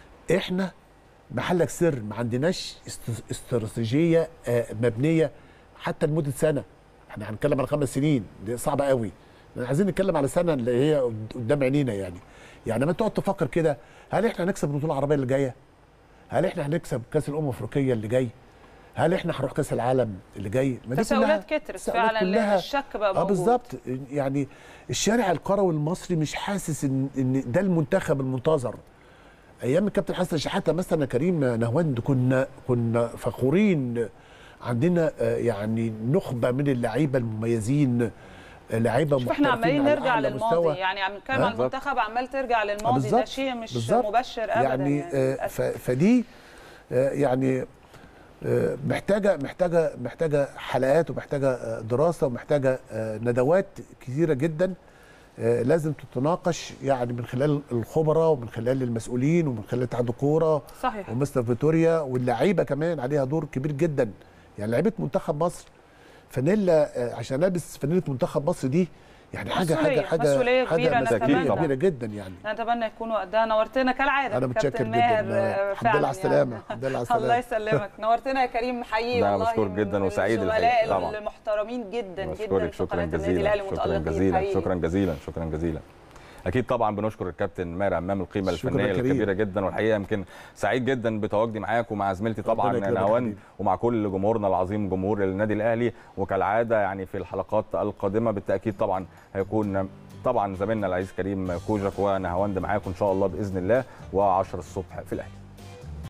S17: احنا محلك سر ما عندناش است- استراتيجيه آه، مبنيه حتى لمده سنه احنا هنتكلم على خمس سنين دي صعبه قوي عايزين نتكلم على سنه اللي هي قدام عينينا يعني يعني ما تقعد تفكر كده هل احنا هنكسب البطوله العربيه اللي جايه هل احنا هنكسب كاس الامم الافريقيه اللي جاي هل احنا هنروح كاس العالم اللي جاي ما دي
S1: تساؤلات
S17: كلها-
S1: كترت
S17: تساؤلات
S1: فعلا
S17: كلها.
S1: لان الشك بقى
S17: اه
S1: موجود
S17: بالظبط يعني الشارع الكروي المصري مش حاسس ان ان ده المنتخب المنتظر ايام الكابتن حسن شحاته مثلا يا كريم نهواند كنا كنا فخورين عندنا آه، يعني نخبه من اللعيبه المميزين آه، لعيبه
S1: شوف احنا
S17: محترفين
S1: عمالين
S17: على
S1: نرجع
S17: أعلى
S1: للماضي
S17: مستوى.
S1: يعني عم نتكلم
S17: آه.
S1: عن المنتخب عمال ترجع للماضي ده
S17: بالظبط،
S1: شيء مش
S17: بالظبط.
S1: مبشر ابدا
S17: يعني,
S1: يعني,
S17: آه، ف- فدي آه، يعني آه، محتاجه محتاجه محتاجه حلقات ومحتاجه آه، دراسه ومحتاجه آه، ندوات كثيره جدا آه، لازم تتناقش يعني من خلال الخبراء ومن خلال المسؤولين ومن خلال اتحاد الكوره
S1: صحيح
S17: ومستر فيتوريا واللعيبه كمان عليها دور كبير جدا يعني لعيبه منتخب مصر فانيلا آه، عشان البس فانيله منتخب مصر دي يعني حاجه
S1: مسؤولية،
S17: حاجه حاجه
S1: مسؤولية كبيرة
S17: حاجه
S1: نتمنى.
S17: مسؤوليه كبيره جدا يعني
S1: نتمنى يكونوا قدها نورتنا كالعاده
S17: انا متشكر
S1: كابتن
S17: جدا
S1: ماهر
S17: آه،
S1: آه،
S17: الحمد لله
S1: فعلاً
S17: على السلامه الحمد لله على السلامه
S1: الله يسلمك نورتنا يا كريم حقيقي
S2: لا،
S1: والله
S2: مشكور
S1: من
S2: جدا وسعيد
S1: الزملاء
S2: الحقيقة، طبعاً.
S1: المحترمين جدا جدا
S2: بشكرك
S1: في
S2: شكرا
S1: قناه النادي
S2: جزيلا
S1: الاهلي
S2: شكرا
S1: متالقين
S2: جزيلا
S1: حقيقي
S2: شكرا جزيلا شكرا جزيلا اكيد طبعا بنشكر الكابتن ماهر امام القيمه
S17: شكراً
S2: الفنيه
S17: يا كريم.
S2: الكبيره جدا والحقيقه يمكن سعيد جدا بتواجدي معاك ومع زميلتي طبعا
S17: يكرمك يا
S2: نهاوند
S17: حبيبي.
S2: ومع كل جمهورنا العظيم جمهور النادي الاهلي وكالعاده يعني في الحلقات القادمه بالتاكيد طبعا هيكون طبعا زميلنا العزيز كريم كوجك ونهاوند معاكم ان شاء الله باذن الله و10 الصبح في الاهلي